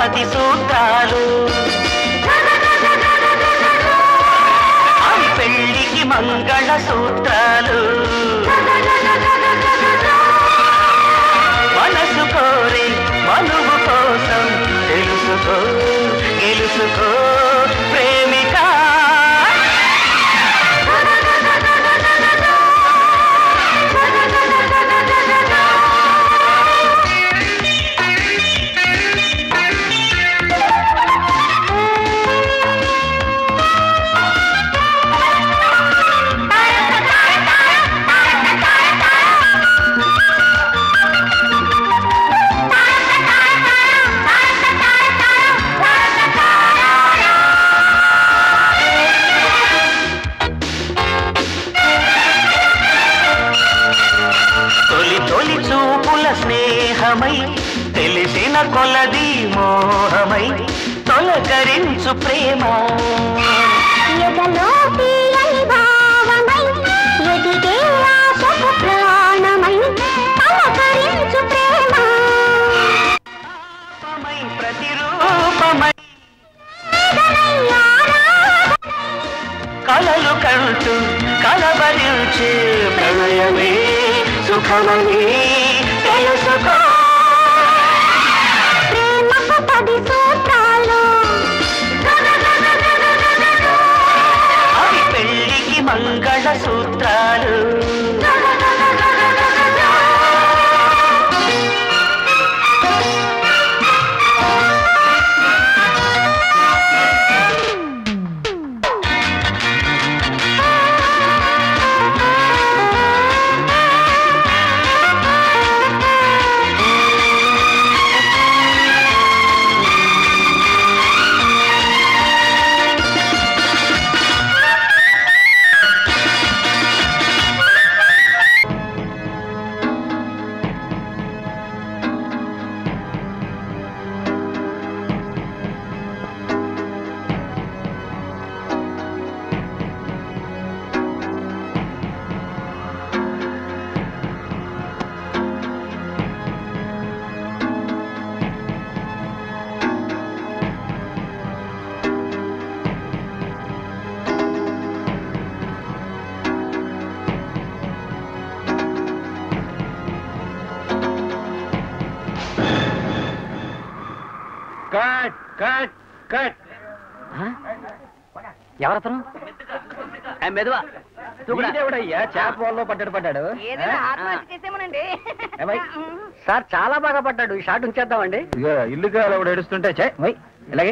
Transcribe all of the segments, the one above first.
పది సూత్రాలు అవి పెళ్లికి మంగళ సూత్రాలు మనసు కోరి మనువు కోసం తెలుసుకో గెలుసుకో ప్రేమిక తొలి తొలి చూపుల స్నేహమై తెలిసిన కొలది మోహమై తొలకరించు ప్రేమ ఎదలో తీయని భావమై ఎదిగే ఆశకు ప్రాణమై పలకరించు ప్రేమ రూపమై ప్రతిరూపమై వేదనై ఆరాధన కలలు కంటూ కలబరించే ప్రణయమే సుఖమని తెలుసుకో ప్రేమకు పది సూత్రాలు అవి పెళ్లికి మంగళ సూత్రాలు కట్ కట్ కట్ ఎవరతను మెదువా వీడెవడయ్యా చేప వాళ్ళలో పడ్డాడు పడ్డాడు ఏదైనా ఆత్మహత్య చేసేమోనండి ఏమై? సార్ చాలా బాగా పడ్డాడు ఈ షాట్ ఉంచేద్దామండి ఇదిగో ఇల్లు కావాలి ఒకడు ఏడుస్తుంటే చే వై ఇలాగే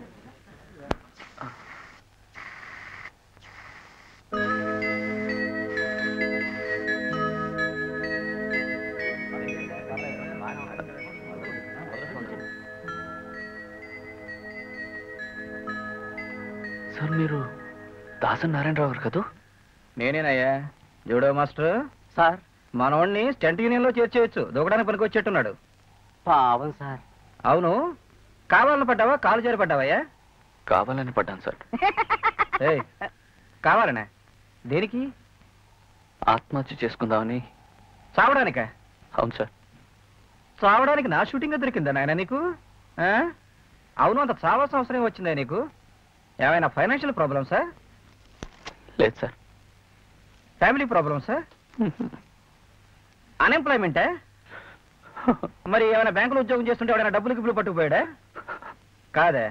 సార్ మీరు దాసన్ నారాయణరావు గారు కదా నేనేనయ్యా జూడో మాస్టర్ సార్ మనోడిని స్టెంట్ యూనియన్ లో చేర్చేయచ్చు దూకడానికి పనికి వచ్చేట్టున్నాడు పావం సార్ అవును కావాలని పడ్డావా కాలు జారి పడ్డావయ్యా కావాలని పడ్డాను సార్ ఏయ్, కావాలనే దేనికి ఆత్మహత్య చేసుకుందామని చావడానికా అవును సార్ చావడానికి నా షూటింగ్ దొరికిందా నాయన నీకు ఆ? అవును అంత చావాల్సిన అవసరం వచ్చిందా నీకు ఏమైనా ఫైనాన్షియల్ ప్రాబ్లమ్సా లేదు సార్ ఫ్యామిలీ ప్రాబ్లమ్సా అన్ఎంప్లాయ్మెంటా మరి ఏమైనా బ్యాంకులో ఉద్యోగం చేస్తుంటే ఎవరైనా డబ్బులు గిబ్బులు పట్టుకుపోయాడా కాదా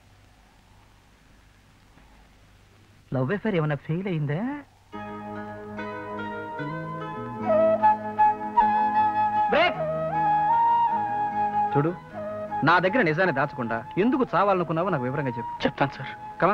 లవ్ అఫేర్ ఏమైనా ఫెయిల్ అయిందా బ్రేక్ చూడు నా దగ్గర నిజాన్ని దాచకుండా ఎందుకు చావాలనుకున్నావో నాకు వివరంగా చెప్పు చెప్తాను సార్ కమా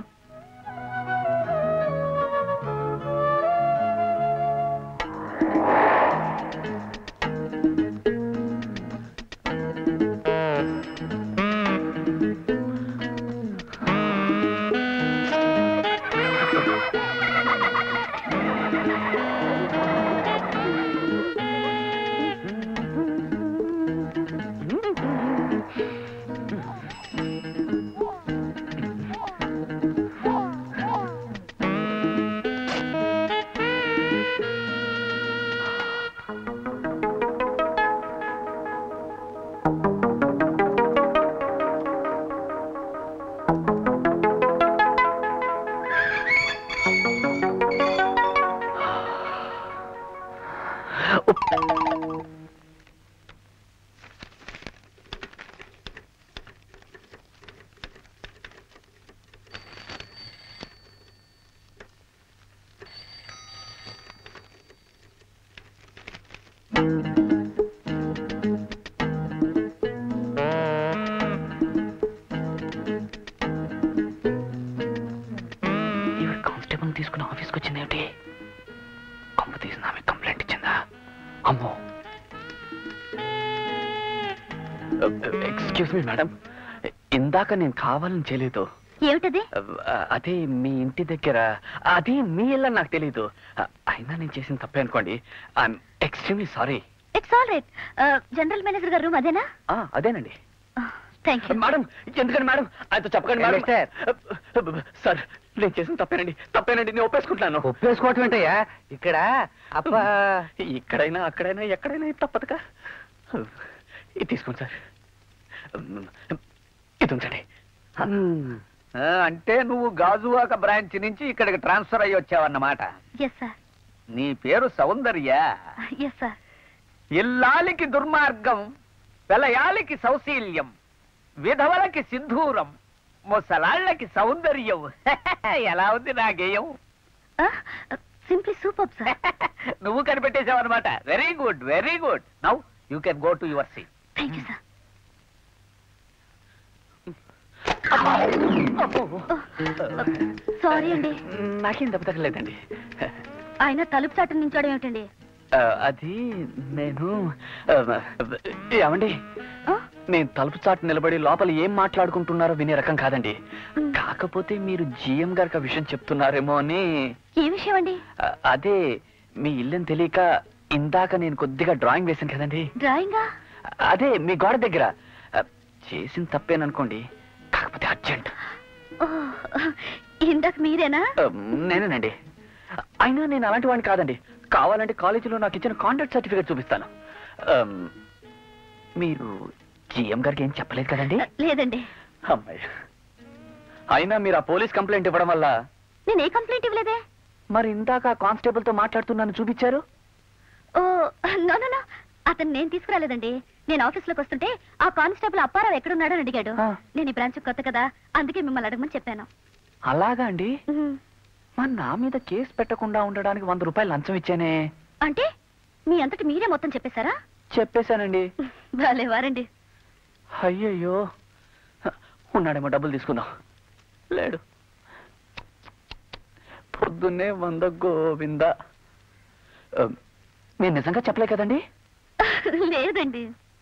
ఈవిడ కానిస్టేబుల్ తీసుకుని ఆఫీస్కి వచ్చింది ఏమిటి కొంప తీసిన ఆమె కంప్లైంట్ ఇచ్చిందా అమ్మో ఎక్స్క్యూజ్ మీ మేడం ఇందాక నేను కావాలని చేయలేదు ఏమిటది అదే మీ ఇంటి దగ్గర అది మీ ఇల్లు నాకు తెలీదు అయినా నేను చేసిన తప్పే అనుకోండి I'm extremely sorry it's all right general manager గారు రూమ్ అదేనా అదేనండి థ్యాంక్ యూ మేడం ఎందుకండి మేడం ఆయనతో చెప్పకండి మేడం సార్ నేను చేసిన తప్పేనండి తప్పేనండి నేను ఒప్పేసుకుంటున్నాను ఒప్పేసుకోవటం ఏంటయ్యా ఇక్కడ అబ్బా ఇక్కడైనా అక్కడైనా ఎక్కడైనా ఇది తప్పదుగా ఇది తీసుకోండి సార్ ఇది ఉంచండి ఆ, అంటే నువ్వు గాజువాక బ్రాంచ్ నుంచి ఇక్కడికి ట్రాన్స్ఫర్ అయ్యి వచ్చావన్నమాట ఎస్ సార్ నీ పేరు సౌందర్య ఎస్ సార్ ఇల్లాలికి దుర్మార్గం పెలయాలికి సౌశీల్యం విధవలకి సింధూరం ముసలాళ్ళకి సౌందర్యం ఎలా ఉంది నా గేయం సింప్లీ సూపర్ సార్ నువ్వు కనిపెట్టేశావు అనమాట very good very good now you can go to your seat thank you sir sorry అండి నాకేం దెబ్బ తగలేదండి ఆయన తలుపు చాటు నించోడం ఏమిటండి ఆ, అది నేను ఆ, ఏమండి ఆ? నేను తలుపు చాటు నిలబడి లోపల ఏం మాట్లాడుకుంటున్నారో వినే రకం కాదండి కాకపోతే మీరు జిఎం గారికి ఆ విషయం చెప్తున్నారేమో అని ఏ విషయం అండి ఆ, అదే మీ ఇల్లని తెలియక ఇందాక నేను కొద్దిగా డ్రాయింగ్ వేశాను కదండి డ్రాయింగా అదే మీ గోడ దగ్గర ఆ, చేసిన తప్పేననుకోండి కాకపోతే అర్జెంట్ ఓ, ఇందాక మీరేనా ఆ, నేనేనండి అయినా నేను అలాంటి వాడిని కాదండి కావాలంటే కాలేజీలో నాకు ఇచ్చిన కాంటాక్ట్ సర్టిఫికేట్ చూపిస్తాను ఆమ్, మీరు జిఎం గారికి ఏం చెప్పలేదు కదండి లేదండి అమ్మాయి అయినా మీరు ఆ పోలీస్ కంప్లైంట్ ఇవ్వడం వల్ల నేను ఏ కంప్లైంట్ ఇవ్వలేదే మరి ఇందాక కానిస్టేబుల్ తో మాట్లాడుతున్నాను చూపించారు ఓ నో నో నో అతను నేను తీసుకురాలేదండి నేను ఆఫీస్లోకి వస్తుంటే ఆ కానిస్టేబుల్ అప్పారావు ఎక్కడున్నాడని అడిగాడు ఆ. నేను ఈ బ్రాంచ్ కొత్త కదా అందుకే మిమ్మల్ని అడగమని చెప్పాను అలాగా అండి ఉమ్. మరి నా మీద కేసు పెట్టకుండా ఉండడానికి వంద రూపాయలు లంచం ఇచ్చానే అంటే మీ అంతటి మీరే మొత్తం చెప్పేశారా చెప్పేశానండి భలే వారండి అయ్యయ్యో ఉన్నాడేమో డబ్బులు తీసుకుందాం లేడు పొద్దున్నే వంద గోవింద ఆ, మీరు నిజంగా చెప్పలే కదండి లేదండి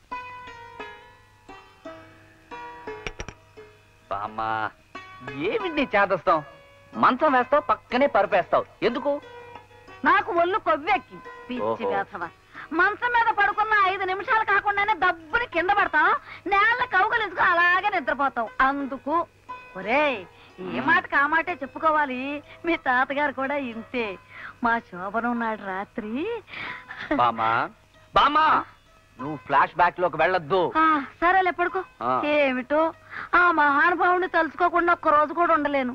బామ్మా ఏమిటి నీ చేదస్తాం మంచం వేస్తావు పక్కనే పరుపేస్తావు ఎందుకు నాకు ఒళ్ళు కొవ్వెక్కి పిచ్చి ఓహో. వేసవ మంచం మీద పడుకున్న ఐదు నిమిషాలు కాకుండానే దబ్బుని కింద పడతాం నేల కౌగలించుకు అలాగే నిద్రపోతాం అందుకు ఒరేయ్ ఏ మాటకి ఆ మాటే చెప్పుకోవాలి మీ తాతగారు కూడా ఇంతే మా శోభనం నాడు రాత్రి బామ్మా బామ్మా నువ్వు ఫ్లాష్ బ్యాక్ లోకి వెళ్ళొద్దు ఆ, సరేలే పడుకో ఆ. ఏమిటో ఆ మహానుభావుని తలుచుకోకుండా ఒక్క రోజు కూడా ఉండలేను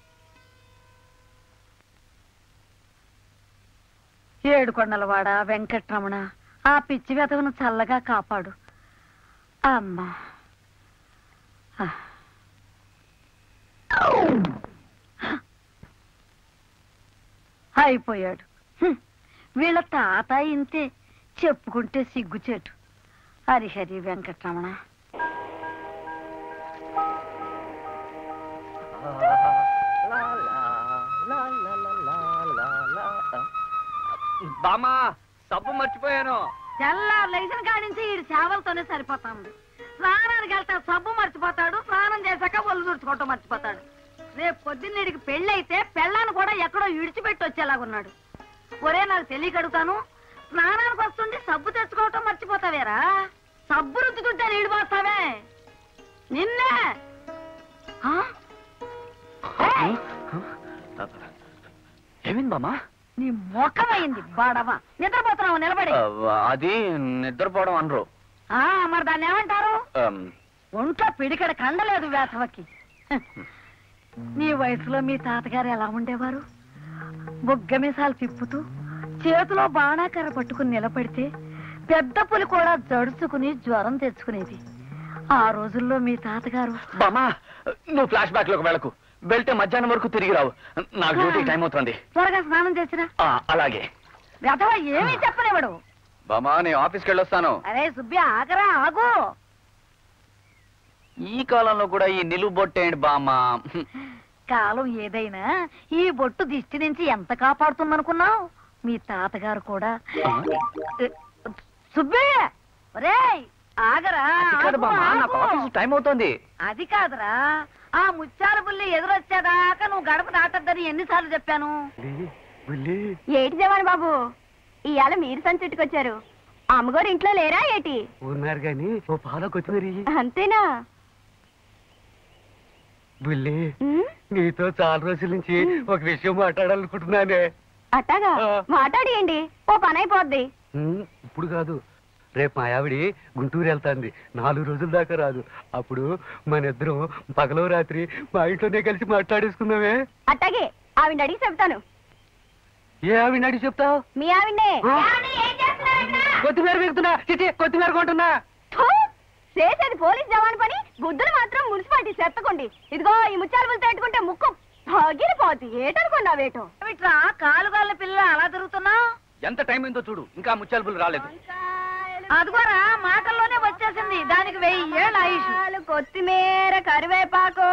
ఏడుకొండలవాడ వెంకట్రమణ ఆ పిచ్చి వెతవును చల్లగా కాపాడు అమ్మా ఆ. అయిపోయాడు హ్మ్. వీళ్ళ తాత ఇంతే చెప్పుకుంటే సిగ్గుచేటు హరిహరి వెంకట్రమణ బామ్మా సబ్బు మర్చిపోయాను తెల్లారు లేచిన కాడి నుంచి ఈ సేవలతోనే సరిపోతుంది స్నానానికి వెళ్తా సబ్బు మర్చిపోతాడు స్నానం చేశాక ఒళ్ళు తుడుచుకోవటం మర్చిపోతాడు రేపు పొద్దున్నీడికి పెళ్ళి అయితే పెళ్ళాన్ని కూడా ఎక్కడో ఇడిచిపెట్టి వచ్చేలాగున్నాడు ఒరే నాకు తెలియక అడుగుతాను స్నానానికి వస్తుంది సబ్బు తెచ్చుకోవటం మర్చిపోతావేరా సబ్బు రుద్దుతుంటే నీళ్ళు పోస్తావే నిన్నే ఆ? ఏయ్! ఏమైంది బామ్మా నీ ముఖమైంది బాడవా నిద్రపోతున్నావు నిలబడి ఆ, అది నిద్రపోవడం అనరు ఆ మరి దాన్ని ఏమంటారు ఆమ్, ఒంట్లో పిడికడ కండలేదు వేసవకి హ. నీ వయసులో మీ తాతగారు ఎలా ఉండేవారు బొగ్గ మీసాలు తిప్పుతూ చేతిలో బాణాకర్ర పట్టుకుని నిలబడితే పెద్ద పులి కూడా జడుచుకుని జ్వరం తెచ్చుకునేది ఆ రోజుల్లో మీ తాతగారు బామ్మా నువ్వు ఫ్లాష్ బ్యాక్ లోకి వెళ్ళకు వెళ్తే మధ్యాహ్నం వరకు తిరిగి రావు నాకు డ్యూటీ టైం అవుతుంది త్వరగా స్నానం చేసినా ఆ, అలాగే వెధవ ఏమీ చెప్పనివ్వడు బామ్మా నేను ఆఫీస్కి వెళ్ళొస్తాను అరే సుబ్బి ఆగరా ఆగు ఈ కాలంలో కూడా ఈ నిలువు బొట్టేయండి బామ్మ కాలం ఏదైనా ఈ బొట్టు దిష్టి నుంచి ఎంత కాపాడుతుందనుకున్నావు మీ తాతగారు కూడా సుబ్బి ఒరేయ్ ఆగరా ఆగు, ఆగు. టైం అవుతుంది అది కాదురా ఆ ముత్యాల బుల్లి ఎదురొచ్చేదాకా నువ్వు గడప దాటద్దని ఎన్నిసార్లు చెప్పాను ఏటి జవాన్ బాబు ఇవాళ మీరు సంచుట్టుకొచ్చారు అమ్మగారు ఇంట్లో లేరా ఏటి ఉన్నారు కానీ ఓ పాల కొత్తిమీర అంతేనా బుల్లి ఉమ్, నీతో చాలా రోజుల నుంచి ఒక విషయం మాట్లాడాలనుకుంటున్నానే అట్టాగా ఆ. మాట్లాడియండి ఓ పని అయిపోద్ది ఉమ్, ఇప్పుడు కాదు రేపు మా ఆవిడి గుంటూరు వెళ్తాంది నాలుగు రోజుల దాకా రాదు అప్పుడు మన ఇద్దరం పగలో రాత్రి మా ఇంట్లోనే కలిసి మాట్లాడేసుకుందామే అట్టాగే ఆవిడ అడిగి చెప్తాను ఏ ఆవిడ అడిగి చెప్తావు మీ ఆవిడ్నే ఆ. ఏమండి, ఏం చేస్తున్నారంట? కొత్తిమీర పెడుతున్నా చిచి కొత్తిమీర కొంటున్నా థూ, చేసేది పోలీస్ జవాన్ పని గుడ్డులు మాత్రం మున్సిపాలిటీ చెత్తకోండి ఇదిగో ఈ ముత్యాల పులు తట్టుకుంటే ముక్కు పగిలిపోద్ది ఏటనుకున్నావేటో ఏమిట్రా కాలు కాళ్ళ పిల్ల అలా తిరుగుతున్నావు ఎంత టైం అయిందో చూడు ఇంకా ముత్యాల పుల్లు రాలేదు అదిగోరా మాటల్లోనే వచ్చేసింది దానికి వెయ్యి ఏళ్ళ ఆయుష్ ఆలు, కొత్తిమీర కరివేపాకు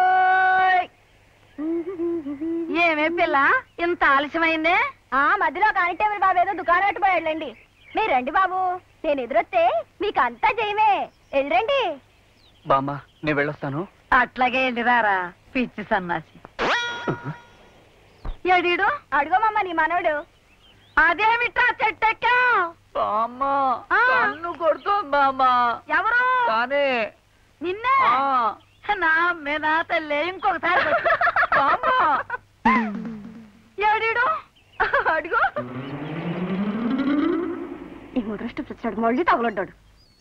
ఏమే పిల్ల ఇంత ఆలస్యమైందే ఆ మధ్యలో కానిటేబుల్ బాబు ఏదో దుకాణం పెట్టుకోయాడండి మీరు రండి బాబు నేను ఎదురొస్తే మీకు అంతా చేయమే ఎదురండి బామ్మ నేను వెళ్ళొస్తాను అట్లాగే వెళ్ళిరారా పిచ్చి సన్నాసి ఎడీడు అడుగోమమ్మ నీ మనవడు అదేమిటా చెట్టెక్కా బామ్మ ఆ. కన్ను కొడుతోంది బామ్మ ఎవరు కానీ నిన్నే ఆ. నా మీద తల్లి ఇంకొకసారి కొట్టు. బామ్మ ఎడీడు అడుగు ఈ ముద్రష్ట వచ్చాడు మళ్ళీ తగలడ్డాడు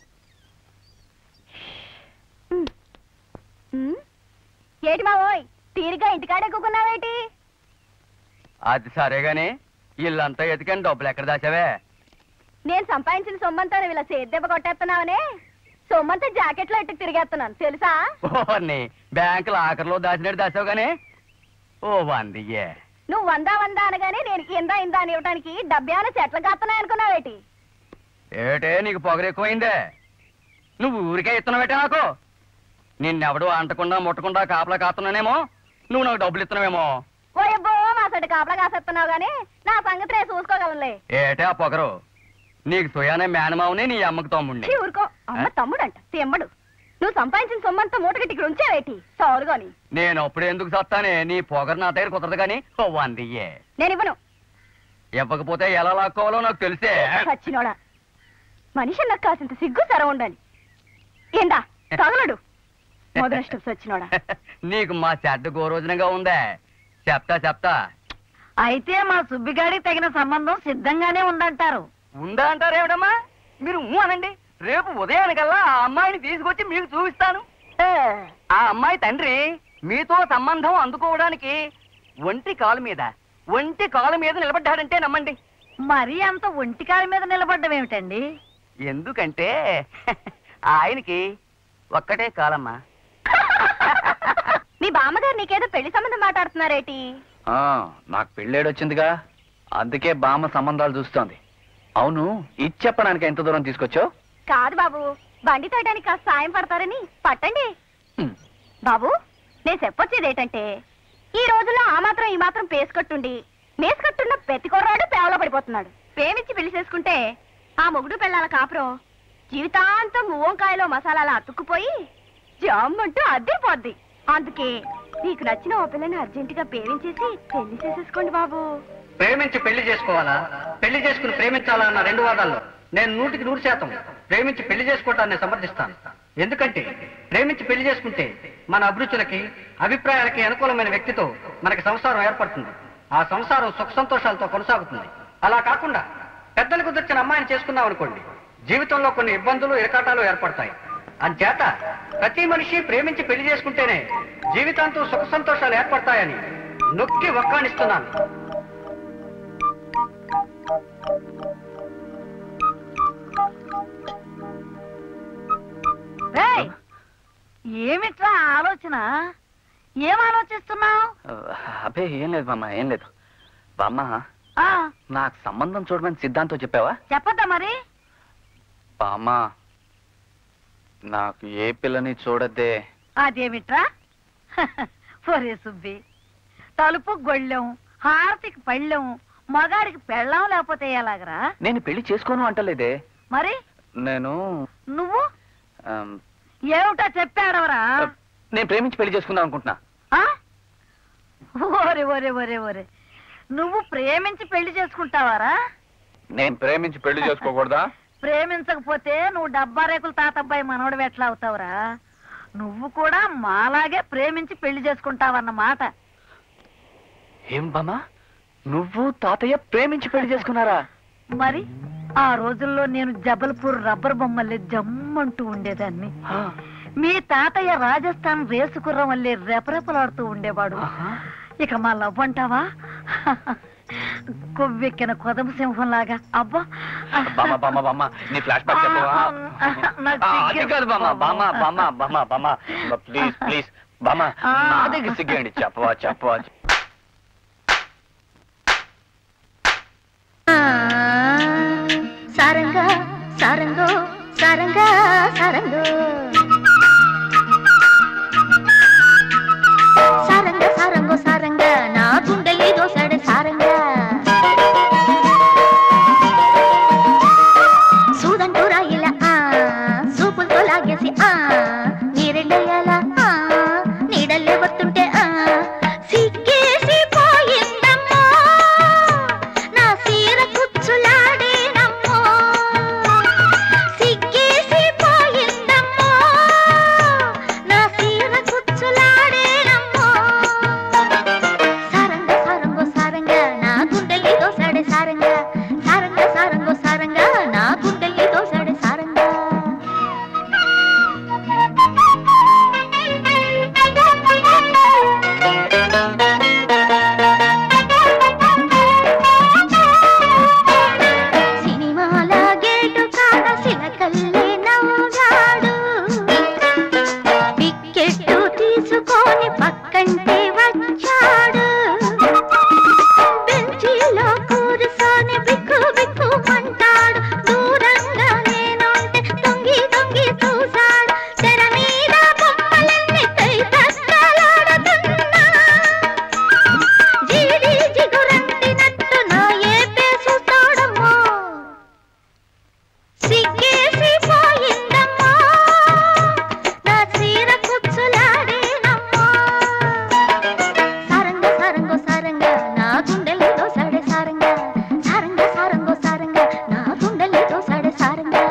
ఉమ్. ఉమ్. ఏటి మావోయ్ తీరిగా ఇంటికాడ ఎక్కుకున్నావేటి అది సరేగాని ఇల్లంతా ఎతికాను డబ్బులు ఎక్కడ దాచావే నేను సంపాదించిన సొమ్మంతా నువ్వు ఇలా చేతి దెబ్బ కొట్టేస్తున్నావనే సొమ్మంతా జాకెట్లో ఎట్టు తిరిగేస్తున్నాను తెలుసా ఓర్ని బ్యాంకులో ఆఖరిలో దాచినట్టు దాచావు గానీ ఓ వందియే నువ్వు వందా వందా అనగానే నేను ఇందా ఇందా అని ఇవ్వడానికి డబ్బేమైనా చెట్లు కాస్తున్నాయి అనుకున్నావేటి ఏటే నీకు పొగరు ఎక్కువైందే నువ్వు ఊరికే ఇస్తున్నావేటే నాకు నిన్నెవడు అంటకుండా ముట్టకుండా కాపలా కాస్తున్నానేమో నువ్వు నాకు డబ్బులు ఇస్తున్నావేమో ఓయబ్బో మా సైడ్ కాపలా కాసేస్తున్నావు గానీ నా సంగతి నేను చూసుకోగలంలే ఏటే ఆ పొగరు నీకు సుయానే మేనమావుని నీ అమ్మకు తమ్ముడిని ఛీ, ఊరుకో అమ్మ తమ్ముడంట తెమ్మడు నువ్వు సంపాదించిన సొమ్మంతా మూటగట్టి ఇక్కడ ఉంచావేటి సౌరుగాని నేను అప్పుడు ఎందుకు సత్తానే నీ పొగరు నా దగ్గర కుదరదు కానీ ఓ వందియ్యే నేను ఇవ్వను ఇవ్వకపోతే ఎలా లాక్కోవాలో నాకు తెలిసే చచ్చినోడా మనిషి నాకు కాసింత సిగ్గు సర ఉండాలి ఏందా తగలడు మొదలష్టం సచ్చినోడా నీకు మా చెడ్డ గోరోజనంగా ఉందే చెప్తా చెప్తా అయితే మా సుబ్బిగాడికి తగిన సంబంధం సిద్ధంగానే ఉందంటారు ఉందా అంటారేమిటమ్మా మీరు ఊ అనండి రేపు ఉదయానికల్లా ఆ అమ్మాయిని తీసుకొచ్చి మీకు చూపిస్తాను ఆ అమ్మాయి తండ్రి మీతో సంబంధం అందుకోవడానికి ఒంటి కాలు మీద ఒంటి కాలు మీద నిలబడ్డాడంటే నమ్మండి మరీ అంత ఒంటికాల మీద నిలబడ్డం ఏమిటండి ఎందుకంటే ఆయనకి ఒక్కటే కాలమ్మా మీ బామ్మగారు నీకేదో పెళ్లి సంబంధం మాట్లాడుతున్నారేటి ఆ, నాకు పెళ్ళేడు వచ్చిందిగా అందుకే బామ్మ సంబంధాలు చూస్తోంది అవును ఇది చెప్పడానికి ఎంత దూరం తీసుకొచ్చావు కాదు బాబు బండి తోయడానికి కాస్త సాయం పడతారని పట్టండి హ్మ్. బాబు నేను చెప్పొచ్చేది ఏంటంటే ఈ రోజుల్లో ఆ మాత్రం ఈ మాత్రం పేసుకట్టుండి మేసుకట్టున్న ప్రతి కుర్రాడు పేవలో పడిపోతున్నాడు ప్రేమించి పెళ్లి చేసుకుంటే ఆ మొగుడు పెళ్ళాల కాపురం జీవితాంతం మువ్వంకాయలో మసాలాలు అతుక్కుపోయి జామ్మంటూ అద్దరిపోద్ది అందుకే నీకు నచ్చిన ఓ పిల్లని అర్జెంటుగా ప్రేమించేసి పెళ్లి చేసేసుకోండి బాబు ప్రేమించి పెళ్లి చేసుకోవాలా పెళ్లి చేసుకుని ప్రేమించాలా అన్న రెండు వాదాల్లో నేను నూటికి నూరు శాతం ప్రేమించి పెళ్లి చేసుకోవటాన్ని సమర్థిస్తాను ఎందుకంటే ప్రేమించి పెళ్లి చేసుకుంటే మన అభిరుచులకి అభిప్రాయాలకి అనుకూలమైన వ్యక్తితో మనకి సంసారం ఏర్పడుతుంది ఆ సంసారం సుఖ సంతోషాలతో కొనసాగుతుంది అలా కాకుండా పెద్దలు కుదిర్చిన అమ్మాయిని చేసుకున్నాం అనుకోండి జీవితంలో కొన్ని ఇబ్బందులు ఇరకాటాలు ఏర్పడతాయి అంచేత ప్రతి మనిషి ప్రేమించి పెళ్లి చేసుకుంటేనే జీవితాంతం సుఖ సంతోషాలు ఏర్పడతాయని నొక్కి వక్కాణిస్తున్నాను ఏమిట్రా ఆలోచన ఏం ఆలోచిస్తున్నావు అబ్బే ఏం లేదు బామ్మ ఏం లేదు బామ్మ నాకు సంబంధం చూడమని సిద్ధాంతం చెప్పావా చెప్పద్దా మరి బామ్మ నాకు ఏ పిల్లని చూడద్దే అదేమిట్రా ఒరే సుబ్బి తలుపు గొళ్ళెం హారతికి పళ్ళెం మగాడికి పెళ్ళం లేకపోతే ఎలాగరా నేను పెళ్లి చేసుకోను అంటలేదే మరి నేను నువ్వు ఆమ్, ఏమిటా చెప్పాడవరా నేను ప్రేమించి పెళ్లి చేసుకుందాం అనుకుంటున్నా ఆ? ఓరే ఓరే ఓరే ఓరే నువ్వు ప్రేమించి పెళ్లి చేసుకుంటావారా నేను ప్రేమించి పెళ్లి చేసుకోకూడదా ప్రేమించకపోతే నువ్వు డబ్బా రేకుల తాతబ్బాయి మనవడు ఎట్లా అవుతావురా నువ్వు కూడా మాలాగే ప్రేమించి పెళ్లి చేసుకుంటావన్నమాట ఏం బామ్మ నువ్వు తాతయ్య ప్రేమించి పెళ్లి చేసుకున్నారా మరి ఆ రోజుల్లో నేను జబల్పూర్ రబ్బర్ బొమ్మల్ని జమ్మంటూ ఉండేదాన్ని ఆ, మీ తాతయ్య రాజస్థాన్ రేసుకుర్రం వల్లే రెపరెపలాడుతూ ఉండేవాడు ఆహా. ఇక మా లవ్ అంటావా కొవ్వెక్కిన కొదమ సింహం లాగా అబ్బా బామ్మ బామ్మ బామ్మ నీ ఫ్లాష్ బ్యాక్ చెప్పవా నాకు ఆ, అది సిగ్గు. కాదు బామ్మ బామ్మ బామ్మ బామ్మ బామ్మ ప్లీజ్ ప్లీజ్ బామ్మ ఆ. నా దగ్గర సిగ్గండి చెప్పవా చెప్పవా సారంగా సారంగో సారంగా సారంగో సారంగ సారంగో సారంగా నా గుండెల్ని దోసాడే సారంగా సూదంటూ రాయిలా ఆ సూపులతో లాగేసి ఆ నీరెళ్ళేయాలా ఆ నీడల్లే వస్తుంటే ఆ సిగ్గేసి పోయిందమ్మా నా సీర కుచ్చులాడేనమ్మో సిగ్గేసి పోయిందమ్మో నా సీర కుచ్చులాడేనమ్మో సారంగ సారంగో సారంగా నా గుండెల్ని దోసాడే సారంగా సారంగ సారంగో సారంగా నా గుండెల్ని దోసాడే సారంగా సినిమాల గేటు కాడ సిలకల్లే నవ్వుగాడు టిక్కెట్టు తీసుకొని పక్కంటే వచ్చాడు బెంచీలో కూర్చొని బిక్కు బిక్కుమంటాడు దూరంగా నేనుంటే తొంగి తొంగి చూశాడు తెర మీద బొమ్మలన్నీ తై తక్కలాడుతున్నా జీడి జిగురంటినట్టు నా ఏపే చూస్తాడమ్మో సిగ్గేసి పోయిందమ్మా నా చీర కుచ్చులాడేనమ్మా సారంగ సారంగో సారంగా నా గుండెలతో సాడే సారంగా సారంగ సారంగో సారంగా నా గుండెలతో సాడే సారంగా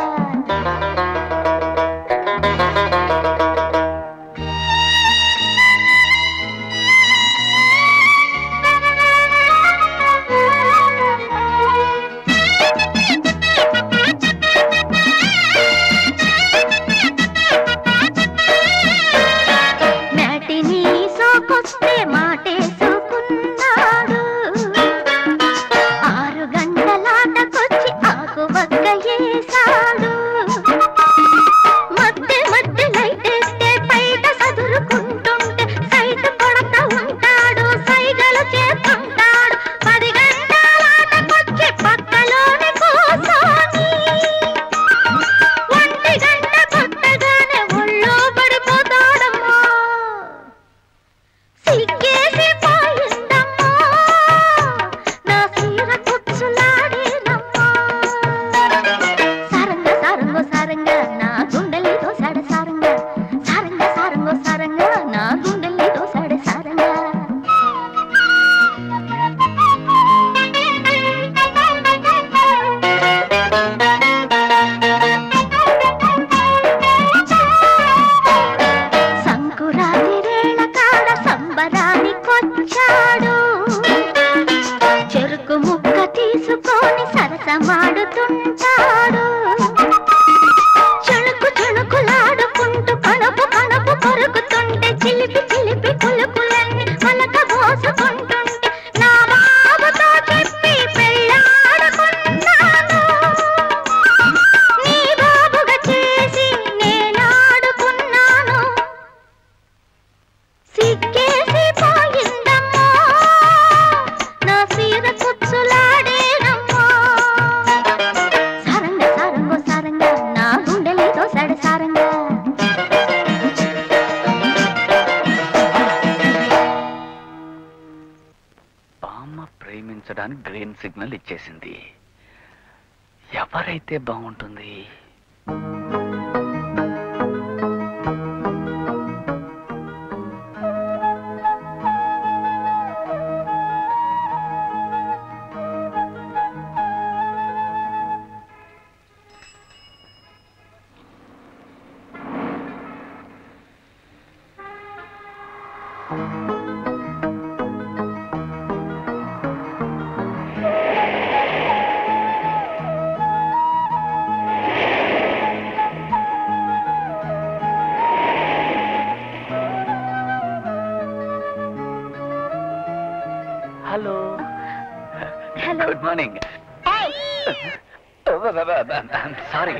నాటిని సోకొస్తే మాటేసుకున్నాడు ఆరు గంటలాటకొచ్చి ఆకు వక్క వేశాడు మధ్య మధ్య లైటేస్తే బయట సదురుకుంటుంటే సైట్ కొడతా ఉంటాడు సైగలు చేస్తుంటాడు పది గంటలాటకొచ్చి పక్కలోనే కూసోని ఒంటి గంట కొట్టగానే ఒళ్ళో పడిపోతాడమ్మా సిగ్గేసి పోయిందమ్మా నా సీర కుచ్చులాడేనమ్మా సారంగ సారంగో సారంగా నా గుండెలతో సాడ సారంగా సారంగ సారంగో సారంగా నా గుండెలతో సాడ సారంగా సంకురాతి రేళ కాడ సంబరానికొచ్చాడు చెరుకు ముక్క తీసుకొని సరసమాడుతుంటాడు చెణుకు చెణుకులాడుకుంటూ కణపు కణపు కొరుకుతుంటే చిలిపి చిలిపి కులుకులన్నీ మలక మోసుకుంటుంటే నా బాబుతో చెప్పి పెళ్ళాడుకున్నాను నీ బాబుగా చేసి నేనాడుకున్నాను బామ్మ ప్రేమించడానికి గ్రీన్ సిగ్నల్ ఇచ్చేసింది ఎవరైతే బాగుంటుంది hello hello good morning sorry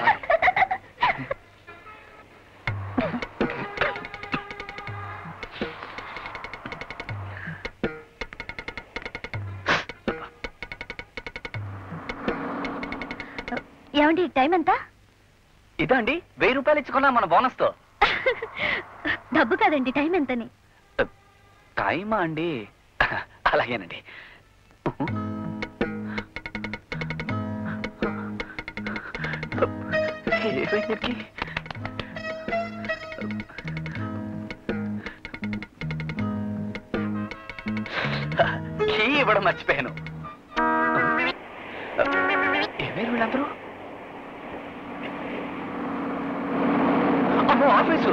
ఏమండి టైం ఎంత ఇదా అండి వెయ్యి రూపాయలు ఇచ్చుకున్నా మన బోనస్ తో డబ్బు కాదండి టైం ఎంతని టైమా అండి అలాగేనండి ఏమైంది కీ ఇవ్వడం మర్చిపోయాను ఏమేరు వీళ్ళందరూ అమ్మో ఆఫీసు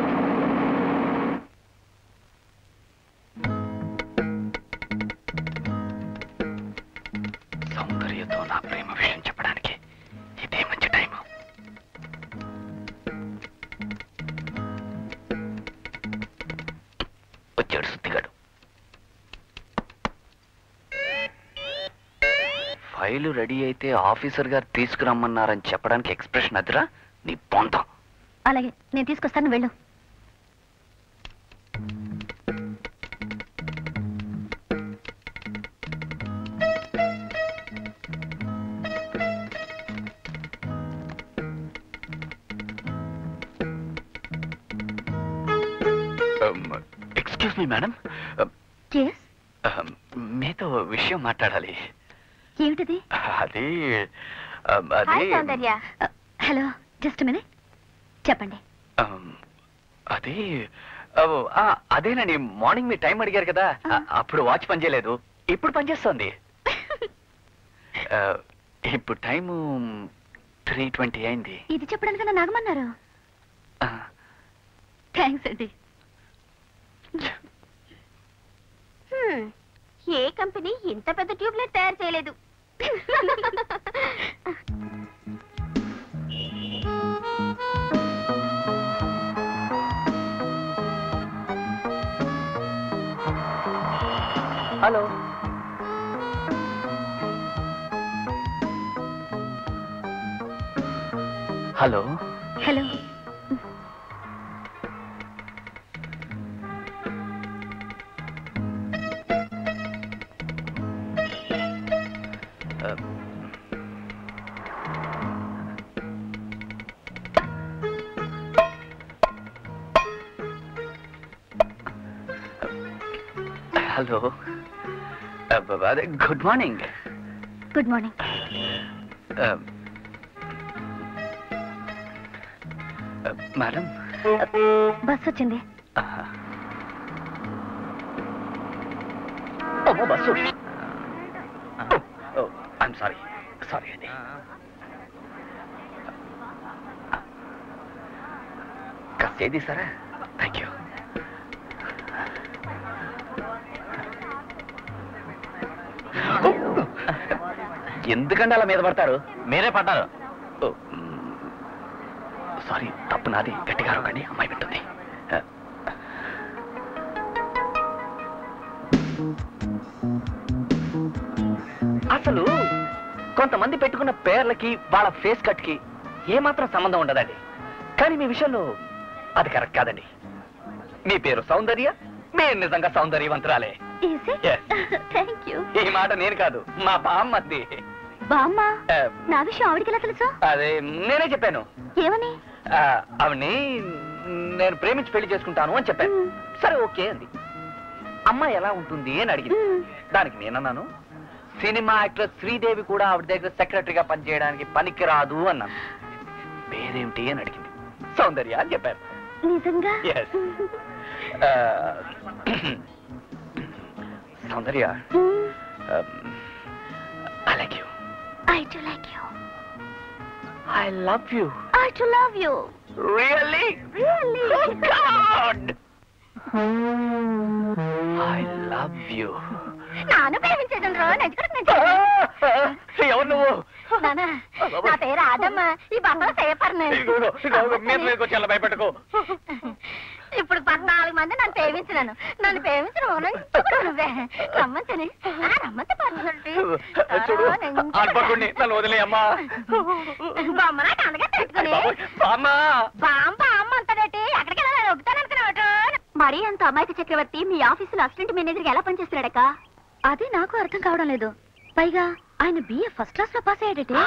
సౌందర్యతో నా ప్రేమ విషయం చెప్పడానికి ఇదే మంచి టైం వచ్చాడు సుత్తిగాడు ఫైలు రెడీ అయితే ఆఫీసర్ గారు తీసుకురమ్మన్నారని చెప్పడానికి ఎక్స్ప్రెషన్ అదిరా నీ పొంతం అలాగే నేను తీసుకొస్తాను వెళ్ళు ఎక్స్క్యూజ్ మీ మేడం ఎస్ మీతో విషయం మాట్లాడాలి ఏమిటది అది um, అది హలో జస్ట్ మినిట్ చెప్పండి um, అది oh, ఆ, అదేనండి మార్నింగ్ మీ టైం అడిగారు కదా ఆ. అ- అప్పుడు వాచ్ పనిచేయలేదు ఇప్పుడు పనిచేస్తుంది ఆ, ఇప్పుడు టైము త్రీ ట్వంటీ అయింది ఇది చెప్పడానికి నన్ను నాగమన్నారు ఆ, థ్యాంక్స్ అండి ఏ కంపెనీ ఇంత పెద్ద ట్యూబ్లైట్ తయారు చేయలేదు హలో హలో హలో ఆ, హలో అబ్బ, అదే గుడ్ మార్నింగ్ గుడ్ మార్నింగ్ ఆ, ఆ, మేడం బస్ వచ్చింది ఆహా. అమ్మో బస్సు ఐఎమ్ సారీ సారీ అండి కాస్త ఏది సరే థ్యాంక్ యూ ఎందుకంటే అలా మీద పడతారు మీరే పడ్డారు సారీ తప్పు నాది గట్టిగా కానీ అమ్మాయి వింటుంది అసలు కొంతమంది పెట్టుకున్న పేర్లకి వాళ్ళ ఫేస్ కట్ కి ఏమాత్రం సంబంధం ఉండదండి కానీ మీ విషయంలో అది కరెక్ట్ కాదండి మీ పేరు సౌందర్య మీరు నిజంగా సౌందర్యవంతురాలే Yes. థ్యాంక్ యూ ఈ మాట నేను కాదు మా బామ్మద్ది బామ్మ ఆ, నా విషయం ఆవిడికి ఎలా తెలుసు అదే నేనే చెప్పాను ఏమని ఆ, ఆవిడ్ని నేను ప్రేమించి పెళ్లి చేసుకుంటాను అని చెప్పాను మ్మ్. సరే ఓకే అంది అమ్మాయి ఎలా ఉంటుంది అని అడిగింది మ్మ్. దానికి నేనన్నాను సినిమా యాక్టర్ శ్రీదేవి కూడా ఆవిడ దగ్గర సెక్రటరీగా పనిచేయడానికి పనికిరాదు అన్నాను పేరేమిటి అని అడిగింది సౌందర్య అని చెప్పాను నిజంగా Yes. Soundarya I like you I too like you I love you I too love you really Really? God I love you నాను ప్రేమించేదను రో ఎవరు నువ్వు నానా నా పేరు ఆదమ్మ ఈ బంగ్లా సేపర్ను ఇదిగో, ఇదిగో, మీద మీదకి వచ్చి అలా భయపెట్టకు ఇప్పుడు పద్నాలుగు మంది నన్ను ప్రేమించినాను నన్ను ప్రేమించిన ఓనంచుకుడు నువ్వే రమ్మంచని ఆ, రమ్మంత పర్వాలంటే చూడు ఆడపడుకుని నన్ను వదిలేయమ్మా బొమ్మనా కనగా పెట్టుకుని అమ్మా బామ్మ బామ్మ అంతడేటి ఎక్కడికి వెళ్ళాలి ఒప్పుతాననుకున్నావట మరీ అంత అమాయక చక్రవర్తి మీ ఆఫీసులో అసిస్టెంట్ మేనేజర్ ఎలా పనిచేస్తున్నాడక అదే నాకు అర్థం కావడం లేదు పైగా ఆయన బిఏ ఫస్ట్ క్లాస్ లో పాస్ అయ్యాడటే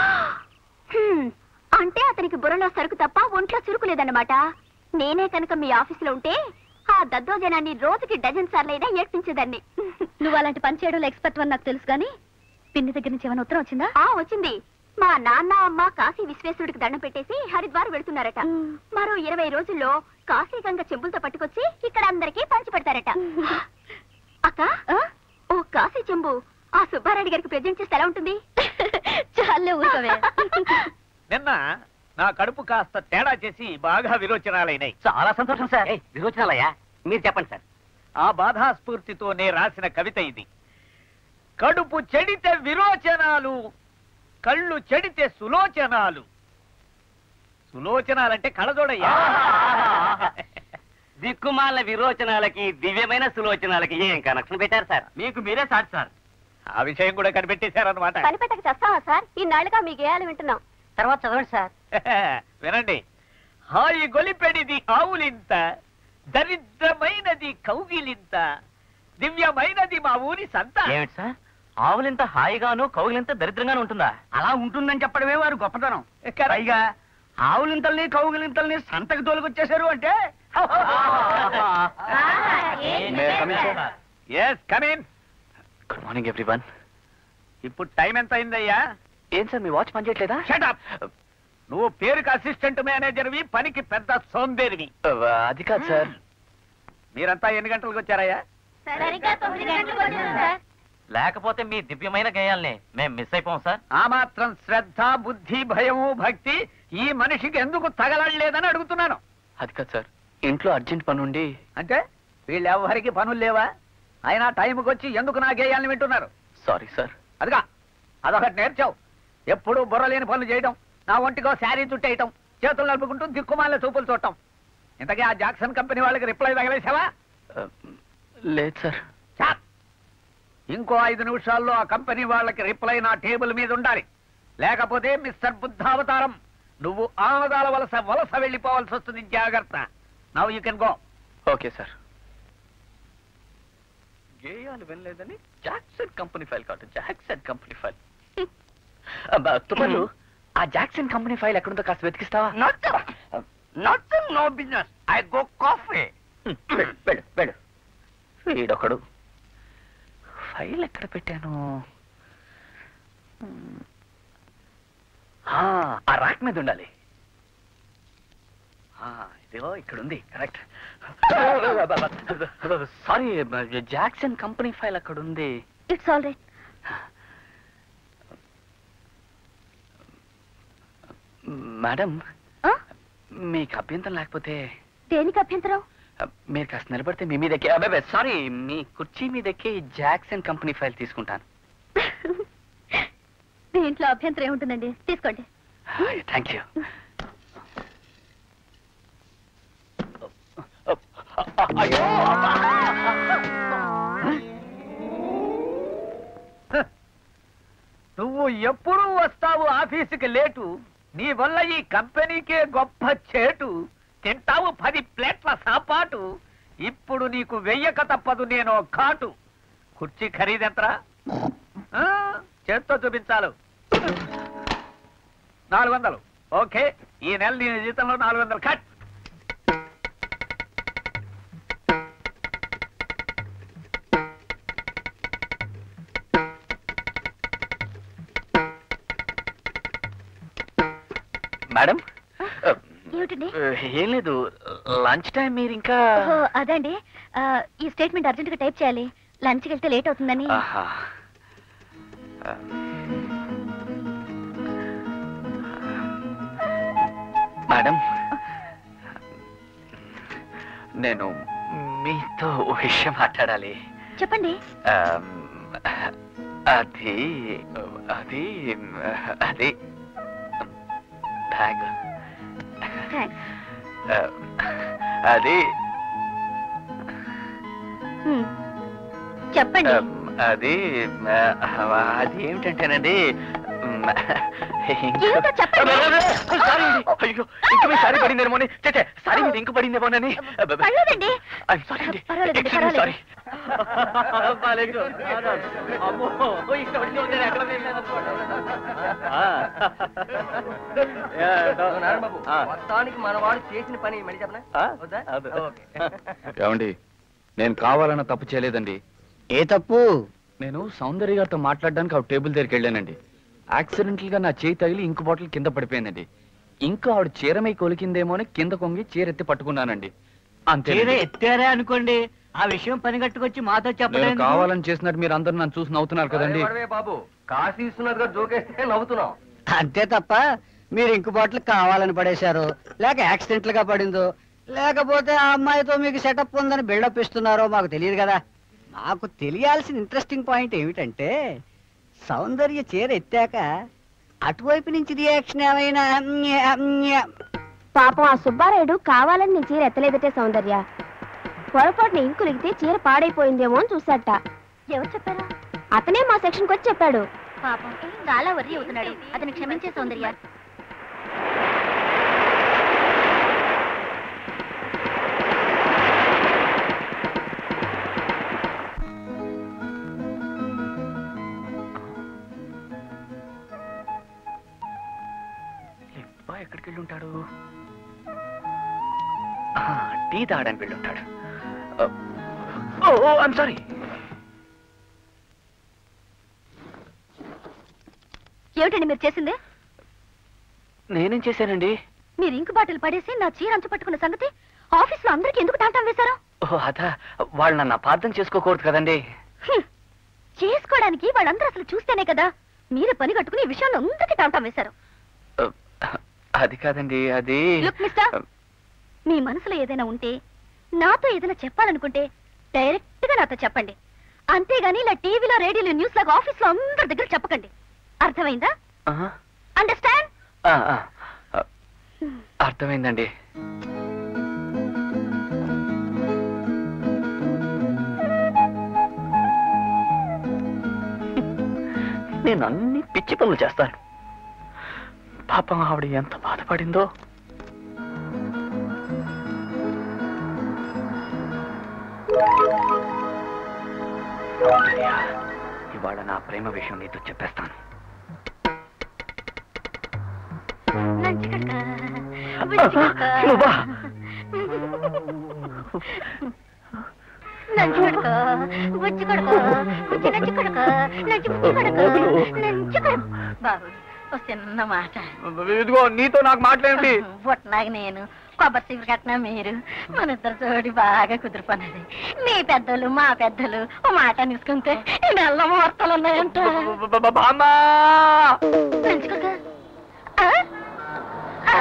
అంటే అతనికి బుర్రలో సరుకు తప్ప ఒంట్లో చురుకు లేదన్నమాట నేనే కనుక మీ ఆఫీసులో ఉంటే ఆ దద్దోజనాన్ని రోజుకి డజన్ సార్లైనా ఏడ్పించేదాన్ని నువ్వు అలాంటి పని చేయడంలో ఎక్స్పర్ట్ అని నాకు తెలుసు కానీ పిన్ని దగ్గర నుంచి ఏమైనా ఉత్తరం వచ్చిందా ఆ వచ్చింది మా నాన్న అమ్మ కాశీ విశ్వేశ్వరుడికి దండం పెట్టేసి హరిద్వార్ వెళ్తున్నారట మరో ఇరవై రోజుల్లో కాశీ గంగ చెంబులతో పట్టుకొచ్చి ఇక్కడ అందరికీ పంచి పెడతారట అక్క ఓ కాశీ చెంబు ఆ సుబ్బారెడ్డి గారికి ప్రజెంట్ చేస్తే ఎలా ఉంటుంది చాలే ఊరుకోవే నిన్న నా కడుపు కాస్త తేడా చేసి బాగా విరోచనాలైనాయి చాలా సంతోషం సార్ విరోచనాలయ్యా మీరు చెప్పండి సార్ ఆ బాధాస్ఫూర్తితో నే రాసిన కవిత ఇది కడుపు చెడితే విరోచనాలు కళ్ళు చెడితే సులోచనాలు సులోచనాలంటే కళ్ళజోడయ్యా దిక్కుమాల విరోచనాలకి దివ్యమైన సులోచనాలకి ఏం కనెక్షన్ పెట్టారు సార్ మీకు మీరే సార్ సార్ ఆ విషయం కూడా కనిపెట్టేశారనమాట కనిపెట్టక చేస్తావా సార్ ఈ నాళ్ళుగా మీ గేయాలు వింటున్నాం తర్వాత చదవండి సార్ వినండి హాయి గొలిపెడిది ఆవులింత దరిద్రమైనది కౌగిలింత దివ్యమైనది మా ఊరి సంత ఏమిటి సార్ ఆవులింత హాయిగాను కౌగిలింత దరిద్రంగాను ఉంటుందా అలా ఉంటుందని చెప్పడమే వారు గొప్పతనం Correct. పైగా ఆవులింతల్ని కౌగిలింతల్ని సంతకి తోలుకొచ్చేశారు అంటే yes come in good morning everyone ఇప్పుడు టైం ఎంత అయిందయ్యా ఏం సార్ మీ వాచ్ పనిచేయట్లేదా షటప్ నువ్వు పేరుకి అసిస్టెంట్ మేనేజర్వి పనికి పెద్ద సోంబేరివి అది కాదు సార్ మీరంతా ఎన్ని గంటలకు వచ్చారయ్యా సరిగ్గా తొమ్మిది గంటలకు వచ్చాను సార్ లేకపోతే మీ దివ్యమైన గేయాల్ని మేము మిస్ అయిపోం సార్ ఆ మాత్రం శ్రద్ధ బుద్ధి భయము భక్తి ఈ మనిషికి ఎందుకు తగలలేదని అడుగుతున్నాను అది కాదు సార్ ఇంట్లో అర్జెంట్ పని ఉండి అంటే వీళ్ళెవ్వరికి పనులు లేవా అయినా టైంకి వచ్చి ఎందుకు నా గేయాల్ని వింటున్నారు సారీ సార్ అదిగా అదొకటి నేర్చావు ఎప్పుడు బుర్రలేని పనులు చేయడం నా ఒంటికో శారీ చుట్టేయటం చేతులు నలుపుకుంటూ దిక్కుమాల చూపులు చూడటం ఇంతకీ ఆ జాక్సన్ కంపెనీ వాళ్ళకి రిప్లై తగలేసావా లేదు సార్ చా ఇంకో ఐదు నిమిషాల్లో ఆ కంపెనీ వాళ్ళకి రిప్లై నా టేబుల్ మీద ఉండాలి లేకపోతే మిస్టర్ బుద్ధావతారం నువ్వు ఆమదాల వలస వలస వెళ్ళిపోవాల్సి వస్తుంది జాగ్రత్త now you can go okay sir గేయాలు వినలేదని జాక్సన్ కంపెనీ ఫైల్ కాదు జాక్సన్ కంపెనీ ఫైల్ తుమ్మలు ఆ జాక్సన్ కంపెనీ ఫైల్ ఎక్కడుందో కాస్త వెతికిస్తావా nothing no business I go coffee hmm, వెళ్ళు, వెళ్ళు వెళ్ళు వీడొకడు ఫైల్ ఎక్కడ పెట్టాను హ్మ్. ఆ, ఆ రాక్ మీద ఉండాలి ఆ, ఇదిగో ఇక్కడ ఉంది correct sorry Jackson company file అక్కడ ఉంది ఇట్స్ ఆల్ రైట్ మేడం మీకు అభ్యంతరం లేకపోతే దేనికి అభ్యంతరం మీరు కాస్త నిలబడితే మీ మీద ఎక్కి అబ్బాయి సారీ మీ కుర్చీ మీద ఎక్కి జాక్సన్ కంపెనీ ఫైల్ తీసుకుంటాను దీంట్లో అభ్యంతరం ఏముంటుందండి తీసుకోండి థ్యాంక్ యూ నువ్వు ఎప్పుడు వస్తావు ఆఫీసుకి లేటు నీ వల్ల ఈ కంపెనీకే గొప్ప చేటు తింటావు పది ప్లేట్ల సాపాటు ఇప్పుడు నీకు వెయ్యక తప్పదు నేను కాటు కుర్చీ ఖరీదెంతరా ఆ, చేత్తో చూపించాలు నాలుగు వందలు ఓకే ఈ నెల నీ జీతంలో నాలుగు వందలు కట్ మేడం ఏమిటండి ఏం లేదు లంచ్ టైం మీరు ఇంకా ఓహో, అదండి ఆ, ఈ స్టేట్మెంట్ అర్జెంట్ గా టైప్ చేయాలి లంచ్కి వెళ్తే లేట్ అవుతుందని ఆహా. ఆ. మేడం నేను మీతో ఓ విషయం మాట్లాడాలి చెప్పండి ఆమ్, అది అది అది బ్యాగ్ థ్యాంక్స్ ఆ, అది హ్మ్. చెప్పండి ఆమ్, అది ఆ, అది ఏమిటంటేనండి మ్, ఇంక- ఏమిటో చెప్పండి. సారీ అండి. అయ్యో ఇంక మీ సారీ పడిందేమో అని చే సారీ మీద ఇంక పడిందేమోనని పర్లేదండి ఐమ్ సారీ అండి పర్వాలేదండి, Excuse me, పర్వాలేదు. sorry. బాబు మొత్తానికి మనవాడు చేసిన పని మళ్ళీ చెప్పనా వద్దా? ఓకే. ఏమండి నేను కావాలన్న తప్పు చేయలేదండి ఏ తప్పు నేను సౌందర్య గారితో మాట్లాడడానికి ఆవిడ టేబుల్ దగ్గరికి వెళ్ళానండి యాక్సిడెంటల్ గా నా చేయి తగిలి ఇంకు బాటిల్ కింద పడిపోయిందండి ఇంకా ఆవిడ చీరమై కొలికిందేమో అని కింద కొంగి చీర ఎత్తి పట్టుకున్నానండి అంతే ఎత్తారే అనుకోండి ఆ విషయం పని కట్టుకొచ్చి మాతో నేను కావాలని చేసినట్టు మీరు అందరూ నన్ను చూసి నవ్వుతున్నారు కదండి ఎవరివే బాబు కాశీ విశ్వనాథ్ గారు జోకేస్తే నవ్వుతున్నాం అంతే తప్ప మీరు ఇంకు బాటిల్ కావాలని పడేశారు లేక యాక్సిడెంట్ గా పడిందో లేకపోతే ఆ అమ్మాయితో మీకు సెటప్ ఉందని బిల్డప్ ఇస్తున్నారో మాకు తెలియదు కదా మాకు తెలియాల్సిన ఇంట్రెస్టింగ్ పాయింట్ ఏమిటంటే సౌందర్య చీర ఎత్తాక అటువైపు నుంచి రియాక్షన్ ఏమైనా పాపం ఆ సుబ్బారాయుడు కావాలని నీ చీర ఎత్తలేదటే సౌందర్య పొరపాటున ఇంకులిగితే చీర పాడైపోయిందేమో అని చూసాట ఎవరు చెప్పారు అతనే మా సెక్షన్ కి వచ్చి చెప్పాడు పాపం చాలా వర్రీ అవుతున్నాడు అతను క్షమించే సౌందర్య అబ్బా, ఎక్కడికి వెళ్ళి ఉంటాడు ఆ, టీ తాగడానికి వెళ్ళి ఉంటాడు ఓ ఐమ్ సారీ ఏమిటండి మీరు చేసింది నేనేం చేశానండి మీరు ఇంకు బాటిల్ పడేసి నా చీర అంచు పట్టుకున్న సంగతి ఆఫీస్ లో అందరికి ఎందుకు టాటం వేశారు ఓ అదా వాళ్ళు నన్ను అపార్థం చేసుకోకూడదు కదండి హ్మ్. చేసుకోవడానికి వాళ్ళందరూ అసలు చూస్తేనే కదా మీరే పని కట్టుకుని ఈ విషయంలో అందరికి టాటం వేశారు అది కాదండి అది లుక్ మిస్టర్ మీ మనసులో ఏదైనా ఉంటే నాతో ఏదైనా చెప్పాలనుకుంటే డైరెక్ట్ గా నాతో చెప్పండి అంతేగాని ఇలా టీవీలో రేడియోలో న్యూస్ లాగా ఆఫీస్ లో అందరి దగ్గర చెప్పకండి అర్థమైందా ఆ, అండర్స్టాండ్ ఆ, ఆ, ఆ, అర్థమైందండి నేను అన్ని పిచ్చి పనులు చేస్తాను పాపం ఆవిడ ఎంత బాధపడిందో సౌందర్య, ఇవాళ నా ప్రేమ విషయం నీతో చెప్పేస్తాను నువ్వా? నంచి కొడుకు బుచ్చి కొడుకు బుచ్చి నంచి కొడుకు నంచి బుచ్చి కొడుకు నంచి కొడుకు బాబు ఒక చిన్న మాట ఇదిగో నీతో నాకు మాట్లాడేమిటి పుట్టినాక నేను కొబ్బరి చీపురు కట్టినా మీరు మన ఇద్దరు జోడి బాగా కుదిరిపోయినది మీ పెద్దలు మా పెద్దలు ఓ మాట తీసుకుంటే ఈ నెల ముహూర్తాలు ఉన్నాయంట బామ్మా నంచుకోక ఆ? ఆ.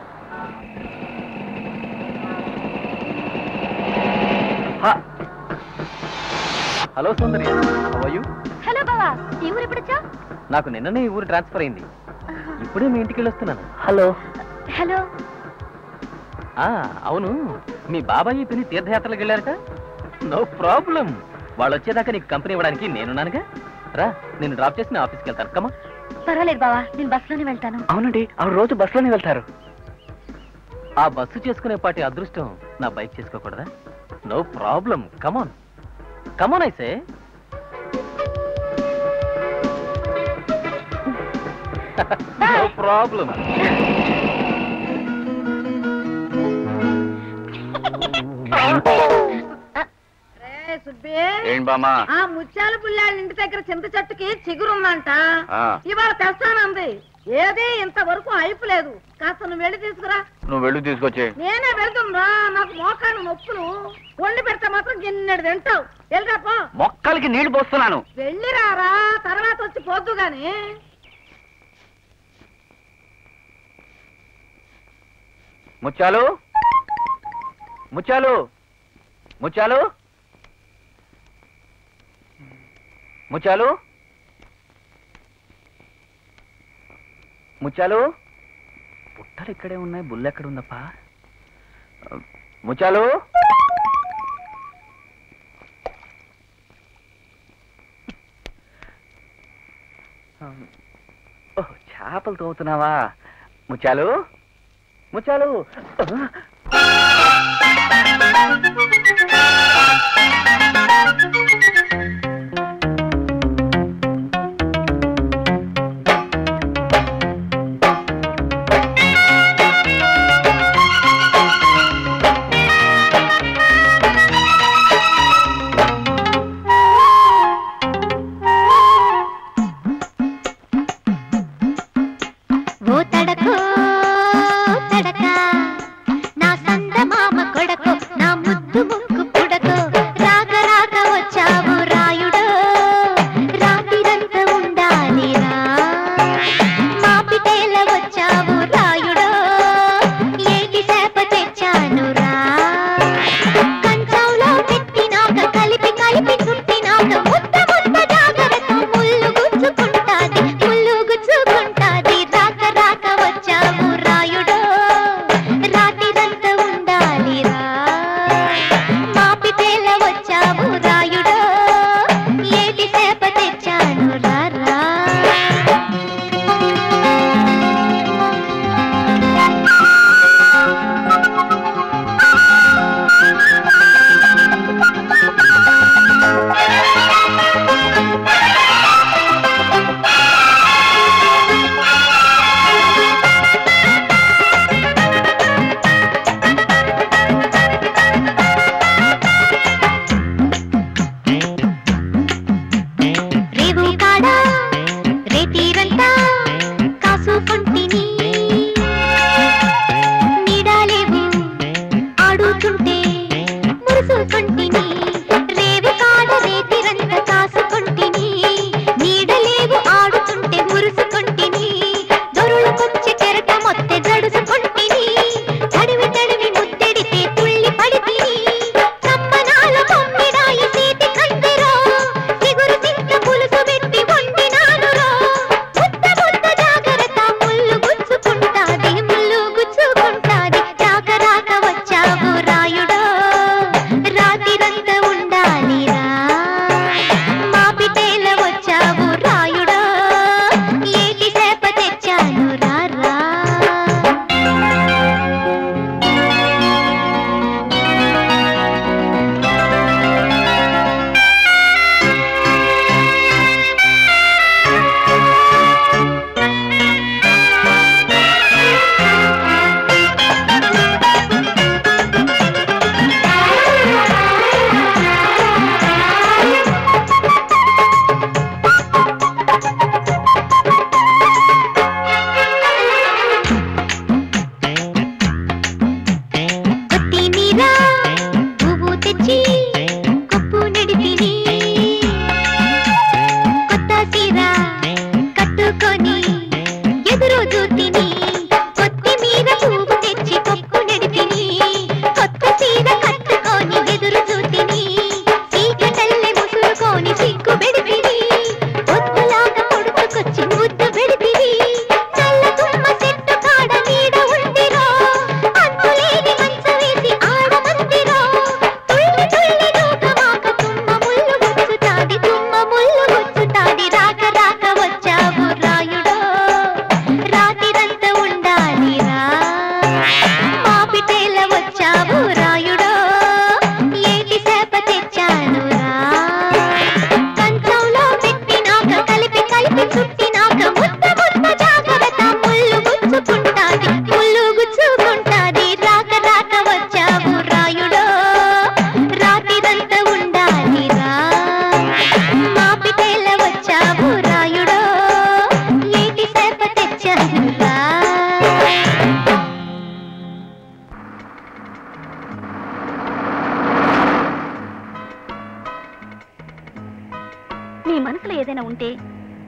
హలో సౌందర్య అయ్యూ హలో బావా ఈ ఊరు ఎప్పుడు వచ్చావు నాకు నిన్ననే ఈ ఊరు ట్రాన్స్ఫర్ అయింది ఇప్పుడే మీ ఇంటికి వెళ్ళి వస్తున్నాను హలో హలో ఆ అవును మీ బాబాయ్ పిని తీర్థయాత్రలకు వెళ్ళారట నో ప్రాబ్లం వాళ్ళు వచ్చేదాకా నీకు కంపెనీ ఇవ్వడానికి నేనున్నానుగా రా నేను డ్రాప్ చేసి నా ఆఫీస్కి వెళ్తాను కమా పర్వాలేదు బావా నేను బస్సులోనే వెళ్తాను అవునండి ఆవిడ రోజు బస్సులోనే వెళ్తారు ఆ బస్సు చేసుకునే పాటి అదృష్టం నా బైక్ చేసుకోకూడదా నో ప్రాబ్లం కమాన్ కమాన్ అయితే నో ప్రాబ్లం సుబ్బే ఏంటి బామా ఆ ముత్యాల పుల్లాళ్ళ ఇంటి దగ్గర చింత చెట్టుకి చిగురుందంట ఆ. ఇవాళ తెస్తానంది ఏది ఇంతవరకు అయిపోలేదు కాస్త నువ్వు వెళ్ళి తీసుకురా నువ్వు వెళ్ళు తీసుకొచ్చే నేనే వెళ్తున్నా నాకు మోకాలు నొప్పులు వండి పెడితే మాత్రం గిన్నెడు తింటావు వెళ్ళరా పో మొక్కలకి నీళ్లు పోస్తున్నాను వెళ్ళి రారా తర్వాత వచ్చి పోద్దు గాని ముత్యాలు ముత్యాలు ముత్యాలు ముత్యాలు ముత్యాలు పుట్టలు ఇక్కడే ఉన్నాయి బుల్ల ఎక్కడ ఉందప్ప ముత్యాలు ఓహ్, చేపలు తోగుతున్నావా ముత్యాలు ముత్యాలు ఓ తడకో తడక నా సంద మామ కొడకో నా ముద్దు ముక్కు పుడకో రాగ రాగ వచ్చావు రాయుడో రాత్రిరంత ఉండాలిరా మా పిటేల వచ్చావు రాయుడో ఏటి చేప తెచ్చానురా కంచంలో పెట్టినాక కలిపి కలిపి చుట్టినాక ముద్ద ముద్ద జాగ్రత్త ముళ్ళు గుచ్చుకుంటాది ముళ్ళు గుచ్చుకుంటాది రాక రాక వచ్చావు రాయుడో రాత్రిరంత ఉండాలిరా మా పిటేల వచ్చావు రాయుడో ఏటి చేప తెచ్చాను రా రేవు కాడ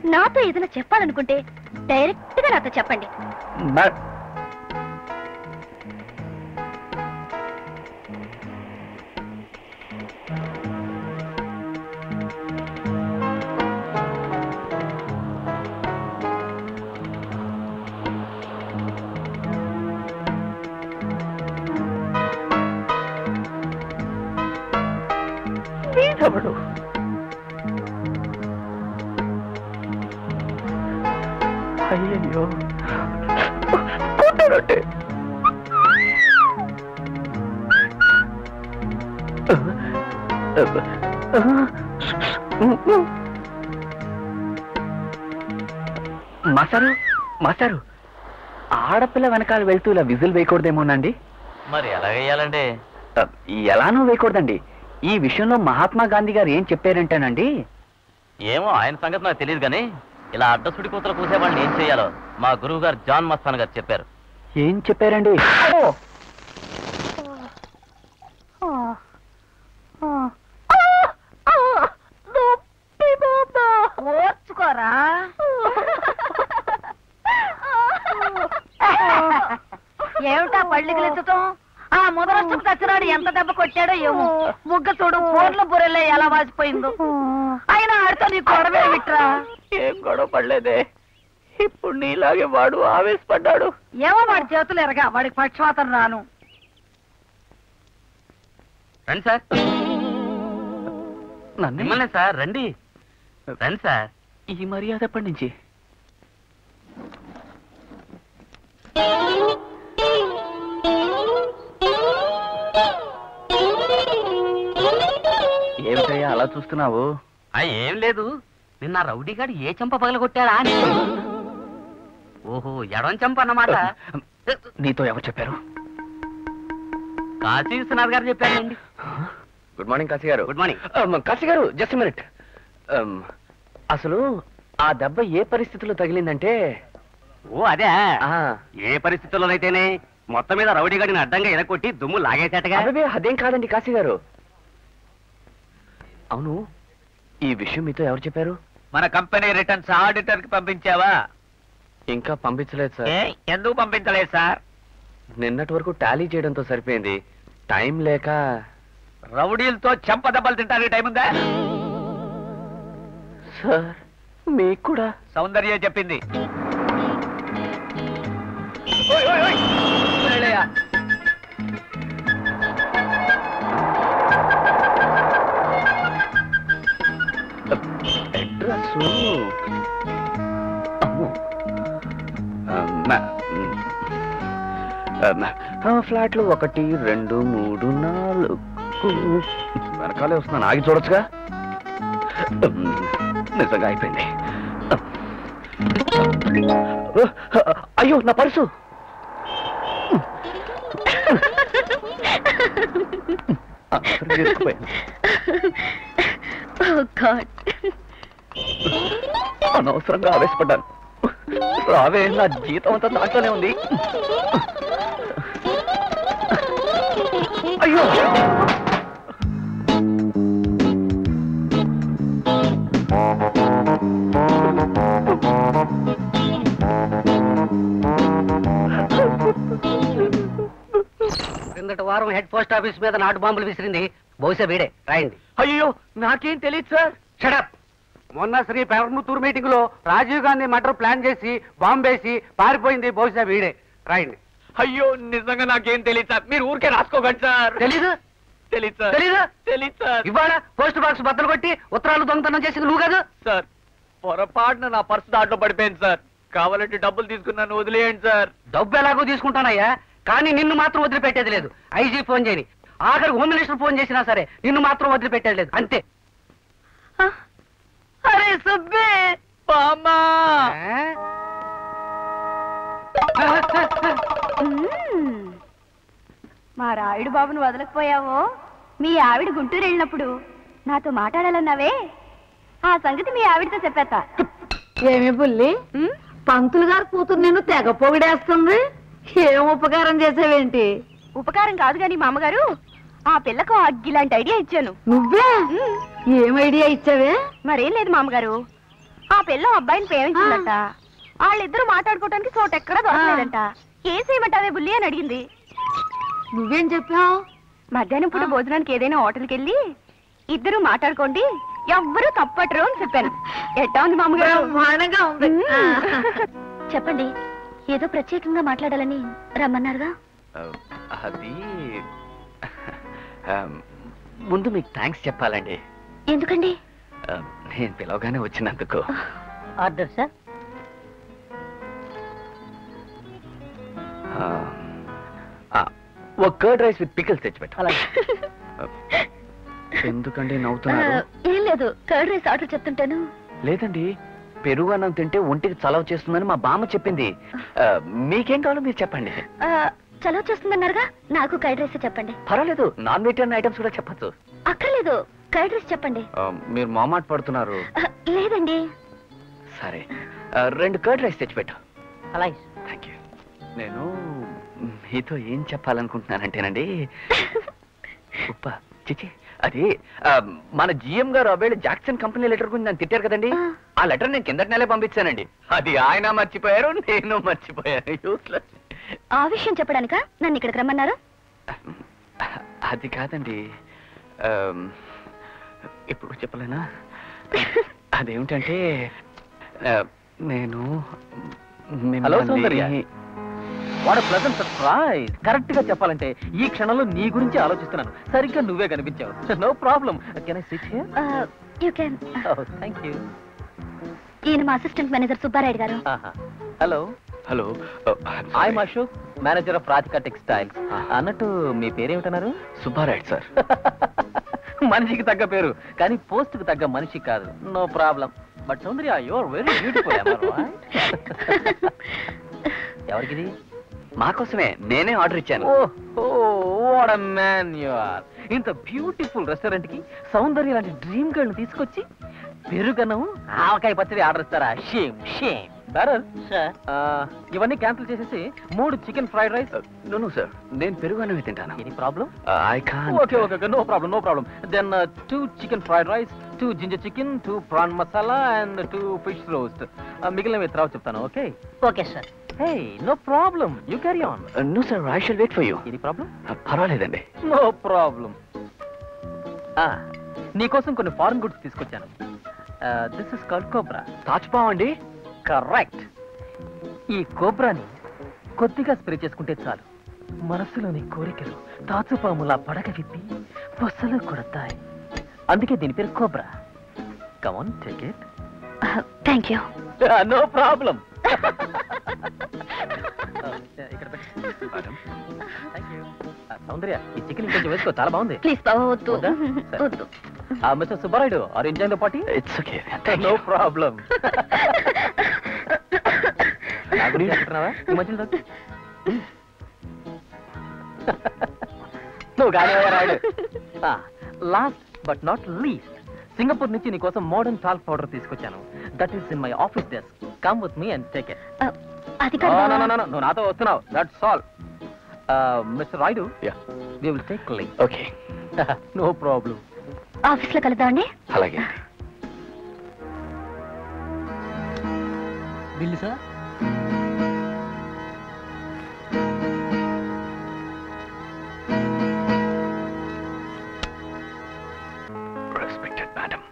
నాతో ఏదైనా చెప్పాలనుకుంటే డైరెక్ట్ గా నాతో చెప్పండి మే- వీడెవడు? అయ్యయ్యో కొట్టాడంటే మాస్టారు మాస్టారు ఆడపిల్ల వెనకాల వెళ్తూ ఇలా విజిల్ వేయకూడదేమోనండి మరి ఎలా వేయాలండి అ, ఎలానూ వేయకూడదండి ఈ విషయంలో మహాత్మా గాంధీ గారు ఏం చెప్పారంటేనండి ఏమో ఆయన సంగతి నాకు తెలియదు కానీ ఇలా అడ్డసుడి కూతురు కూసే వాళ్ళని ఏం చేయాలో మా గురువు గారు జాన్ మస్తాన్ గారు చెప్పారు ఏం చెప్పారండి ఓర్చుకోరా ఏమిటా పళ్ళికి ఎత్తటం ఆ ముదరష్టం చచ్చినాడు ఎంత దెబ్బ కొట్టాడో ఏమో ముగ్గ చూడు పూర్ల బుర్రెలే ఎలా వాసిపోయిందో అయినా ఆడితో నీ గొడవే విట్రా ఏం గొడవ పడలేదే ఇప్పుడు నీలాగే వాడు ఆవేశపడ్డాడు ఏమో వాడి చేతులు ఎరగా వాడికి పక్షవాతం రాను రండి సార్ నన్ను మిమ్మల్ని సార్ రండి రండి సార్ ఈ మర్యాద ఎప్పటి నుంచి ఏమిటయ్యా అలా చూస్తున్నావు ఆ, ఏం లేదు నిన్న రౌడీ గాడు ఏ చెంప పగలగొట్టాడా అని ఓహో ఎడం చెంప అన్నమాట నీతో ఎవరు చెప్పారు కాశీ విశ్వనాథ్ గారు చెప్పారండి గుడ్ మార్నింగ్ కాశీ గారు గుడ్ మార్నింగ్ Um, కాశీ గారు జస్ట్ మినిట్ అసలు ఆ దెబ్బ ఏ పరిస్థితిలో తగిలిందంటే ఓ అదే ఆ, ఏ పరిస్థితుల్లోనైతేనే మొత్తం మీద రౌడీ గాడిని అడ్డంగా ఎనకొట్టి దుమ్ము లాగేసేటగా అబ్బే అదేం కాదండి కాశీ గారు అవును ఈ విషయం మీతో ఎవరు చెప్పారు మన కంపెనీ రిటర్న్స్ ఆడిటర్ కి పంపించావా ఇంకా పంపించలేదు సార్ ఏ ఎందుకు పంపించలేదు సార్ నిన్నటి వరకు టాలీ చేయడంతో సరిపోయింది టైం లేక రౌడీలతో చెంప దెబ్బలు తింటానికి టైం ఉందా సార్ మీకు కూడా సౌందర్య చెప్పింది అడ్రస్ అమ్మో ఫ్లాట్లు ఒకటి రెండు మూడు నాలుగు వెనకాలే వస్తున్నాను ఆగి చూడొచ్చుగా నిజంగా అయిపోయింది అయ్యో నా పర్సు ఆఖరికి ఇరుక్కుపోయాను. అనవసరంగా ఆవేశపడ్డాను రావే నా జీతం అంతా దాంట్లోనే ఉంది అయ్యో క్రిందటి వారం హెడ్ పోస్ట్ ఆఫీస్ మీద నాటు బాంబులు విసిరింది బహుశా వీడే రాయండి అయ్యో నాకేం తెలియదు సార్ షడప్ మొన్న శ్రీ పెరముత్తూరు మీటింగ్ లో రాజీవ్ గాంధీ మర్డర్ ప్లాన్ చేసి బాంబేసి పారిపోయింది బహుశా వీడే రాయండి అయ్యో నిజంగా నాకేం తెలియదు సార్ మీరు ఊరికే రాసుకోకండి సార్ తెలీదు తెలియదు సార్ తెలీదు తెలియదు సార్ ఇవాళ పోస్ట్ బాక్స్ బద్దలు కొట్టి ఉత్తరాలు దొంగతనం చేసింది నువ్వు కాదు సార్ పొరపాటున నా పర్సు దాంట్లో పడిపోయింది సార్ కావాలంటే డబ్బులు తీసుకున్నాను వదిలేయండి సార్ డబ్బు ఎలాగో తీసుకుంటానయ్యా కానీ నిన్ను మాత్రం వదిలిపెట్టేది లేదు ఐజీ ఫోన్ చేయని ఆఖరి హోమ్ మినిస్టర్ ఫోన్ చేసినా సరే నిన్ను మాత్రం వదిలిపెట్టేది లేదు అంతే అరే సుబ్బే బామ్మా మ్మ్. మా రాయుడు బాబును వదలకపోయావో మీ ఆవిడ గుంటూరు వెళ్ళినప్పుడు నాతో మాట్లాడాలన్నావే ఆ సంగతి మీ ఆవిడతో చెప్పేత ఏమి బుల్లి పంతులు గారు కూతురు నేను తెగ పొగిడేస్తుంది ఏం ఉపకారం చేసావేంటి ఉపకారం కాదు గాని మా అమ్మగారు ఆ పిల్లకు అగ్గిలాంటి ఐడియా ఇచ్చాను నువ్వే మ్మ్. ఏం ఐడియా ఇచ్చావే మరేం లేదు మామగారు ఆ పిల్ల అబ్బాయిని ప్రేమించిందంట వాళ్ళిద్దరూ మాట్లాడుకోవడానికి చోట ఎక్కడా దొరకలేదంట ఏం చేయమంటావే బుల్లి అని అడిగింది నువ్వేం చెప్పావు మధ్యాహ్నం పూట భోజనానికి ఏదైనా హోటల్కి వెళ్ళి ఇద్దరు మాట్లాడుకోండి ఎవ్వరూ తప్పటరు అని చెప్పాను ఎట్టా ఉంది మామగారు బ్రహ్మాండంగా ఉంది చెప్పండి ఏదో ప్రత్యేకంగా మాట్లాడాలని రమ్మన్నారుగా ఆ, అది ఆ, ముందు మీకు థ్యాంక్స్ చెప్పాలండి ఎందుకండి ఆ, నేను పిలవగానే వచ్చినందుకు ఆర్డర్ సార్ ఆ, ఆ, ఒక కర్డ్ రైస్ విత్ పికల్స్ తెచ్చిపెట్టు అలాగే ఎందుకండి ఆ, నవ్వుతున్నారు ఏం లేదు కర్డ్ రైస్ ఆర్డర్ చెప్తుంటాను లేదండి పెరుగు అన్నం తింటే ఒంటికి చలవ చేస్తుందని మా బామ్మ చెప్పింది ఆ, మీకేం కావాలో మీరు చెప్పండి ఆ, చలవ చేస్తుందన్నారుగా నాకు కర్డ్ రైస్ చెప్పండి పర్వాలేదు నాన్ వెజిటేరియన్ ఐటమ్స్ కూడా చెప్పచ్చు అక్కర్లేదు కర్డ్ రైస్ చెప్పండి మీరు మామాట పడుతున్నారు ఆ, లేదండి సరే ఆ, రెండు కర్డ్ రైస్ తెచ్చిపెట్టు అలాగే థ్యాంక్ యూ నేను మీతో ఏం చెప్పాలనుకుంటున్నానంటేనండి ఉప్ప చిచి అది ఆ, మన జిఎం గారు అవేళ జాక్సన్ కంపెనీ లెటర్ గురించి నన్ను తిట్టారు కదండి ఆ. ఆ లెటర్ నేను కిందటి నెలే పంపించానండి అది ఆయన మర్చిపోయారు నేను మర్చిపోయాను Useless. ఆ విషయం చెప్పడానికా నన్ను ఇక్కడికి రమ్మన్నారు అది కాదండి ఆమ్, ఇప్పుడు చెప్పలేనా అదేమిటంటే ఆ, నేను హలో మిమ్మల్ని- సౌందర్య. వాడు ప్లజెంట్ సర్ప్రైజ్ కరెక్ట్ గా చెప్పాలంటే ఈ క్షణంలో నీ గురించి ఆలోచిస్తున్నాను సరిగ్గా నువ్వే కనిపించావు no problem can I sit here you can thank you ఈయన మా అసిస్టెంట్ మేనేజర్ సుబ్బారాయుడు గారు hello hello I'm Ashok manager of Radhika textiles అన్నట్టు మీ పేరేమిటన్నారు సుబ్బారాయుడు సార్ మనిషికి తగ్గ పేరు కానీ పోస్ట్ కు తగ్గ మనిషి కాదు no problem but Soundarya your very beautiful ఎవరికిది మా కోసమే నేనే ఆర్డర్ ఇచ్చాను వాట్ మ్యాన్ యు ఆర్ ఇంత బ్యూటిఫుల్ రెస్టారెంట్ కి సౌందర్య లాంటి డ్రీమ్ గర్ల్ ని తీసుకొచ్చి పెరుగనం ఆవకాయ పచ్చడి ఆర్డర్ ఇస్తారా షేమ్ షేమ్ బెటర్ ఇవన్నీ క్యాన్సిల్ చేసేసి మూడు chicken fried rice no sir నేను పెరుగు అన్నమే తింటాను any problem I can okay okay no problem no problem then two chicken fried rice two ginger chicken two prawn masala and two fish roast మిగిలినవి తర్వాత చెప్తాను okay okay sir hey no problem you carry on no sir I shall wait for you any problem పర్వాలేదండి no problem నీకోసం కొన్ని foreign goods తీసుకొచ్చాను this is called cobra తాజ్పావ్ అండి correct ఈ కోబ్రాని కొద్దిగా స్ప్రే చేసుకుంటే చాలు మనసులోని కోరికలు తాచుపాములా పడక విప్పి బొస్సలు కొడతాయి అందుకే దీని పేరు cobra come on take it thank you no problem ఇక్కడ మేడం థ్యాంక్ యూ సౌందర్య ఈ చికెన్ ఇంకొంచెం వేసుకో చాలా బాగుంది ప్లీజ్ బాబు వద్దు వద్దా? సరే. వద్దు Mister Subbarayudu are enjoy the party it's okay no problem నా గురించి అనుకుంటున్నావా ఈ మధ్యలో తాగు. నువ్వు కానీ Rayudu last but not least Singapore నుంచి నీకోసం మోడర్న్ టాల్క్ పౌడర్ తీసుకొచ్చాను that is in my office desk come with me and take it ఆ, అది కాదు బావ. నువ్వు నాతో వస్తున్నావు that's all Mister Rayudu Yeah. We will take link okay no problem office లో కలుద్దామండి అలాగే bill sir respected madam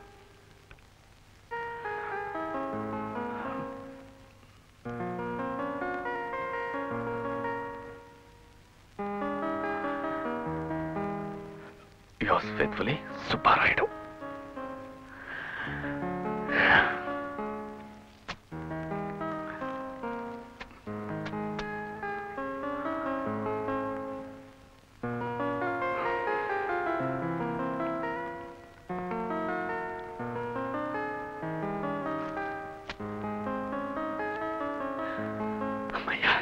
Yours faithfully, Subbaraidu. అమ్మయ్యా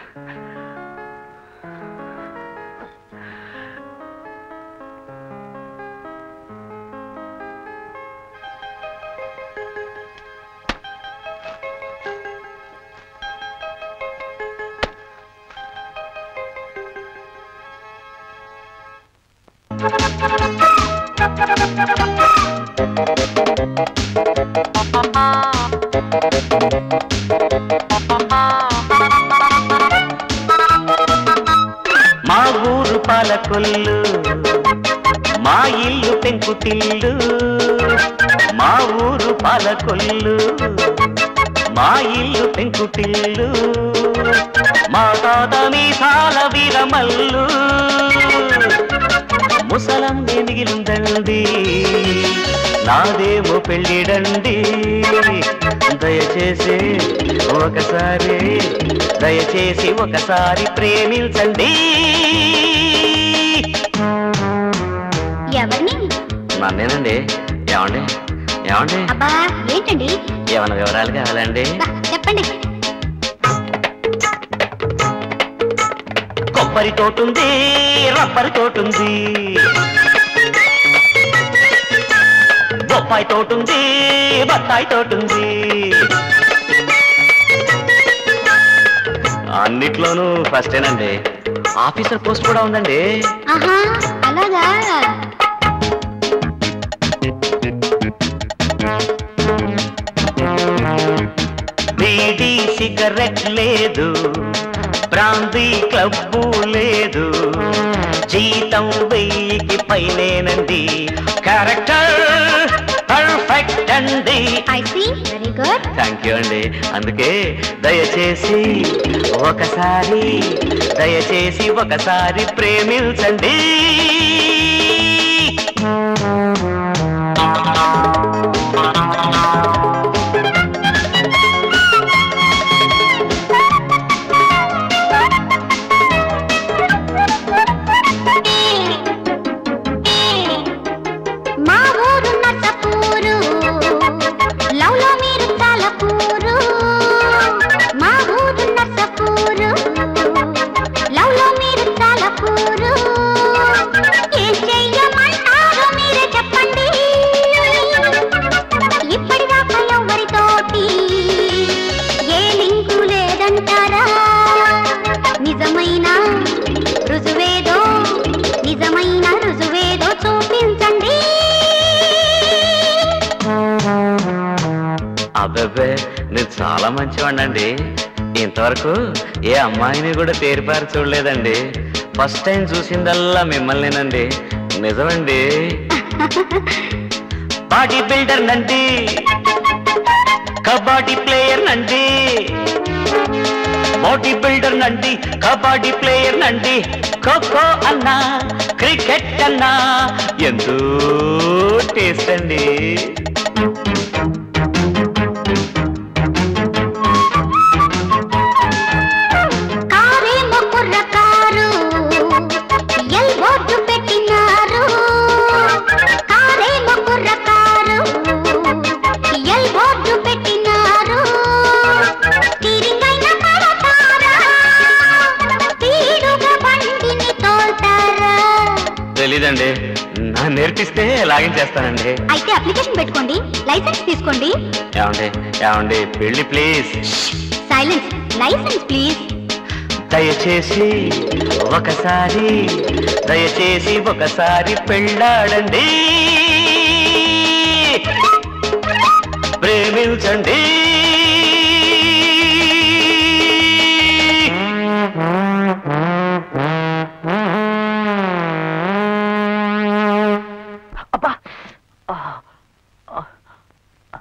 ఆ మా ఊరు పాలకొల్లు మా ఇల్లు పెంకుటిల్లు మా ఊరు పాలకొల్లు మా ఇల్లు పెంకుటిల్లు మా తాత మీసాల వీరమల్లు ముసలం మిగిలిందండి నాదేమో పెళ్ళిడండి దయచేసి ఒకసారి దయచేసి ఒకసారి ప్రేమించండి ఎవరిని నన్నేనండి ఏమండి ఏమండి అబ్బా ఏంటండి ఏమైనా వివరాలు కావాలండి బా, చెప్పండి కొబ్బరి తోటుంది రబ్బరి తోటుంది బొప్పాయి తోటుంది బత్తాయి తోటుంది అన్నిట్లోనూ ఫస్టేనండి ఆఫీసర్ పోస్ట్ కూడా ఉందండి ఆహా అలాగా బీడీ సిగరెట్ లేదు బ్రాందీ క్లబ్బు లేదు జీతం వెయ్యికి పైనేనండి క్యారెక్టర్ పర్ఫెక్ట్ అండి I see very good thank you అండి అందుకే దయచేసి ఒకసారి దయచేసి ఒకసారి ప్రేమించండి మా ఊరు నట్టపూరు లవ్ లో మీరు చాలా పూరు మా ఊరు నట్టపూరు లవ్ లో మీరు చాలా పూరు ఏం చెయ్యమంటారో మీరే చెప్పండి ఇప్పటిదాకా ఎవరితోటి ఏ లింకు లేదంటారా నిజమైన రుజువేదో నిజమైన రుజువేదో చూపించండి అబ్బాబే నేను చాలా మంచివాడినండి ఇంతవరకు ఏ అమ్మాయిని కూడా తేరిపారి చూడలేదండి ఫస్ట్ టైం చూసిందల్లా మిమ్మల్నేనండి నిజమండి బాడీ బిల్డర్ నండి కబడ్డీ ప్లేయర్ నండి బాడీ బిల్డర్ నండి కబడ్డీ ప్లేయర్ నండి ఖోఖో అన్నా క్రికెట్ అన్నా ఎంతో టేస్ట్ అండి కారేమో కుర్ర కారు ఎల్ బోర్డు పెట్టినారు కారేమో కుర్ర కారు ఎల్ బోర్డు పెట్టినారు స్టీరింగ్ అయినా పడతారా స్పీడుగా బండిని తోల్తారా తెలీదండి నా నేర్పిస్తే లాగించేస్తానండి అయితే అప్లికేషన్ పెట్టుకోండి లైసెన్స్ తీసుకోండి ఏమండి ఏమండి పెళ్లి ప్లీజ్ సైలెన్స్ లైసెన్స్ ప్లీజ్ దయచేసి ఒకసారి దయచేసి ఒకసారి పెళ్ళాడండి ప్రేమించండి అబ్బా ఆ, ఆ, ఆ.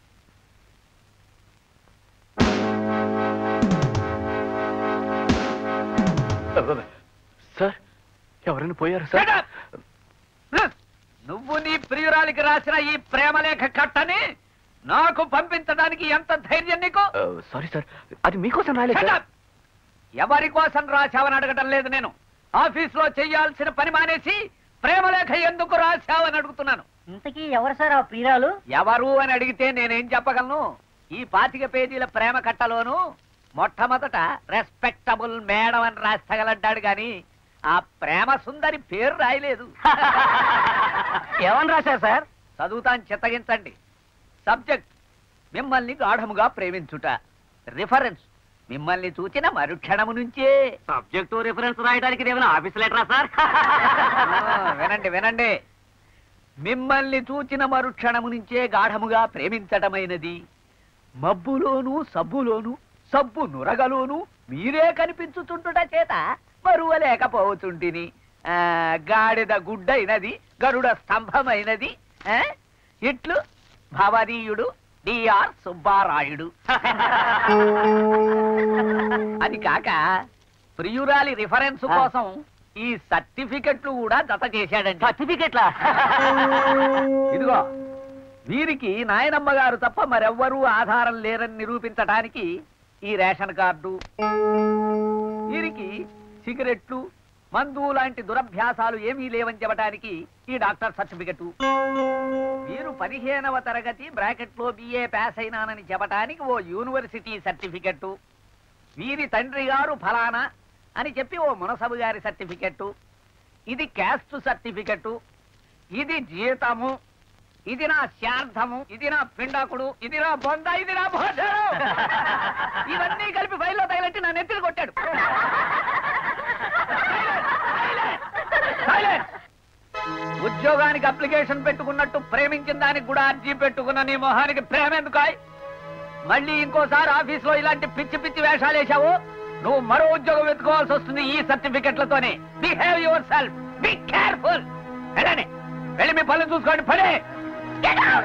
సార్ ఎవరైనా పోయారు Shut up! నువ్వు నీ ప్రియురాలికి రాసిన ఈ ప్రేమలేఖ కట్టని నాకు పంపించడానికి ఎంత ధైర్యం నీకు సారీ సార్ అది మీకోసం రాలేదు Shut సార్ up! ఎవరి కోసం రాశావని అడగటం లేదు నేను ఆఫీస్ లో చేయాల్సిన పని మానేసి ప్రేమలేఖ ఎందుకు రాశావని అడుగుతున్నాను ఇంతకీ ఎవరు సార్ ఆ ప్రియురాలు ఎవరు అని అడిగితే నేనేం చెప్పగలను ఈ పాతిక పేజీల ప్రేమ కట్టలోను మొట్టమొదట రెస్పెక్టబుల్ మేడం అని రాసి తగలడ్డాడు గాని ఆ ప్రేమ సుందరి పేరు రాయలేదు ఏమని రాశారు సార్ చదువుతాను చిత్తగించండి సబ్జెక్ట్ మిమ్మల్ని గాఢముగా ప్రేమించుట రిఫరెన్స్ మిమ్మల్ని చూచిన మరుక్షణము నుంచే సబ్జెక్టు రిఫరెన్స్ రాయడానికి ఏమైనా ఆఫీస్ లెటరా సార్ ఆ, వినండి వినండి మిమ్మల్ని చూచిన మరుక్షణము నుంచే గాఢముగా ప్రేమించటమైనది మబ్బులోను సబ్బులోను సబ్బు నురగలోను మీరే కనిపించుతుంటుట చేత బరువలేకపోతుంటిని ఆ, గాడిద గుడ్డైనది గరుడ స్తంభమైనది ఆ, ఇట్లు భవనీయుడు డిఆర్ సుబ్బారాయుడు అది కాక ప్రియురాలి రిఫరెన్స్ కోసం ఈ సర్టిఫికెట్లు కూడా జత చేశాడండి సర్టిఫికెట్లా ఇదిగో వీరికి నాయనమ్మ గారు తప్ప మరెవ్వరూ ఆధారం లేరని నిరూపించడానికి ఈ రేషన్ కార్డు వీరికి సిగరెట్లు మందు లాంటి దురభ్యాసాలు ఏమీ లేవని చెప్పడానికి ఈ డాక్టర్ సర్టిఫికెట్ వీరు పదిహేనవ తరగతి బ్రాకెట్ లో బిఏ పాస్ అయినానని చెప్పడానికి ఓ యూనివర్సిటీ సర్టిఫికెట్ వీరి తండ్రి గారు ఫలానా అని చెప్పి ఓ మునసబు గారి సర్టిఫికెట్ ఇది క్యాస్ట్ సర్టిఫికెట్ ఇది జీతము ఇది నా శార్థము ఇది నా పిండాకుడు ఇది నా బొంద ఇది నా భోజనం ఇవన్నీ కలిపి ఫైల్లో తగిలట్టి నా నెత్తిని కొట్టాడు Silence! ఉద్యోగానికి అప్లికేషన్ పెట్టుకున్నట్టు ప్రేమించిన దానికి కూడా అర్జీ పెట్టుకున్న నీ మొహానికి ప్రేమ ఎందుకాయ్ మళ్ళీ ఇంకోసారి ఆఫీస్ లో ఇలాంటి పిచ్చి పిచ్చి వేషాలు వేశావు నువ్వు మరో ఉద్యోగం వెతుకోవాల్సి వస్తుంది ఈ సర్టిఫికెట్లతోనే behave yourself be careful వెళ్ళండి వెళ్ళి మీ పనులు చూసుకోండి పడే Get out!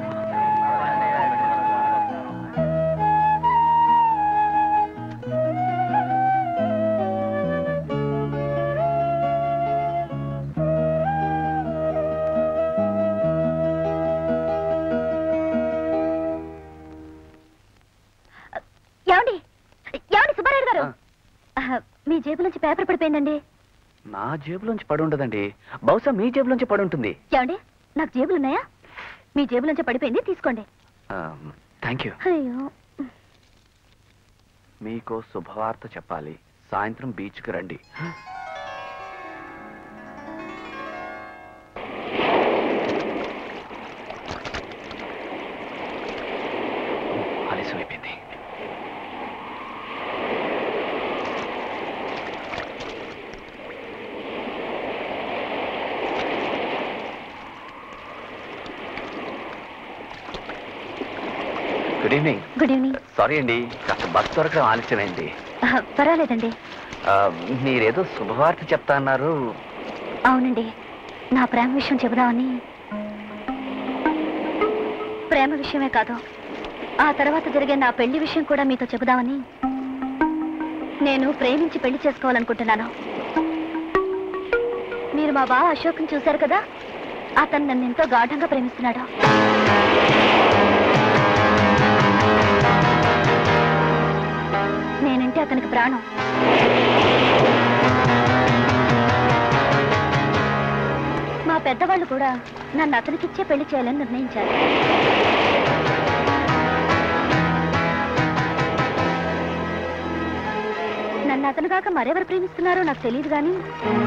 ఏమండి ఏమండి సుబ్బారాయుడు గారు ఆహా, మీ జేబులోంచి పేపర్ పడిపోయిందండి నా జేబులోంచి పడి ఉండదండి బహుశా మీ జేబులోంచి పడి ఉంటుంది ఏమండి నాకు జేబులు ఉన్నాయా మీ జేబులోంచి పడిపోయింది తీసుకోండి థ్యాంక్ యూ అయ్యో మీకో శుభవార్త చెప్పాలి సాయంత్రం బీచ్కి రండి ఆలస్యం అయిపోయింది good evening good evening sorry అండి కాస్త బస్ దొరకడం ఆలస్యమైంది ఆహా, పర్వాలేదండి ఆ, మీరేదో శుభవార్త చెప్తా అన్నారు అవునండి నా ప్రేమ విషయం చెబుదామని ప్రేమ విషయమే కాదు ఆ తర్వాత జరిగే నా పెళ్లి విషయం కూడా మీతో చెబుదామని నేను ప్రేమించి పెళ్లి చేసుకోవాలనుకుంటున్నాను మీరు మా బావ అశోక్ని చూశారు కదా అతను నన్ను ఎంతో గాఢంగా ప్రేమిస్తున్నాడు నేనంటే అతనికి ప్రాణం మా పెద్దవాళ్ళు కూడా నన్ను అతనికిచ్చే పెళ్లి చేయాలని నిర్ణయించారు నన్ను అతను కాక మరెవరు ప్రేమిస్తున్నారో నాకు తెలియదు కానీ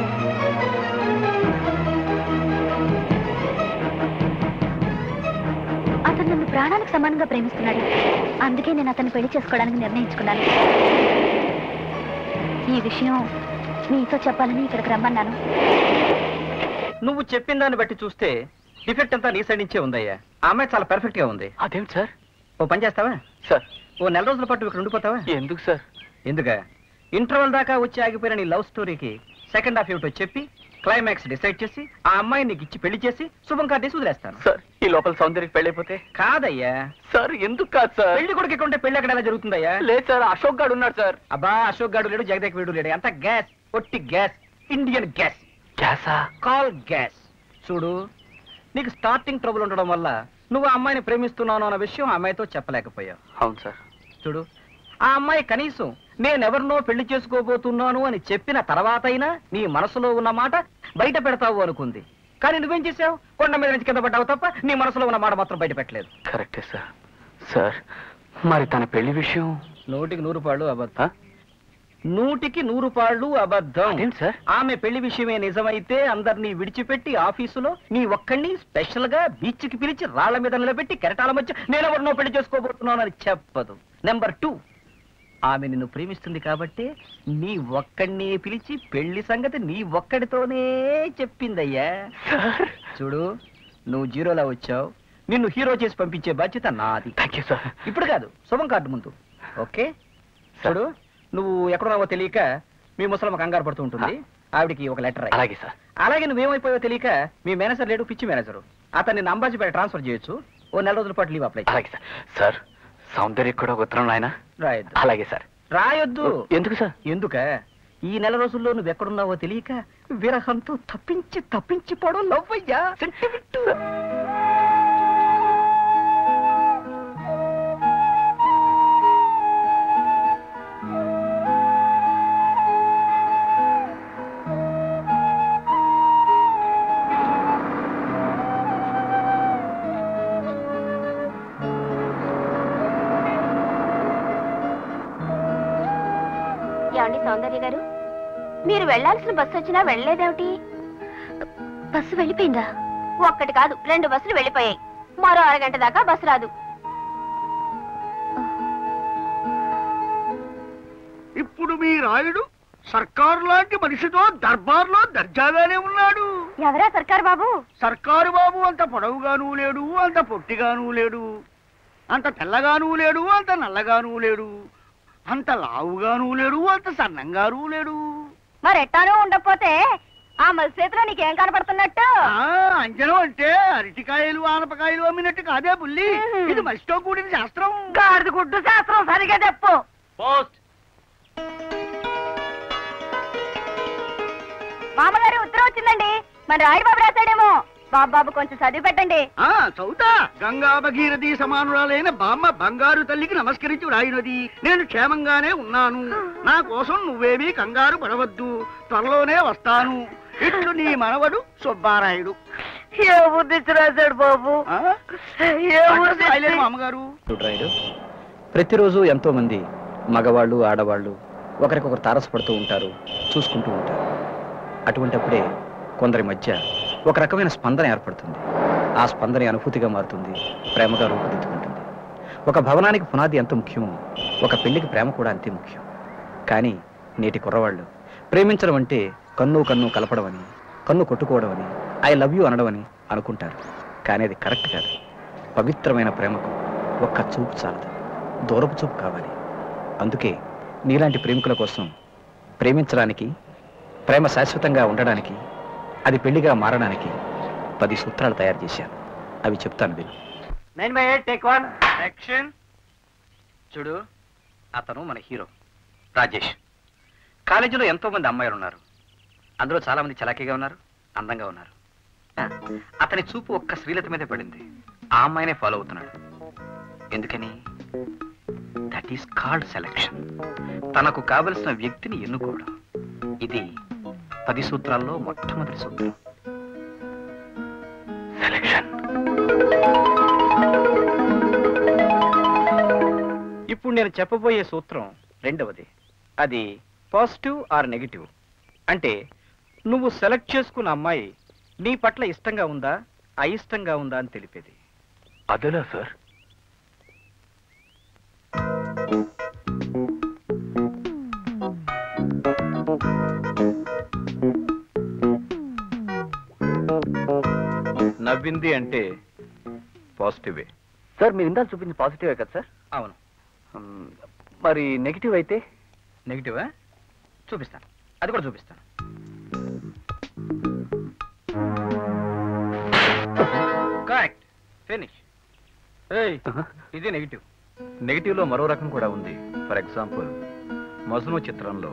అతను నన్ను ప్రాణానికి సమానంగా ప్రేమిస్తున్నాడు అందుకే నేను అతన్ని పెళ్లి చేసుకోవడానికి నిర్ణయించుకున్నాను ఈ విషయం మీతో చెప్పాలని ఇక్కడికి రమ్మన్నాను నువ్వు చెప్పిన దాన్ని బట్టి చూస్తే డిఫెక్ట్ అంతా నీ సైడ్ నుంచే ఉందయ్యా ఆ అమ్మాయి చాలా పర్ఫెక్ట్ గా ఉంది అదేమిటి సార్ ఓ పని చేస్తావా సార్ ఓ నెల రోజుల పాటు ఇక్కడ ఉండిపోతావా ఎందుకు సార్ ఎందుక ఇంటర్వల్ దాకా వచ్చి ఆగిపోయిన నీ లవ్ స్టోరీకి సెకండ్ హాఫ్ ఏమిటో చెప్పి క్లైమాక్స్ డిసైడ్ చేసి ఆ అమ్మాయి నీకు ఇచ్చి పెళ్లి చేసి శుభం కార్డేసి వదిలేస్తాను సార్ ఈ లోపల సౌందర్యకి పెళ్ళైపోతే కాదయ్యా సార్ ఎందుకు కాదు సార్ పెళ్లి కొడుకు ఇక్కడ ఉంటే పెళ్లి అక్కడ ఎలా జరుగుతుందయ్యా లేదు సార్ అశోక్ గారు ఉన్నాడు సార్ అబ్బా అశోక్ గాడు లేడు జగదేక్ వీడు లేడు అంత గ్యాస్ ఒట్టి గ్యాస్ ఇండియన్ గ్యాస్ గ్యాసా కాల్ గ్యాస్ చూడు నీకు స్టార్టింగ్ ట్రబుల్ ఉండడం వల్ల నువ్వు ఆ అమ్మాయిని ప్రేమిస్తున్నాను అన్న విషయం ఆ అమ్మాయితో చెప్పలేకపోయావు అవును సార్ చూడు ఆ అమ్మాయి కనీసం నేనెవరినో పెళ్లి చేసుకోబోతున్నాను అని చెప్పిన తర్వాతైనా నీ మనసులో ఉన్న మాట బయట పెడతావు అనుకుంది కానీ నువ్వేం చేసావు కొండ మీద నుంచి కింద పడ్డావు తప్ప నీ మనసులో ఉన్న మాట మాత్రం బయట పెట్టలేదు కరెక్టే సార్ సార్ మరి తన పెళ్లి విషయం నూటికి నూరు పాళ్ళు అబద్ధం ఆ? నూటికి నూరు పాళ్ళు అబద్ధం అదేంటి సార్ ఆమె పెళ్లి విషయమే నిజమైతే అందరినీ విడిచిపెట్టి ఆఫీసులో నీ ఒక్కడిని స్పెషల్ గా బీచ్ కి పిలిచి రాళ్ల మీద నిలబెట్టి కెరటాల మధ్య నేనెవరినో పెళ్లి చేసుకోబోతున్నాను అని చెప్పదు నెంబర్ టూ ఆమె నిన్ను ప్రేమిస్తుంది కాబట్టి నీ ఒక్కడిని పిలిచి పెళ్లి సంగతి నీ ఒక్కడితోనే చెప్పిందయ్యా చూడు నువ్వు జీరోలా వచ్చావు నిన్ను హీరో చేసి పంపించే బాధ్యత నాది థ్యాంక్ యూ సార్ ఇప్పుడు కాదు శుభం కార్డు ముందు ఓకే చూడు నువ్వు ఎక్కడున్నావో తెలియక మీ ముసలమ్మ కంగారు పడుతూ ఉంటుంది ఆవిడికి ఒక లెటర్ రాయి. అలాగే సార్ అలాగే నువ్వేమైపోయావో తెలియక మీ మేనేజర్ లేడు పిచ్చి మేనేజర్ అతన్ని నంబాజీపేట ట్రాన్స్ఫర్ చేయొచ్చు ఓ నెల రోజుల పాటు లీవ్ అప్లై చేయి. అలాగే సార్ సార్ సౌందర్య కూడా ఒక ఉత్తరం నాయన రాయొద్దు అలాగే సార్ రాయొద్దు ఎందుకు సార్ ఎందుక ఈ నెల రోజుల్లో నువ్వు ఎక్కడున్నావో తెలియక విరహంతో తప్పించి తప్పించి పోవడం లవ్వయ్యా సెంటిమెంట్ ఏమండి సౌందర్య గారు మీరు వెళ్ళాల్సిన బస్సు వచ్చినా వెళ్ళలేదేమిటి బస్సు వెళ్ళిపోయిందా ఒక్కటి కాదు రెండు బస్సులు వెళ్ళిపోయాయి మరో అరగంట దాకా బస్సు రాదు ఇప్పుడు మీ రాయుడు సర్కారు లాంటి మనిషితో దర్బార్లో దర్జాగానే ఉన్నాడు ఎవరా సర్కార్ బాబు సర్కారు బాబు అంత పొడవుగాను లేడు అంత పొట్టిగాను లేడు అంత తెల్లగాను లేడు అంత నల్లగాను లేడు అంత లావుగాను లేడు అంత సన్నంగాను లేడు మరి ఎట్టానో ఉండకపోతే ఆ మత్స్యతలో నీకేం కనపడుతున్నట్టు ఆ అంజనం అంటే అరటికాయలు ఆనపకాయలు అమ్మినట్టు కాదే బుల్లి ఇది మనిషితో కూడిన శాస్త్రం గాడిద గుడ్డు శాస్త్రం సరిగా చెప్పు పోస్ట్ మామగారు ఉత్తరం వచ్చిందండి మన రాయుడు బాబు రాశాడేమో బాబు బాబు కొంచెం చదివి పెట్టండి ఆ చౌతా గంగా భగీరథి సమానురాలైన బామ్మ బంగారు తల్లికి నమస్కరించి వ్రాయినది నేను క్షేమంగానే ఉన్నాను నా కోసం నువ్వేమీ కంగారు పడవద్దు త్వరలోనే వస్తాను ఇట్లు నీ మనవడు సుబ్బారాయుడు ఏ బుద్ధి రాశాడు బాబు ఆ? ఏ అడ్రస్ రాయలేదు మా అమ్మగారు రాయుడు ప్రతిరోజు ఎంతో మంది మగవాళ్ళు ఆడవాళ్ళు ఒకరికొకరు తారసపడుతూ ఉంటారు చూసుకుంటూ ఉంటారు అటువంటప్పుడే కొందరి మధ్య ఒక రకమైన స్పందన ఏర్పడుతుంది ఆ స్పందన అనుభూతిగా మారుతుంది ప్రేమగా రూపుదిద్దుకుంటుంది ఒక భవనానికి పునాది ఎంత ముఖ్యమో ఒక పెళ్లికి ప్రేమ కూడా అంతే ముఖ్యం కానీ నేటి కుర్రవాళ్ళు ప్రేమించడం అంటే కన్ను కన్ను కలపడం అని కన్ను కొట్టుకోవడం అని ఐ లవ్ యూ అనడం అని అనుకుంటారు కానీ అది కరెక్ట్ కాదు పవిత్రమైన ప్రేమకు ఒక్క చూపు చాలదు దూరపు చూపు కావాలి అందుకే నీలాంటి ప్రేమికుల కోసం ప్రేమించడానికి ప్రేమ శాశ్వతంగా ఉండడానికి అది పెళ్లిగా మారడానికి పది సూత్రాలు తయారు చేశాను అవి చెప్తాను విను nine by eight take one action చూడు అతను మన హీరో రాజేష్ కాలేజీలో ఎంతో మంది అమ్మాయిలు ఉన్నారు అందులో చాలా మంది చలాకీగా ఉన్నారు అందంగా ఉన్నారు అతని చూపు ఒక్క శ్రీలత మీదే పడింది ఆ అమ్మాయినే ఫాలో అవుతున్నాడు ఎందుకని దట్ ఈస్ కాల్డ్ సెలక్షన్ తనకు కావలసిన వ్యక్తిని ఎన్నుకోవడం ఇది పది సూత్రాల్లో మొట్టమొదటి సూత్రం సెలక్షన్ ఇప్పుడు నేను చెప్పబోయే సూత్రం రెండవది అది పాజిటివ్ ఆర్ నెగిటివ్ అంటే నువ్వు సెలెక్ట్ చేసుకున్న అమ్మాయి నీ పట్ల ఇష్టంగా ఉందా అయిష్టంగా ఉందా అని తెలిపేది అదేలా సార్ నవ్వింది అంటే పాజిటివే సార్ మీరు ఇందాక చూపించిన పాజిటివే కదా సార్ అవును మ్, మరి నెగిటివ్ అయితే నెగిటివా చూపిస్తాను అది కూడా చూపిస్తాను కరెక్ట్ ఫినిష్ ఇది నెగిటివ్ నెగిటివ్ లో మరో రకం కూడా ఉంది ఫర్ ఎగ్జాంపుల్ మజ్ను చిత్రంలో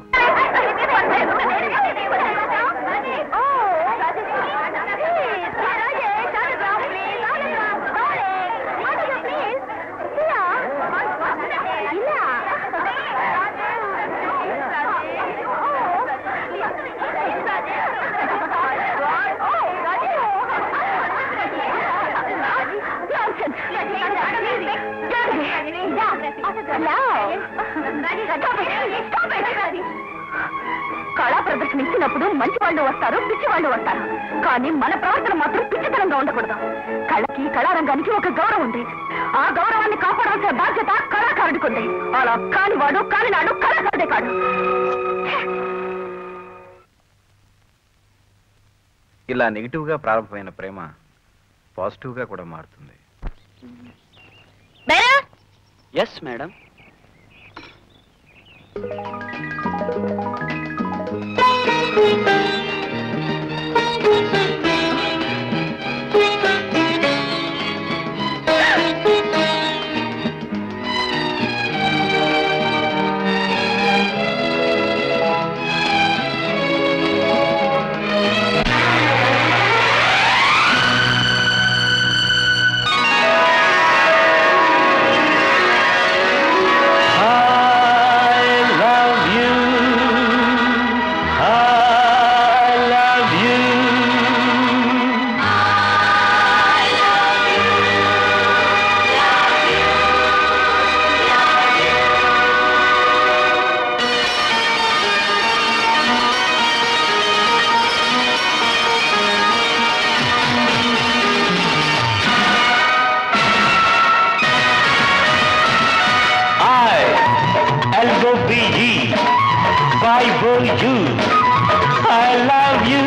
కళా ప్రదర్శన ఇచ్చినప్పుడు మంచి వాళ్ళు వస్తారు పిచ్చి వాళ్ళు వస్తారు కానీ మన ప్రవర్తన మాత్రం పిచ్చితనంగా ఉండకూడదు కళకి కళారంగానికి ఒక గౌరవం ఉంది ఆ గౌరవాన్ని కాపాడాల్సిన బాధ్యత కళాకారుడికి ఉంది అలా కానివాడు కానినాడు కళాకారుడే కాడు ఇలా నెగిటివ్ గా ప్రారంభమైన ప్రేమ పాజిటివ్ గా కూడా మారుతుంది బేరా yes madam I love you. I love you. I, L-O-V-E, Bible you, I love you.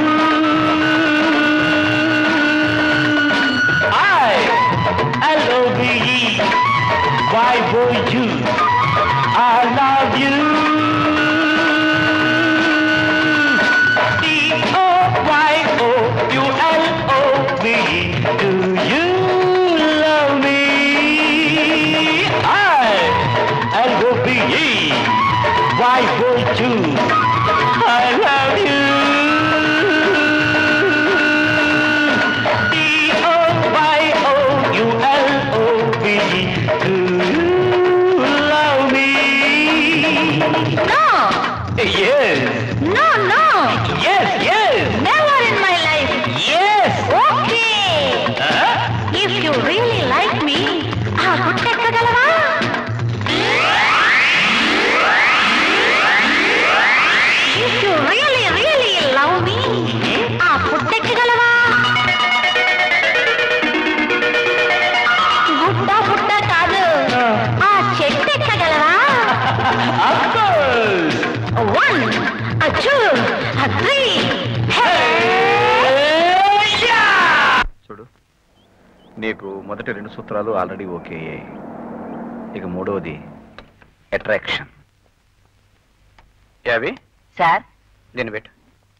I, L-O-V-E, Bible you, I love you. D-O-Y-O-U-L-O-V-E, do you love me? I, L-O-V-E, why would you? I love you. D-O-Y-O-U-L-O-V-E, do you love me? No Yes, no no yes, yes, never in my life yes. Okay Huh? If you really like me ఆ గుట్టెక్కగలవా if you really really love me ఆ పుట్టెక్కగలవా గుడ్డ పుట్ట కాదు ఆ చెట్టు ఎక్కగలవా Of course. One two three చూడు నీకు మొదటి రెండు సూత్రాలు ఆల్రెడీ ఓకే అయ్యాయి ఇక మూడవది అట్రాక్షన్ యావి సార్ దీన్ని పెట్టు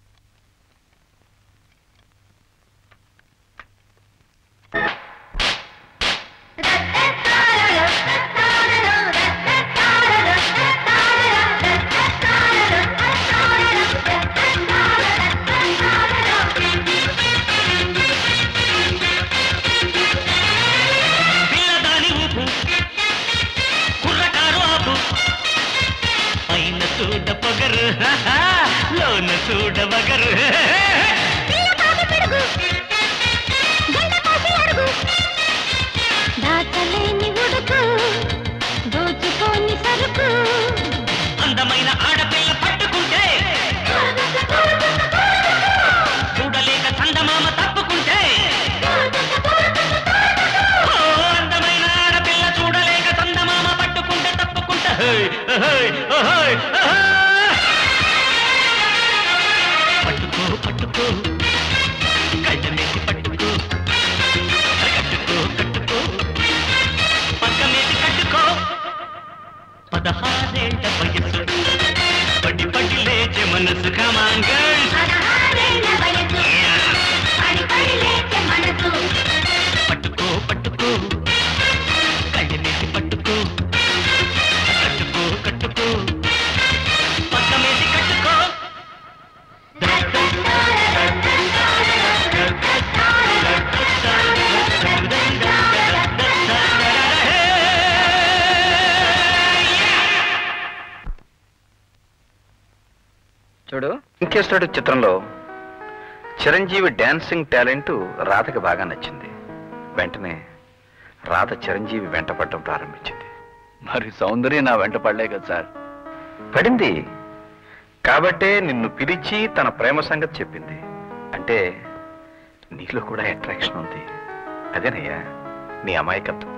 పిల్లదాని ఊపు కుర్రకారు ఆపు పైన చూడ పొగరు లోన చూడ వగరు దాచలేని ఉడుకు దోచుకోని సరుకు అందమైన ఆడపిల్ల పట్టుకుంటే చూడలేక చందమామ తప్పుకుంటే ఓ, అందమైన ఆడపిల్ల చూడలేక చందమామ పట్టుకుంటే తప్పుకుంటే హేయ్, హేయ్, హేయ్, హేయ్. పట్టుకో పట్టుకో కళ్ళమేసి పట్టుకో కట్టుకో కట్టుకో పక్కమేసి కట్టుకో పదహారేళ్ల వయసు పడి పడి లేచే మనసు కమాంగల్ పట్టుకో పట్టుకో కళ్ళనేసి పట్టుకో కట్టుకో కట్టుకో పక్కమేసి కట్టుకో చూడు ఇంకేస్టాడు చిత్రంలో చిరంజీవి డాన్సింగ్ టాలెంట్ రాధకి బాగా నచ్చింది వెంటనే రాధ చిరంజీవి వెంట పడడం ప్రారంభించింది మరి సౌందర్య నా వెంట పడలే కదా సార్ పడింది కాబట్టే నిన్ను పిలిచి తన ప్రేమ సంగతి చెప్పింది అంటే నీలో కూడా అట్రాక్షన్ ఉంది అదేనయ్యా నీ అమాయకత్వం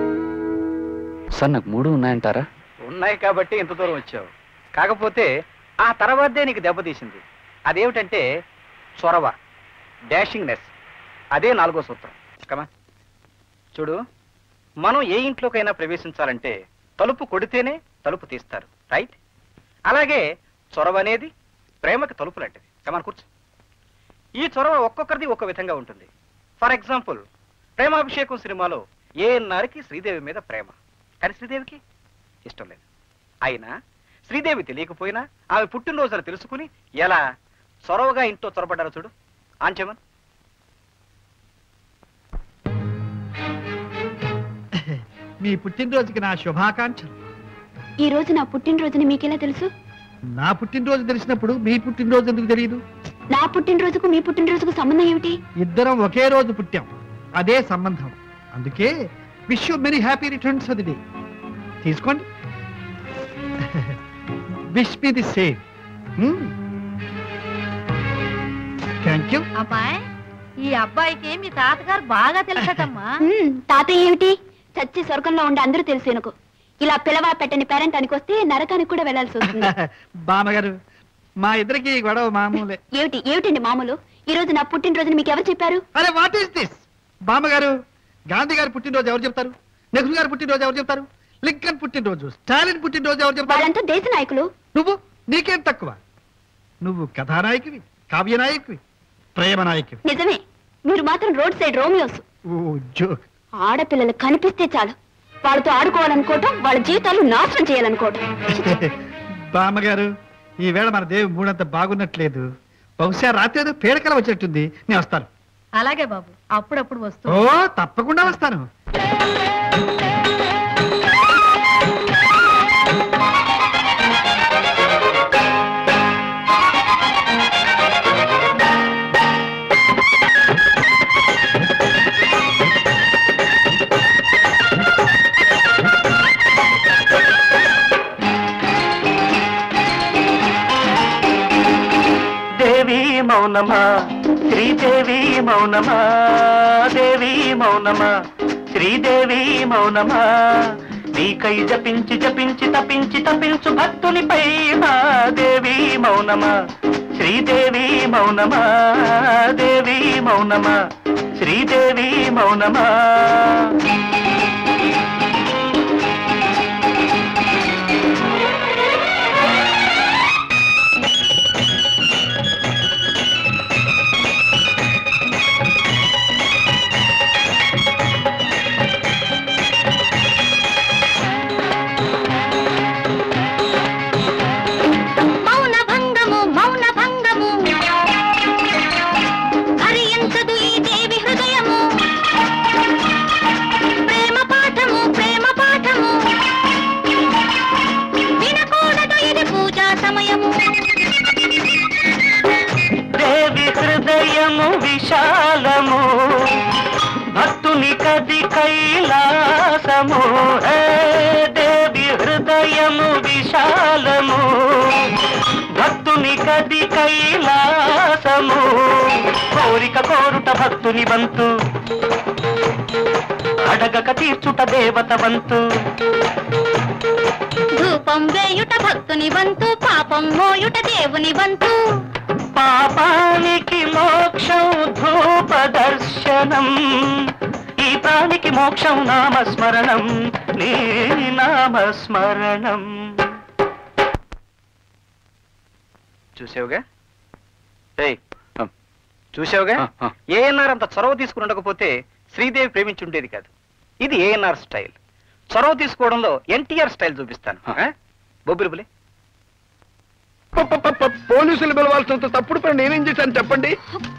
సార్ నాకు మూడు ఉన్నాయంటారా ఉన్నాయి కాబట్టి ఇంత దూరం వచ్చావు కాకపోతే ఆ తర్వాతే నీకు దెబ్బతీసింది అదేమిటంటే చొరవ డాషింగ్నెస్ అదే నాలుగో సూత్రం కమా చూడు మనం ఏ ఇంట్లోకైనా ప్రవేశించాలంటే తలుపు కొడితేనే తలుపు తీస్తారు రైట్ అలాగే చొరవ అనేది ప్రేమకి తలుపు లాంటిది కమాన్ కూర్చో ఈ చొరవ ఒక్కొక్కరిది ఒక్కో విధంగా ఉంటుంది ఫర్ ఎగ్జాంపుల్ ప్రేమాభిషేకం సినిమాలో ఏఎన్ఆర్కి శ్రీదేవి మీద ప్రేమ కానీ శ్రీదేవికి ఇష్టం లేదు అయినా శ్రీదేవి తెలియకపోయినా ఆమె పుట్టినరోజున తెలుసుకుని ఎలా చొరవగా ఇంట్లో చొరబడ్డారో చూడు ఆంచమన్ మీ పుట్టినరోజుకి నా శుభాకాంక్షలు ఈ రోజు నా పుట్టినరోజుని మీకెలా తెలుసు నా పుట్టినరోజు తెలిసినప్పుడు మీ పుట్టినరోజు ఎందుకు తెలియదు నా పుట్టినరోజుకు మీ పుట్టినరోజుకు సంబంధం ఏమిటి ఇద్దరం ఒకే రోజు పుట్టాం అదే సంబంధం అందుకే wish you many happy returns of the day తీసుకోండి wish me the same thank you అమ్మాయి ఈ అబ్బాయికి మీ తాతగారు బాగా తెలుసటమ్మా మ్మ్, తాతయ్య ఏమిటి చచ్చి స్వర్గంలో ఉండి అందరూ తెలుసు ఈయనకు. ఇలా పిలవా పెట్టని పేరెంట్ వస్తే నరకానికి కూడా వెళ్లాల్సి వస్తుంది బామ్మగారు మా ఇద్దరికి గొడవ మామూలే ఏమిటి ఏమిటండి మామూలు ఈ రోజు నా పుట్టినరోజుని మీకు ఎవరు చెప్పారు అరే వాట్ ఈస్ దిస్ బామ్మగారు గాంధీ గారి పుట్టినరోజు ఎవరు చెప్తారు నెహ్రూ గారి పుట్టినరోజు ఎవరు చెప్తారు లింకన్ పుట్టినరోజు స్టాలిన్ పుట్టినరోజు ఎవరు చెప్తారు వాళ్ళంతా దేశ నాయకులు నువ్వు నీకేం తక్కువ నువ్వు కథానాయకువి కావ్య నాయకువి ప్రేమ నాయకువి నిజమే మీరు మాత్రం రోడ్ సైడ్ రోమియోస్ ఓ జోక్ ఆడపిల్లలు కనిపిస్తే చాలు వాళ్ళతో ఆడుకోవాలనుకోవటం వాళ్ళ జీవితాలు నాశనం చేయాలనుకోవటం బామ్మగారు ఈ వేళ మన దేవి మూడంత బాగున్నట్లేదు బహుశా రాత్రి ఏదో పీడకల వచ్చినట్టుంది నేను వస్తాను అలాగే బాబు అప్పుడప్పుడు వస్తూ ఓ తప్పకుండా వస్తాను దేవి మౌనమా శ్రీదేవి మౌనమా దేవి మౌనమా శ్రీదేవి మౌనమా నీకై జపించి జపించి తపించి తపించు భక్తునిపై మా దేవి మౌనమా శ్రీదేవి మౌనమా దేవి మౌనమా శ్రీదేవి మౌనమా మౌన భంగము మౌన భంగము హరించదు ఈ దేవి హృదయము ప్రేమ పాఠము ప్రేమ పాఠము వినకూడదు ఇది పూజా సమయము దేవి హృదయము విశాలము భక్తుని కది కైలాసము హే దేవి హృదయము విశాలము భక్తుని కది కైలాసము కోరిక కోరుట భక్తుని వంతు అడగక తీర్చుట దేవత వంతు ధూపం వేయుట భక్తుని వంతు పాపం మోయుట దేవుని వంతు పాపానికి మోక్షం ధూప దర్శనం ఈ ప్రాణికి మోక్షం నామస్మరణం నీ నామస్మరణం చూసావుగా ఏయ్ చూసావుగా ఏఎన్ఆర్ అంత చొరవ తీసుకుని ఉండకపోతే శ్రీదేవి ప్రేమించి ఉండేది కాదు ఇది ఏఎన్ఆర్ స్టైల్ చొరవ తీసుకోవడంలో ఎన్టీఆర్ స్టైల్ చూపిస్తాను ఆ? బొబ్బిలి బులి పోలీసులు పిలవాల్సినంత తప్పుడు పని నేనేం చేశాను చెప్పండి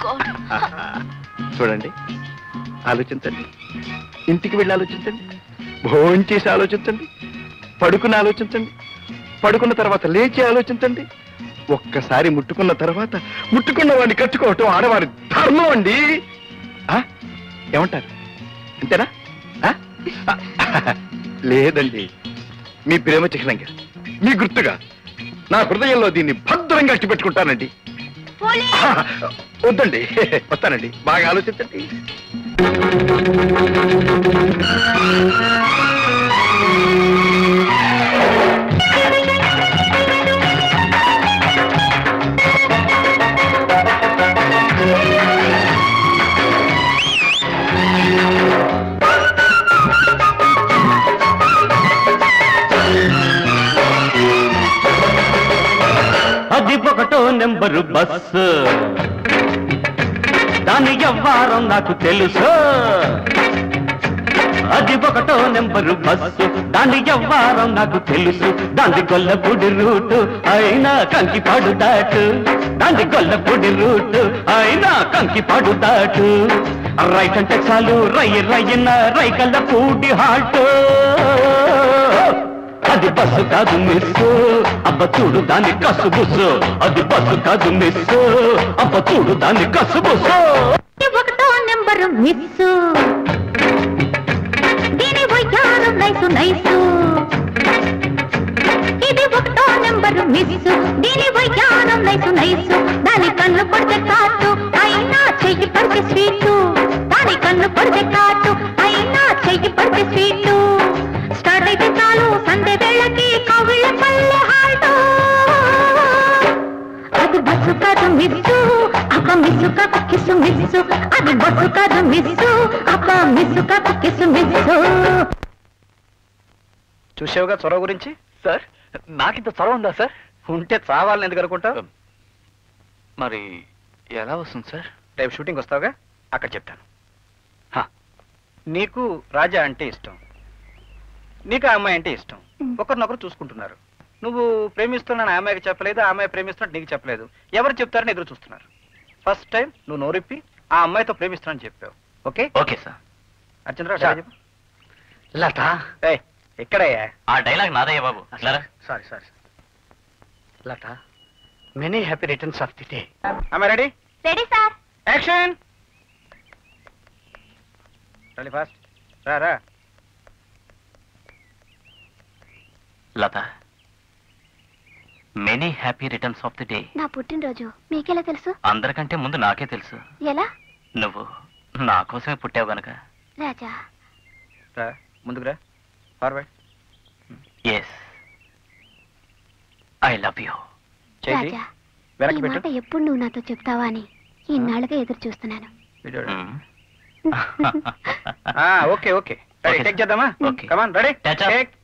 చూడండి ఆలోచించండి ఇంటికి వెళ్ళి ఆలోచించండి భోజనం చేసి ఆలోచించండి పడుకుని ఆలోచించండి పడుకున్న తర్వాత లేచి ఆలోచించండి ఒక్కసారి ముట్టుకున్న తర్వాత ముట్టుకున్న వాడిని కట్టుకోవటం ఆడవారి ధర్మం అండి ఆ? ఏమంటారు అంతేనా ఆ? లేదండి మీ ప్రేమ చిహ్నంగా మీ గుర్తుగా నా హృదయంలో దీన్ని భద్రంగా అట్టి పెట్టుకుంటానండి వద్దండి వస్తానండి బాగా ఆలోచించండి నెంబరు బస్సు దాని ఎవ్వారం నాకు తెలుసు అది ఒకటో నెంబరు బస్సు దాని ఎవ్వారం నాకు తెలుసు దాని గొల్లపూడి రూటు అయినా కంకి పాడు దాటు దాని గొల్లపూడి రూటు అయినా కంకి పాడు దాటు రైట్ అంటే చాలు రయ్య రయ్యన రైకల్ల పూడి హాటు అది బస్సు కాదు మిస్సు అబ్బ చూడు దాని కసు బుస్సు అది బస్సు కాదు మిస్సు అబ్బ చూడు దాని కసు బుస్సు ఒకటో నెంబరు మిస్సు దీని వయ్యారం నైసు నైసు ఇది ఒకటో నెంబరు మిస్సు దీని వయ్యారం నైసు నైసు దాని కన్ను పడితే కాటు అయినా చెయ్యి పడితే స్వీటు దాని కన్ను పడితే కాటు అయినా చెయ్యి పడితే స్వీటు స్టార్ట్ అయితే చాలు సండే వేళకి కవిళ్ళ పల్లె హాల్టో అది బస్సు కాదు మిస్సు అప్ప మిస్సు కాదు కిసు మిస్సు అది బస్సు కాదు మిస్సు అప్ప మిస్సు కాదు కిసు మిస్సు చూసావుగా చొరవ గురించి సార్ నాకింత చొరవ ఉందా సార్ ఉంటే చావాలని ఎందుకు అనుకుంటావు మరి ఎలా వస్తుంది సార్ రేపు షూటింగ్ వస్తావుగా అక్కడ చెప్తాను హా. నీకు రాజా అంటే ఇష్టం నీకు ఆ అమ్మాయి అంటే ఇష్టం ఒకరినొకరు చూసుకుంటున్నారు నువ్వు ప్రేమిస్తున్నాను ఆ అమ్మాయికి చెప్పలేదు ఆ అమ్మాయి ప్రేమిస్తున్నట్టు నీకు చెప్పలేదు ఎవరు చెప్తారని ఎదురు చూస్తున్నారు ఫస్ట్ టైం నువ్వు నోరిప్పి ఆ అమ్మాయితో ప్రేమిస్తున్నానని చెప్పావు ఓకే ఓకే సార్ అర్చంద్ర సార్. లత ఏయ్ ఎక్కడయ్యా ఆ డైలాగ్ నాదయ్య బాబు ఇలారా. Sorry sorry Latha many happy returns of the day అమ్మాయి రెడీ రెడీ సార్ యాక్షన్ రండి ఫాస్ట్ రా రా Latha many happy returns of the day నా పుట్టినరోజు మీకెలా తెలుసు అందరికంటే ముందు నాకే తెలుసు ఎలా నువ్వు నా కోసమే పుట్టావు గనక రాజా రా ముందుకు రా forward yes I love you చేయి రాజా ఈ వెనక్కి మాట పెట్టు ఎప్పుడు నువ్వు నాతో చెప్తావా అని ఇన్నాళ్ళుగా ఎదురు చూస్తున్నాను video okay okay ready Okay, take చేద్దామా Okay. Come on ready Touch up. Take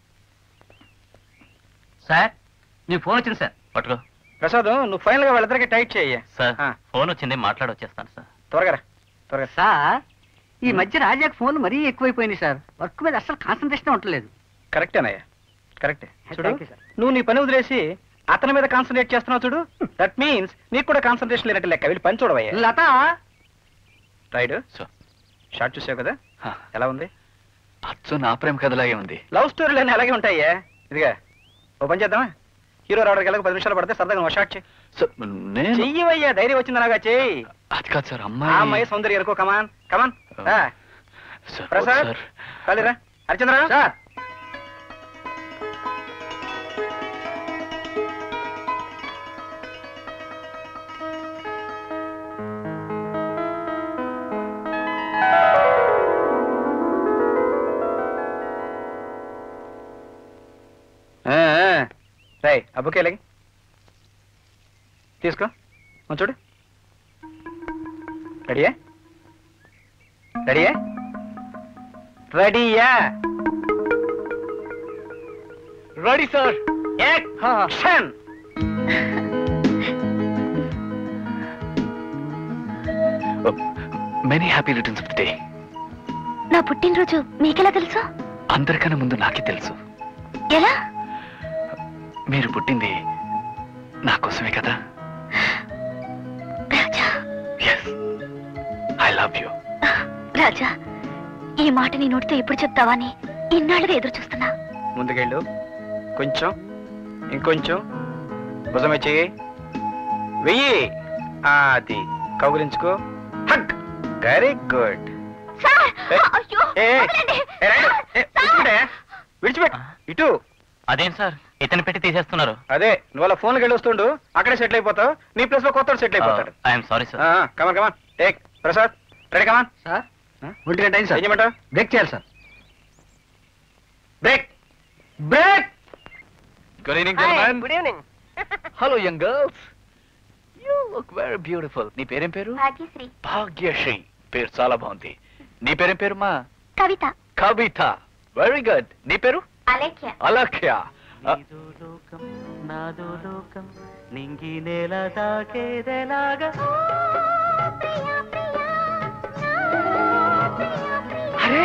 sir నీ ఫోన్ వచ్చింది సార్ పట్టుకో ప్రసాద్ నువ్వు ఫైనల్ గా వాళ్ళిద్దరికి టైట్ చేయ సార్ ఆ. ఫోన్ వచ్చింది మాట్లాడొచ్చేస్తాను సార్ త్వరగా రా త్వరగా సార్ ఈ మధ్య రాజాకి ఫోన్ మరీ ఎక్కువైపోయింది సార్ వర్క్ మీద అసలు కాన్సన్ట్రేషన్ ఉండలేదు కరెక్టేనయ్యా కరెక్టే చూడు Thank you, sir. నువ్వు నీ పని వదిలేసి అతని మీద కాన్సన్ట్రేట్ చేస్తున్నావు చూడు దట్ మీన్స్ నీకు కూడా కాన్సన్ట్రేషన్ లేనట్టు లెక్క వెళ్ళి పని చూడవయ్యా లత రైడ్ సార్ షార్ట్ చూసావు కదా ఎలా ఉంది అచ్చు నా ప్రేమ కథలాగే ఉంది లవ్ స్టోరీలు అన్నీ అలాగే ఉంటాయ్యా ఇదిగా ఓ పని చేద్దామా హీరో రావడానికి వెళ్ళక పది నిమిషాలు పడితే సరదాగా నువ్వు షార్ట్ చేయి సార్ నేను చెయ్యవయ్యా ధైర్యం వచ్చింది నాగా చెయ్యి అది కాదు సార్ ఆ అమ్మాయి అమ్మాయి సౌందర్య ఎరుకో come on come on sir Prasad sir కాలిరా హరిచంద్ర సార్ రై అబ్బుకే లగి తీసుకో కొంచెం చూడు రెడీయా రెడీయా రెడీయా ready sir action many happy returns of the day నా పుట్టినరోజు మీకెలా తెలుసు అందరికన్నా ముందు నాకే తెలుసు ఎలా మీరు పుట్టింది నా కోసమే కదా Raja yes I love you Raja ఈ మాట నీ నోటితో ఎప్పుడు చెప్తావా అని ఇన్నాళ్ళుగా ఎదురు చూస్తున్నా ముందుకెళ్ళు కొంచెం ఇంకొంచెం భుజమే చెయ్యి వెయ్యి ఆ, అది కౌగులించుకో హగ్ వెరీ గుడ్ సార్ ఏ, అయ్యో ఏ, వదలండి. ఏ, రండి. ఏ, విడిచిపెట్టే. విడిచిపెట్టు ఇటు అదేం సార్ ఇతను పెట్టి తీసేస్తున్నారు అదే నువ్వు అలా ఫోన్కి వెళ్ళి వస్తుండు అక్కడే సెటిల్ అయిపోతావు నీ ప్లేస్ లో కొత్త సెటిల్ అయిపోతాడు I'm sorry sir come on come on take Prasad ready come on sir ఒంటి గంట అయింది ఏం సార్ చేయమంటావు బ్రేక్ చేయాలి sir break break good evening good evening hello young girls you look very beautiful నీ పేరేం పేరు భాగ్యశ్రీ భాగ్యశ్రీ పేరు చాలా బాగుంది నీ పేరేం పేరు మా కవిత కవిత వెరీ గుడ్ నీ పేరు అలేఖ్య అలక్య నాదో లోకం నింగి నేల తాకేదెలాగా అరే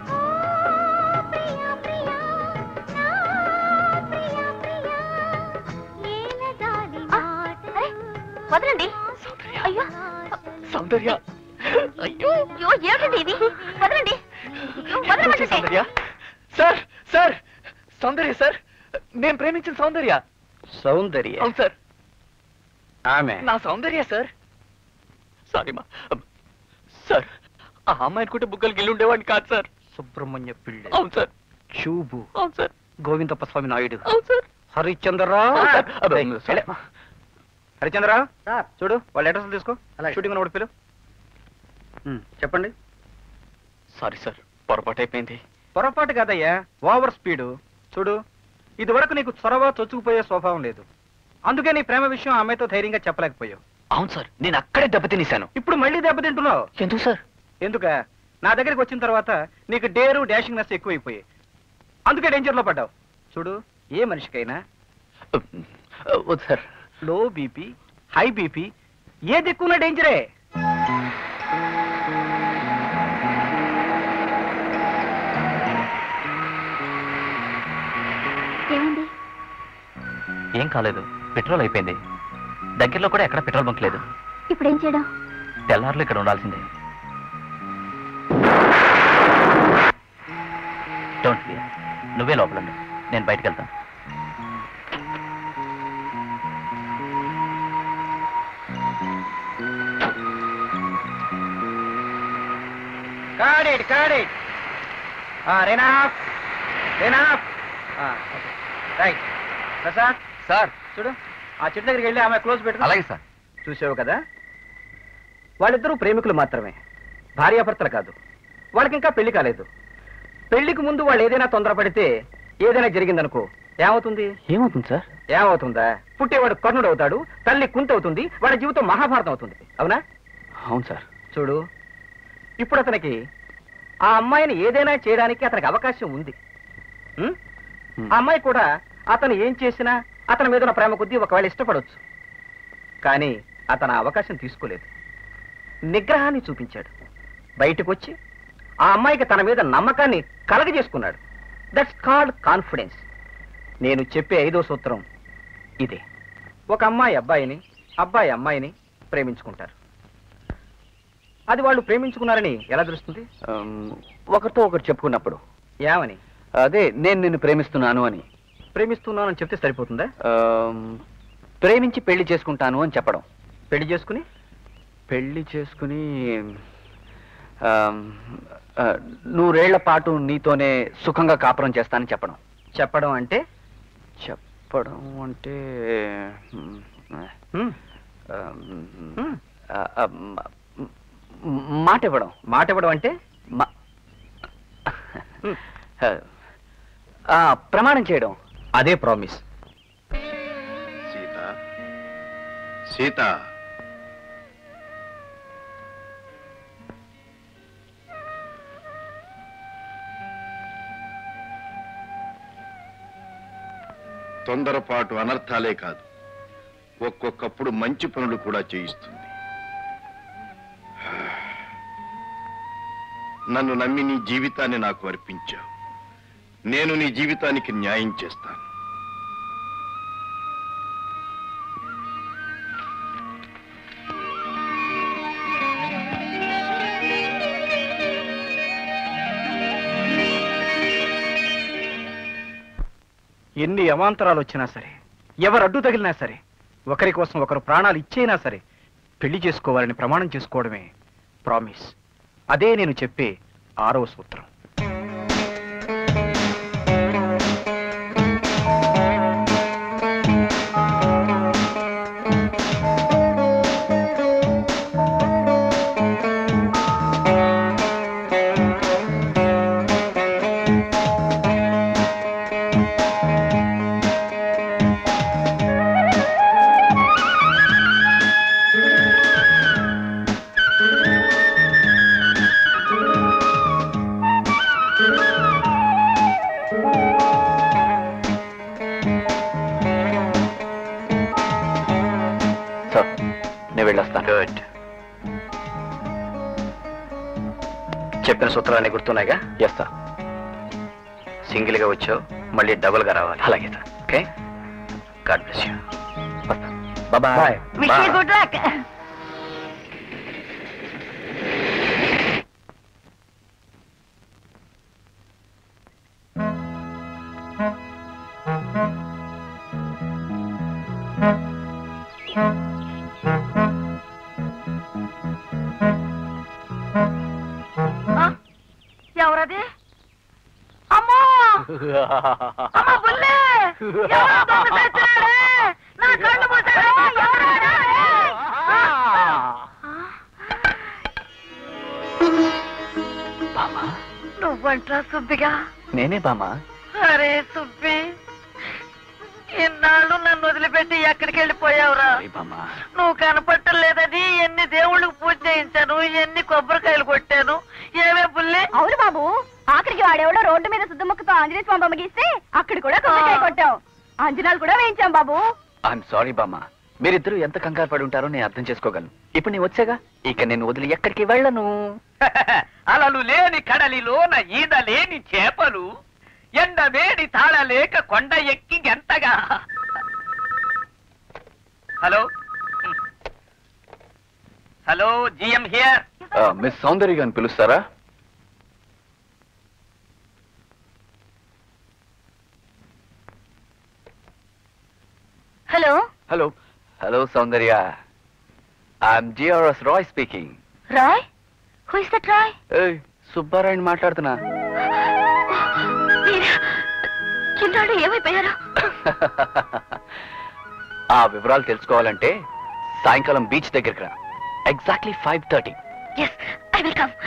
వదలండి అయ్యో సౌందర్య అయ్యో ఏమిటండి ఇది వదలండి అయ్యో, వదలమంటుంటే. Soundarya sir sir Soundarya sir నేను ప్రేమించిన సౌందర్య సౌందర్య అవును సార్ ఆమె నా సౌందర్య సార్ సారీ మా సార్ ఆ అమ్మాయి అనుకుంటే బుగ్గలు గిల్లు ఉండేవాడిని కాదు సార్ సుబ్రహ్మణ్య పిళ్ళ అవును సార్ చూబు అవును సార్ గోవిందప్ప స్వామి నాయుడు అవును సార్ హరిశ్చంద్రరావు అవును సార్. అబ్బే, ఏయ్, సార్. వెళ్ళే. హరిశ్చంద్రరావు చూడు వాళ్ళ అడ్రస్ తీసుకో షూటింగ్ ఉన్న పిలు చెప్పండి సారీ సార్ పొరపాటు అయిపోయింది పొరపాటు కాదయ్యా ఓవర్ స్పీడు చూడు ఇది వరకు నీకు చొరవ చొచ్చుకుపోయే స్వభావం లేదు అందుకే నీ ప్రేమ విషయం ఆమెతో ధైర్యంగా చెప్పలేకపోయావు అవును సార్ నేను అక్కడే దెబ్బతినేశాను ఇప్పుడు మళ్ళీ దెబ్బతింటున్నావు ఎందుకు సార్ ఎందుక నా దగ్గరికి వచ్చిన తర్వాత నీకు డేరు డాషింగ్ నెస్ ఎక్కువైపోయాయి అందుకే డేంజర్లో పడ్డావు చూడు ఏ మనిషికైనా వద్దు sir low BP high BP ఏది ఎక్కువ డేంజరే ఏమైంది ఏం కాలేదు పెట్రోల్ అయిపోయింది దగ్గరలో కూడా ఎక్కడ పెట్రోల్ బంక్ లేదు ఇప్పుడు ఏం చేయడం తెల్లారులు ఇక్కడ ఉండాల్సిందే డోంట్ ఫియర్ నువ్వే లోపల ఉండు. నేను బయటకు వెళ్తాను కాడేట్ కాడేట్ రేనాఫ్ రేనాఫ్ రైట్ ప్రసాద్ సార్ చూడు ఆ చెట్టు దగ్గరికి వెళ్ళి ఆమె క్లోజ్ పెట్టు అలాగే సార్ చూసావు కదా వాళ్ళిద్దరూ ప్రేమికులు మాత్రమే భార్యాభర్తలు కాదు వాళ్ళకి ఇంకా పెళ్లి కాలేదు పెళ్లికి ముందు వాళ్ళు ఏదైనా తొందరపడితే ఏదైనా జరిగిందనుకో ఏమవుతుంది ఏమవుతుంది సార్ ఏమవుతుందా పుట్టేవాడు కర్ణుడు అవుతాడు తల్లి కుంట అవుతుంది వాడి జీవితం మహాభారతం అవుతుంది అవునా అవును సార్ చూడు ఇప్పుడు అతనికి ఆ అమ్మాయిని ఏదైనా చేయడానికి అతనికి అవకాశం ఉంది ఉం? ఆ అమ్మాయి కూడా అతను ఏం చేసినా అతని మీద ఉన్న ప్రేమ కొద్దీ ఒకవేళ ఇష్టపడవచ్చు కానీ అతను ఆ అవకాశం తీసుకోలేదు నిగ్రహాన్ని చూపించాడు బయటకు వచ్చి ఆ అమ్మాయికి తన మీద నమ్మకాన్ని కలగజేసుకున్నాడు దట్స్ కాల్డ్ కాన్ఫిడెన్స్ నేను చెప్పే ఐదో సూత్రం ఇదే ఒక అమ్మాయి అబ్బాయిని అబ్బాయి అమ్మాయిని ప్రేమించుకుంటారు అది వాళ్ళు ప్రేమించుకున్నారని ఎలా తెలుస్తుంది ఒకరితో ఒకరు చెప్పుకున్నప్పుడు ఏమని అదే నేను నిన్ను ప్రేమిస్తున్నాను అని ప్రేమిస్తున్నానని చెప్తే సరిపోతుందా ఆమ్, ప్రేమించి పెళ్లి చేసుకుంటాను అని చెప్పడం పెళ్లి చేసుకుని పెళ్లి చేసుకుని ఆమ్, ఆ, నూరేళ్ల పాటు నీతోనే సుఖంగా కాపురం చేస్తానని చెప్పడం చెప్పడం అంటే చెప్పడం అంటే మ్, హ్మ్, ఆమ్, హ్మ్. ఆ, ఆ, మ- మ్, మాట ఇవ్వడం మాట ఇవ్వడం అంటే మ- ఆ, ప్రమాణం చేయడం అదే ప్రామిస్ సీత సీత తొందరపాటు అనర్థాలే కాదు ఒక్కొక్కప్పుడు మంచి పనులు కూడా చేయిస్తుంది నన్ను నమ్మి నీ జీవితాన్ని నాకు అర్పించావు నేను నీ జీవితానికి న్యాయం చేస్తాను ఎన్ని అవాంతరాలు వచ్చినా సరే ఎవరు అడ్డు తగిలినా సరే ఒకరి కోసం ఒకరు ప్రాణాలు ఇచ్చైనా సరే పెళ్లి చేసుకోవాలని ప్రమాణం చేసుకోవడమే ప్రామిస్ అదే నేను చెప్పే ఆరవ సూత్రం చెప్పిన సూత్రాలన్నీ గుర్తున్నాయిగా ఎస్ సార్ సింగిల్ గా వచ్చావు మళ్ళీ డబుల్ గా రావాలి అలాగే sir okay God bless you boy wish good luck ఎవరది అమ్మో అమ్మ బుల్లే ఎవరో దొంగ తెచ్చినాడే నా కళ్ళు మూసాడు ఎవరాడు నువ్వంట్రా సుబ్బిగా నేనే బామా అరే సుబ్బి ఇన్నాళ్ళు నన్ను వదిలిపెట్టి ఎక్కడికి వెళ్ళిపోయావురా బామా నువ్వు కనపట్టలేదని ఎన్ని దేవుళ్ళకి పూజ చేయించాను ఎన్ని కొబ్బరికాయలు కొట్టాను ఏమే బుల్లి అవును బాబు ఆఖరికి వాడెవడో రోడ్డు మీద సుద్దముక్కతో ఆంజనేయ స్వామి బొమ్మ గీస్తే అక్కడ కూడా కొబ్బరికాయ కొట్టాం అంజనాలు కూడా వేయించాం బాబు ఐఎమ్ సారీ బామ్మ మీరిద్దరూ ఎంత కంగారు పడి ఉంటారో నేను అర్థం చేసుకోగలను ఇప్పుడు నేను వచ్చాగా ఇక నేను వదిలి ఎక్కడికి వెళ్ళను అలలు లేని కడలిలోన ఈద లేని చేపలు ఎండ వేడి తాళలేక కొండ ఎక్కి గెంతగా హలో హలో జిఎం హియర్ ఆ, మిస్ సౌందర్య గారిని పిలుస్తారా hello hello hello Soundarya I'm GRS Rai speaking Rai who is that Rai ఏయ్ సుబ్బారాయణ మాట్లాడుతున్నా మీరు చిన్నాడు ఏమైపోయారు ఆ వివరాలు తెలుసుకోవాలంటే సాయంకాలం బీచ్ దగ్గరికి రా exactly five thirty yes I will come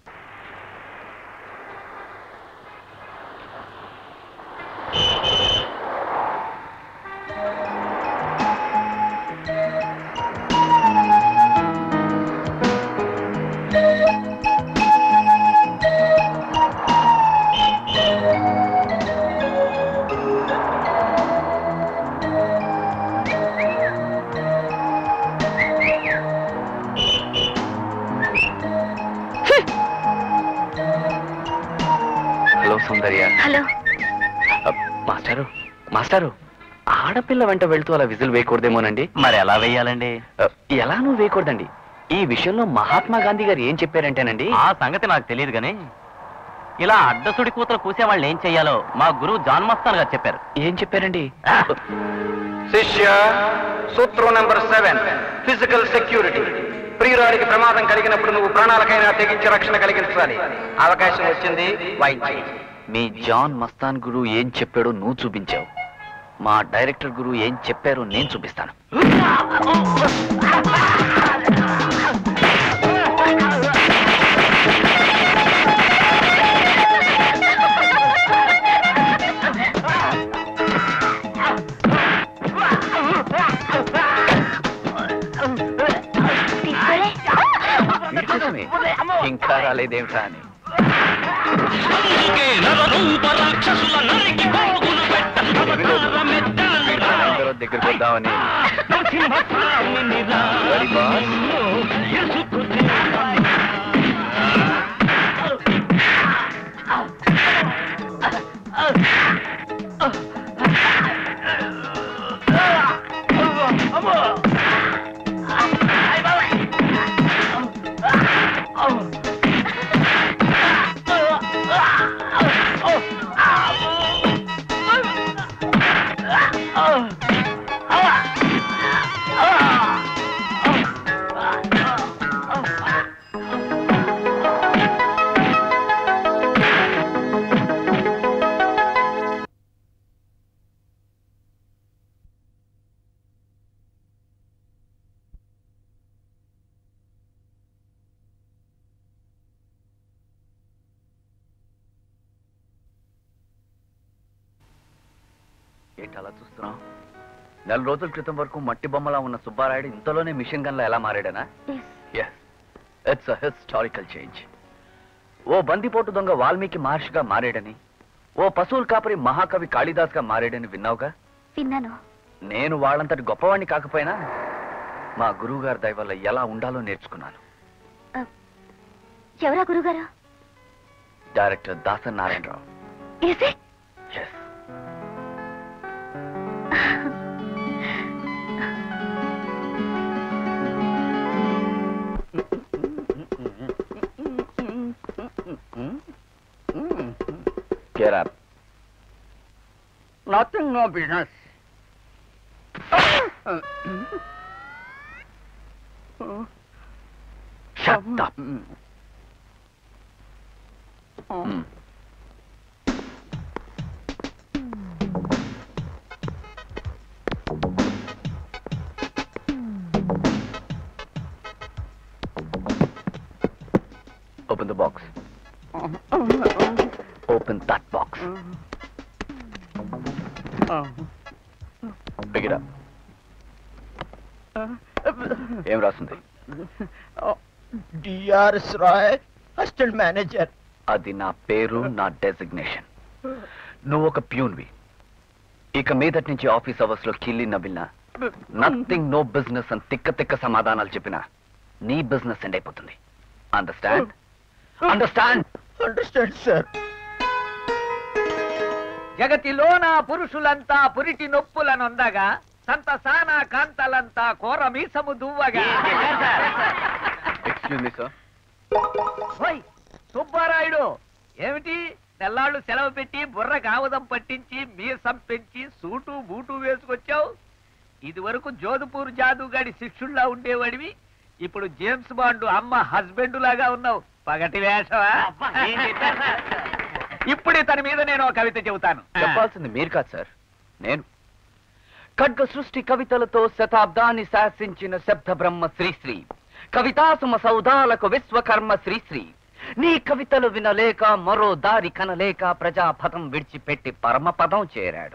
hello Soundarya hello అ, మాస్టారు మాస్టారు ఆడపిల్ల వెంట వెళ్తూ అలా విజిల్ వేయకూడదేమోనండి మరి ఎలా వేయాలండి అ, ఎలానూ వేయకూడదండి ఈ విషయంలో మహాత్మా గాంధీ గారు ఏం చెప్పారంటేనండి ఆ సంగతి నాకు తెలియదు గాని ఇలా అడ్డసుడి కూతురు కూసే వాళ్ళు ఏం చెయ్యాలో మా గురువు జాన్ మస్తాన్ గారు చెప్పారు ఏం చెప్పారండి శిష్య సూత్రం నెంబర్ సెవెన్ ఫిజికల్ సెక్యూరిటీ ప్రియురాలికి ప్రమాదం కలిగినప్పుడు నువ్వు ప్రాణాలకైనా తెగించి రక్షణ కలిగించాలి అవకాశం వచ్చింది వాయించి మీ జాన్ మస్తాన్ గురువు ఏం చెప్పాడో నువ్వు చూపించావు మా డైరెక్టర్ గురువు ఏం చెప్పారో నేను చూపిస్తాను వీడి కోసమే ఇంకా రాలేదేమిటా అని అందరూ దగ్గరికి వద్దామని Ready, boss? ఏంటి అలా చూస్తున్నావు నెల రోజుల క్రితం వరకు మట్టి బొమ్మలా ఉన్న సుబ్బారాయుడు ఇంతలోనే మిషన్ గన్లా ఎలా మారాడనా yes it's a historical change ఓ బందిపోటు దొంగ వాల్మీకి మహర్షిగా మారాడని ఓ పశువుల కాపరి మహాకవి కాళిదాస్గా మారాడని విన్నావుగా విన్నాను నేను వాళ్ళంతటి గొప్పవాణ్ణి కాకపోయినా మా గురువు గారి దయ వల్ల ఎలా ఉండాలో నేర్చుకున్నాను ఎవరా గురుగారు director Dasan Narayanarao Is it? Yes. Get up. Nothing, no business. Shut up. Mm. Open the box. Open that box. Pick it up. ఏం రాస్తుంది డిఆర్ఎస్ రాయ్ అసిస్టెంట్ మేనేజర్ అది నా పేరు నా డెసిగ్నేషన్ నువ్వు ఒక ప్యూన్వి ఇక మీదటి నుంచి ఆఫీస్ అవర్స్ లో కిల్లి నవ్వినా నథింగ్ నో బిజినెస్ అని తిక్క తిక్క సమాధానాలు చెప్పినా నీ బిజినెస్ ఎండ్ అయిపోతుంది అండర్స్టాండ్ అండర్స్టాండ్ అండర్స్టాండ్ సార్ జగతిలోన పురుషులంతా పురిటి నొప్పులనొందగా సంతసాన కాంతలంతా కోర మీసము దువ్వగా ఎక్స్క్యూజ్ మీ సార్ ఓయ్, సుబ్బారాయుడు ఏమిటి నెల్లాళ్ళు సెలవు పెట్టి బుర్ర కావదం పట్టించి మీసం పెంచి సూటు బూటు వేసుకొచ్చావు ఇది వరకు జోధపూర్ జాదుగాడి శిష్యుల్లా ఉండేవాడివి ఇప్పుడు జేమ్స్ బాండ్ అమ్మ హస్బెండ్ లాగా ఉన్నావు పగటి వేషవా ఇప్పుడు ఇతని మీద నేను ఒక కవిత చెబుతాను చెప్పాల్సింది మీరు కాదు సార్ నేను ఖడ్గ సృష్టి కవితలతో శతాబ్దాన్ని శాసించిన శబ్ద బ్రహ్మ శ్రీశ్రీ కవితాసుమ సౌదాలకు విశ్వకర్మ శ్రీశ్రీ నీ కవితలు వినలేక మరో దారి కనలేక ప్రజాపదం విడిచిపెట్టి పరమపదం చేరాడు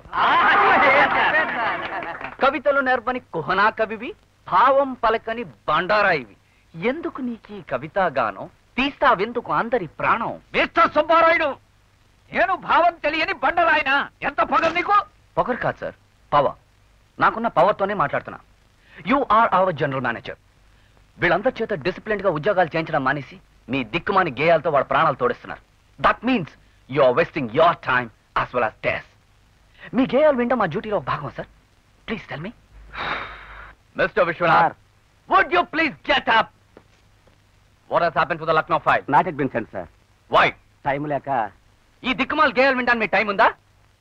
కవితలు నేర్పని కుహనా కవివి భావం పలకని బండారాయివి ఎందుకు నీకు ఈ కవితా గానం తీస్తావెందుకు అందరి ప్రాణం మిస్టర్ సుబ్బారాయుడు నేను భావం తెలియని బండరాయన ఎంత పొగరు నీకు పొగరు కాదు సార్ పవర్ నాకున్న పవర్తోనే మాట్లాడుతున్నా you are our general manager వీళ్ళందరి చేత డిసిప్లిన్ గా ఉద్యోగాలు చేయించడం మానేసి మీ దిక్కుమాని గేయాలతో వాళ్ళ ప్రాణాలు తోడిస్తున్నారు that means you are wasting your time as well as టెస్ మీ గేయాలు వింటే మా డ్యూటీలో ఒక భాగం sir please tell me mister Vishwanath would you please get up what has happen to the Lucknow file not yet been sent sir why time లేక ఈ దిక్కుమాల గేయాలు వినడానికి మీ టైం ఉందా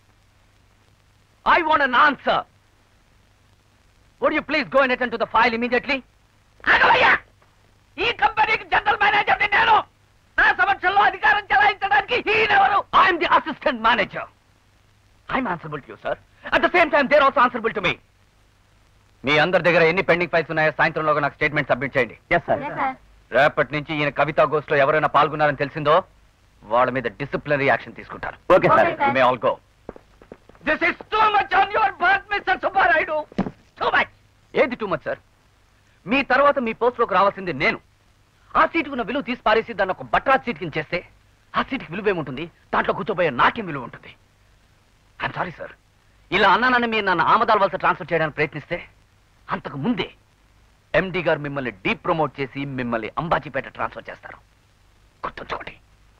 I want an answer would you please go and attend to the file immediately ఆగవయ్యా! ఈ కంపెనీకి general manager నేను నా సమక్షంలో అధికారం చెలాయించడానికి ఈయనెవరు I'm the assistant manager I'm answerable to you sir at the same time they're also answerable to me మీ అందరి దగ్గర ఎన్ని పెండింగ్ ఫైల్స్ ఉన్నాయో సాయంత్రంలోగా నాకు స్టేట్మెంట్ సబ్మిట్ చేయండి ఎస్ సార్ రేపటి నుంచి ఈయన కవితా గోస్ట్ లో ఎవరైనా పాల్గొన్నారని తెలిసిందో వాళ్ళ మీద డిసిప్లినరీ యాక్షన్ తీసుకుంటారు okay sir may all go this is too much on your birth mister Subbarayudu too much ఏది టూ మచ్ సార్ మీ తర్వాత మీ పోస్ట్ లోకి రావాల్సింది నేను ఆ సీటుకున్న విలువ తీసి పారేసి దాన్ని ఒక బట్రా సీట్ కింద చేస్తే ఆ సీటుకి విలువ ఏముంటుంది దాంట్లో కూర్చోబోయే నాకేం విలువ ఉంటుంది ఐఎమ్ సారీ సార్ ఇలా అన్నానని మీరు నన్ను ఆమదాల వలస ట్రాన్స్ఫర్ చేయడానికి ప్రయత్నిస్తే అంతకు ముందే ఎండి గారు మిమ్మల్ని డీప్ ప్రమోట్ చేసి మిమ్మల్ని అంబాజీపేట ట్రాన్స్ఫర్ చేస్తారు గుర్తుంచుకోండి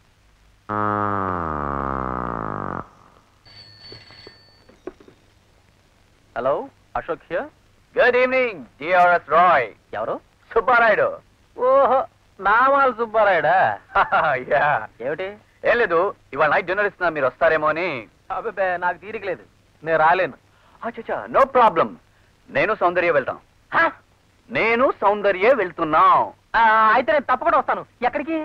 hello Ashok here good evening DRS Roy ఎవరు సుబ్బారాయుడు ఓహో నామాలు సుబ్బారాయుడా యా ఏమిటి ఏం లేదు ఇవాళ నైట్ డిన్నర్ ఇస్తున్నా మీరు వస్తారేమో అని అబ్బే నాకు తీరికలేదు నేను రాలేను అచ్చా నో ప్రాబ్లం నేను సౌందర్య వెళ్తాం నేను సౌందర్య వెళ్తున్నాం ఆ, అయితే నేను తప్పకుండా వస్తాను ఎక్కడికి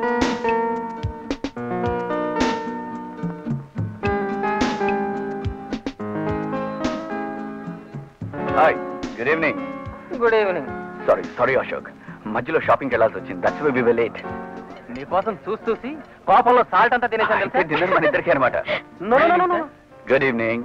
hi good evening good evening sorry sorry Ashok మధ్యలో షాపింగ్కి వెళ్ళాల్సి వచ్చింది that's why we will late నీకోసం చూసి చూసి కోపంలో సాల్ట్ అంతా తినేసాను తెలుసా? డిన్నర్ మన ఇద్దరికి అనమాట No, no, no, no, no. Good evening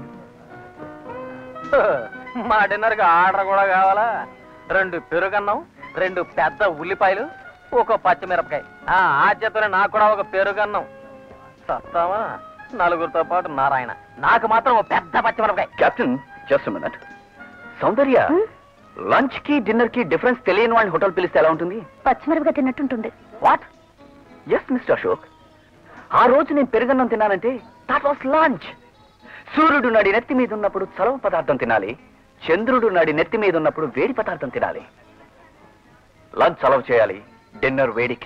మా డిన్నర్ కి ఆర్డర్ కూడా కావాలా రెండు పెరుగన్నం రెండు పెద్ద ఉల్లిపాయలు ఒక పచ్చిమిరపకాయ ఆ ఆద్యతోనే నాకు కూడా ఒక పెరుగన్నం సస్తావా నలుగురితో పాటు నారాయణ నాకు మాత్రం ఒక పెద్ద పచ్చిమిరపకాయ captain just minute Soundarya lunch కి డిన్నర్ కి డిఫరెన్స్ తెలియని వాళ్ళని హోటల్ పిలిస్తే ఎలా ఉంటుంది పచ్చిమిరపగా తిన్నట్టుంటుంది వాట్ ఎస్ మిస్టర్ అశోక్ ఆ రోజు నేను పెరుగన్నం తిన్నానంటే దాట్ వాస్ లంచ్ సూర్యుడు నడి నెత్తి మీద ఉన్నప్పుడు చలవ పదార్థం తినాలి చంద్రుడు నడి నెత్తి మీద ఉన్నప్పుడు వేడి పదార్థం తినాలి లంచ్ చలవ చేయాలి డిన్నర్ వేడికి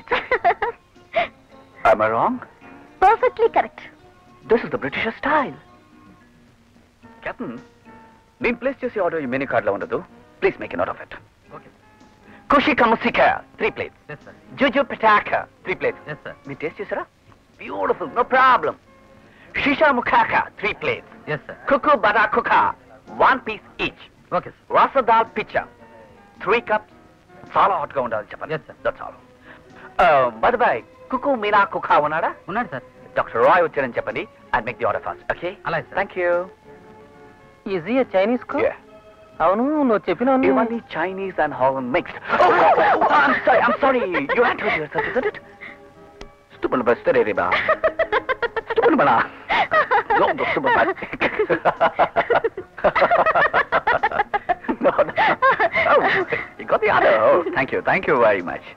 wrong perfectly correct this is the British style captain నేను ప్లేస్ చేసే ఆర్డర్ ఈ మెనూ కార్డ్ లో ఉండదు please make note of it ఖుషి కమసిక త్రీ ప్లేట్స్ జుజు పిటాక త్రీ ప్లేట్స్ మీరు టేస్ట్ చేసారా బ్యూటిఫుల్ నో ప్రాబ్లం షిషా ముఖాక త్రీ ప్లేట్స్ కుకు బడా కుకా వన్ పీస్ ఈచ్ ఓకే రసదాల్ పిచ్చా త్రీ కప్స్ చాలా హాట్ గా ఉండాలి చెప్పండి దట్స్ ఆల్ బై బాయ్ కుకు మీనా కుకా ఉన్నాడా ఉన్నాడు సార్ డాక్టర్ రాయ్ వచ్చారని చెప్పండి I make the order fast okay అలాగే థ్యాంక్ యూ ఈజీ చైనీస్ కు అవును నువ్వు చెప్పిన ఇవన్నీ Chinese and how mixed I'm sorry, I'm sorry. You had to do such, isn't it? Stupid basta re ba. Stupid bana. No, no, stupid bana. no, no. Oh, you got the other. Oh, thank you, thank you very much.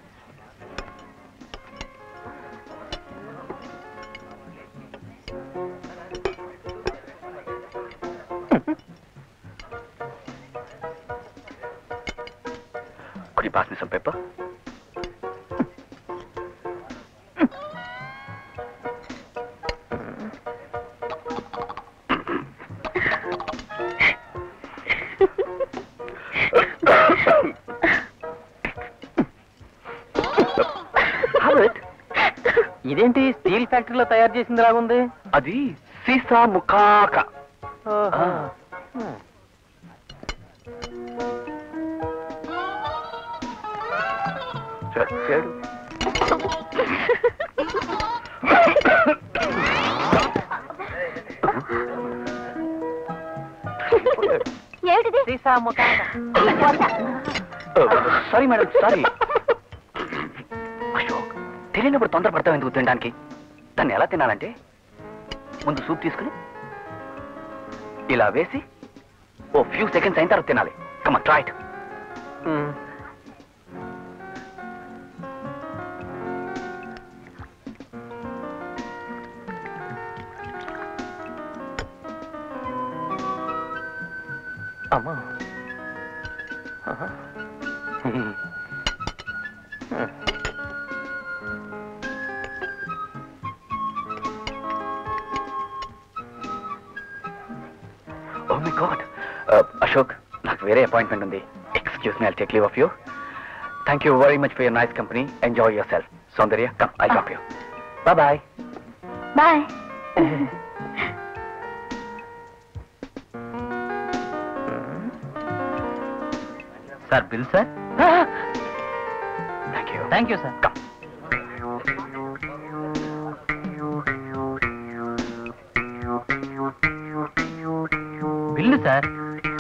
Could you pass me some paper? ఇదేంటి steel ఫ్యాక్టరీలో తయారు చేసింది లాగుంది అది సీసా ముఖాక ఓహో. చచ్చాడు ఏమిటిది సారీ మేడం సారీ అశోక్ తెలియనప్పుడు తొందరపడతావు ఎందుకు తినడానికి దాన్ని ఎలా తినాలంటే ముందు సూప్ తీసుకుని ఇలా వేసి ఓ ఫ్యూ సెకండ్స్ అయిన తర్వాత తినాలి కమ ట్రైట్ అమ్మా ఆహా. ఓ మై గాడ్ అశోక్ నాకు వేరే అపాయింట్మెంట్ ఉంది excuse me I take leave of you thank you very much for your nice company enjoy yourself Soundarya come I drop you bye bye bye sir bill sir thank you thank you sir bill sir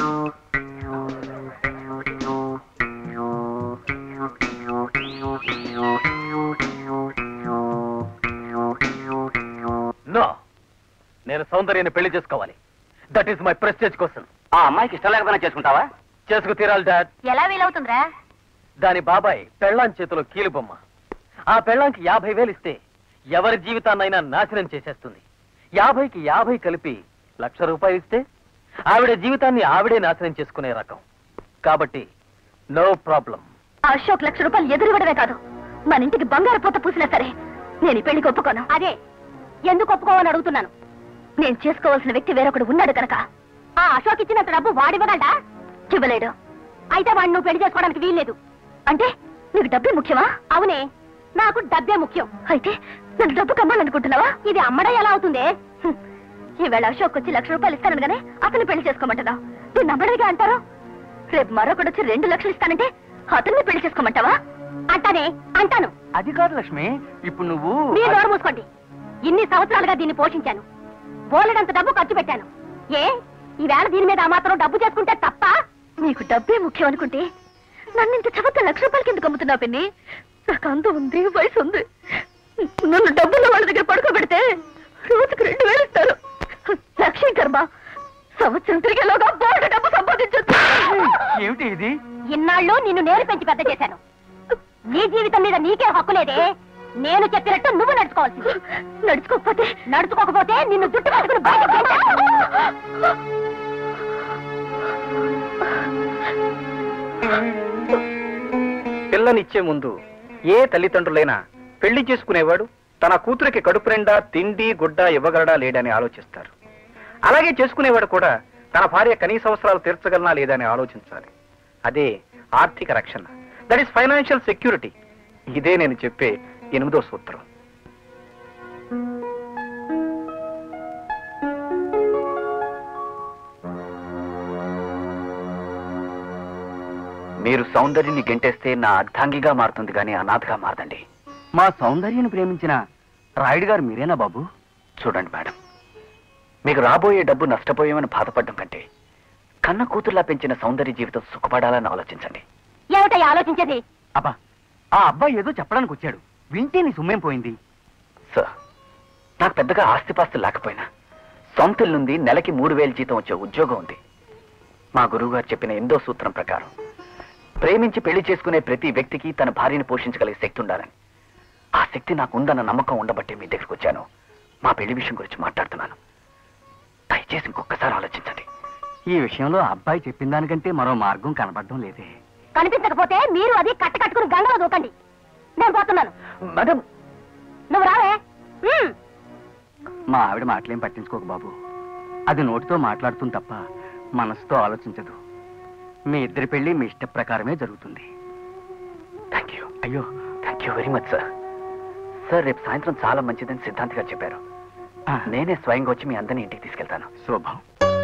no నేను సౌందర్యాన్ని పెళ్లి చేసుకోవాలి that is my prestige కోసం ఆ అమ్మాయికి ఇష్టం లేకపోయినా చేసుకుంటావా చేసుకు తీరాలి డాడ్ ఎలా వీలవుతుందిరా దాని బాబాయ్ పెళ్ళాం చేతిలో కీలుబొమ్మ ఆ పెళ్ళాంకి యాభై వేలు ఇస్తే ఎవరి జీవితాన్నైనా నాశనం చేసేస్తుంది యాభైకి యాభై కలిపి లక్ష రూపాయలు ఇస్తే ఆవిడ జీవితాన్ని ఆవిడే నాశనం చేసుకునే రకం కాబట్టి నో ప్రాబ్లం ఆ అశోక్ లక్ష రూపాయలు ఎదురుగడమే కాదు మన ఇంటికి బంగారు పూత పూసినా సరే నేను ఈ పెళ్లికి ఒప్పుకోను అదే ఎందుకు ఒప్పుకోవాలని అడుగుతున్నాను నేను చేసుకోవాల్సిన వ్యక్తి వేరొకడు ఉన్నాడు కనుక ఆ అశోక్ ఇచ్చినంత డబ్బు వాడివ్వగలడా ఇవ్వలేడు అయితే వాడిని నువ్వు పెళ్లి చేసుకోవడానికి వీల్లేదు అంటే నీకు డబ్బే ముఖ్యమా అవునే నాకు డబ్బే ముఖ్యం అయితే నన్ను డబ్బు కమ్మాలనుకుంటున్నావా ఇది అమ్మడం ఎలా అవుతుంది హ్మ్. ఈవేళ అశోక్ వచ్చి లక్ష రూపాయలు ఇస్తానగానే అతన్ని పెళ్లి చేసుకోమంటున్నావు నువ్వు నమ్మడిగా అంటారు రేపు మరొకడు వచ్చి రెండు లక్షలు ఇస్తానంటే అతన్ని పెళ్లి చేసుకోమంటావా అంటానే అంటాను అది కాదు లక్ష్మి ఇప్పుడు నువ్వు మీరు నోరు మూసుకోండి ఇన్ని సంవత్సరాలుగా దీన్ని పోషించాను బోలెడంత డబ్బు ఖర్చు పెట్టాను ఏ ఈవేళ దీని మీద ఆ మాత్రం డబ్బు చేసుకుంటే తప్ప నీకు డబ్బే ముఖ్యం అనుకుంటే నన్ను ఇంత చవక లక్ష రూపాయలకి ఎందుకు అమ్ముతున్నావు పిన్ని నాకు అందం ఉంది వయసు ఉంది నన్ను డబ్బున్న వాళ్ళ దగ్గర పడుకోబెడితే రోజుకు రెండు వేలు ఇస్తారు లక్ష్మీ కర్మ సంవత్సరం తిరిగేలోగా బోర్డు డబ్బు సంపాదించొచ్చు ఏమిటి ఇది ఇన్నాళ్ళు నిన్ను నేరు పెంచి పెద్ద చేశాను నీ జీవితం మీద నీకే హక్కు లేదే నేను చెప్పినట్టు నువ్వు నడుచుకోవాల్సింది నడుచుకోకపోతే నడుచుకోకపోతే నిన్ను జుట్టు పట్టుకుని బయటకు గెంటేస్తా. పిల్లనిచ్చే ముందు ఏ తల్లిదండ్రులైనా పెళ్లి చేసుకునేవాడు తన కూతురికి కడుపు నిండా తిండి గుడ్డ ఇవ్వగలడా లేడని ఆలోచిస్తారు అలాగే చేసుకునేవాడు కూడా తన భార్య కనీస అవసరాలు తీర్చగలనా లేదని ఆలోచించాలి అదే ఆర్థిక రక్షణ దట్ ఈస్ ఫైనాన్షియల్ సెక్యూరిటీ ఇదే నేను చెప్పే ఎనిమిదో సూత్రం మీరు సౌందర్యాన్ని గెంటేస్తే నా అర్ధాంగిగా మారుతుంది కానీ అనాథగా మారదండి మా సౌందర్యాన్ని ప్రేమించిన రాయుడు గారు మీరేనా బాబు చూడండి మేడం మీకు రాబోయే డబ్బు నష్టపోయామని బాధపడడం కంటే కన్న కూతుర్లా పెంచిన సౌందర్య జీవితం సుఖపడాలని ఆలోచించండి ఏమిటయ్యా ఆలోచించేది అబ్బా ఆ అబ్బాయి ఏదో చెప్పడానికి వచ్చాడు వింటే నీ సుమ్మేం పోయింది సార్ నాకు పెద్దగా ఆస్తిపాస్తులు లేకపోయినా సొంత ఇల్లుంది నెలకి మూడు వేలు జీతం వచ్చే ఉద్యోగం ఉంది మా గురువు గారు చెప్పిన ఎనిమిదో సూత్రం ప్రకారం ప్రేమించి పెళ్లి చేసుకునే ప్రతి వ్యక్తికి తన భార్యను పోషించగలిగే శక్తి ఉండాలని ఆ శక్తి నాకు ఉందన్న నమ్మకం ఉండబట్టి మీ దగ్గరికి వచ్చాను మా పెళ్లి విషయం గురించి మాట్లాడుతున్నాను దయచేసి ఇంకొకసారి ఆలోచించండి ఈ విషయంలో అబ్బాయి చెప్పిన దానికంటే మరో మార్గం కనబడడం లేదే కనిపించకపోతే మీరు అది కట్ట కట్టుకుని గంగలో దూకండి నేను పోతున్నాను మేడం నువ్వు రావే ఉమ్. మా ఆవిడ మాటలేం పట్టించుకోక బాబు అది నోటితో మాట్లాడుతుంది తప్ప మనసుతో ఆలోచించదు మీ ఇద్దరి పెళ్లి మీ ఇష్ట ప్రకారమే జరుగుతుంది థ్యాంక్ యూ అయ్యో thank you very much sir sir రేపు సాయంత్రం చాలా మంచిదని సిద్ధాంత్ గారు చెప్పారు నేనే స్వయంగా వచ్చి మీ అందరినీ ఇంటికి తీసుకెళ్తాను శుభం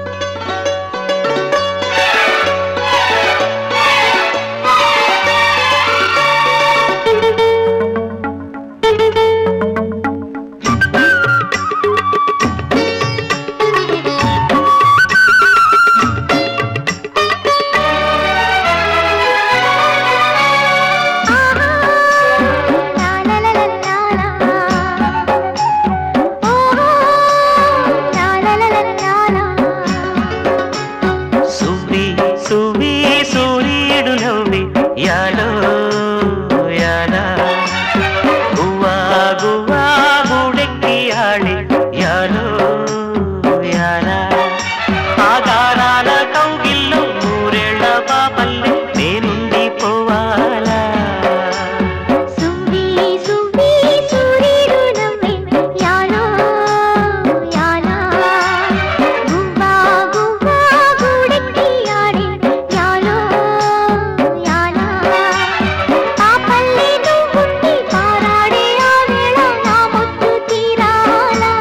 సువ్వి సువ్వి సూర్యుడు నవ్వి యాలో యాలా గువ్వా గువ్వా గూడెక్కి ఆడి యాలో యాలా ఆగారాల కౌగిల్లో నూరేళ్ల పాపల్లె నేనుండి పోవాలా సువ్వి సువ్వి సూర్యుడు నవ్వే యాలో యాలా గువ్వా గువ్వా గూడెక్కి ఆడే యాలో యాలా పాపల్లి నువ్వుండి పారాడే ఆ వేళ నా ముద్దు తీరాలా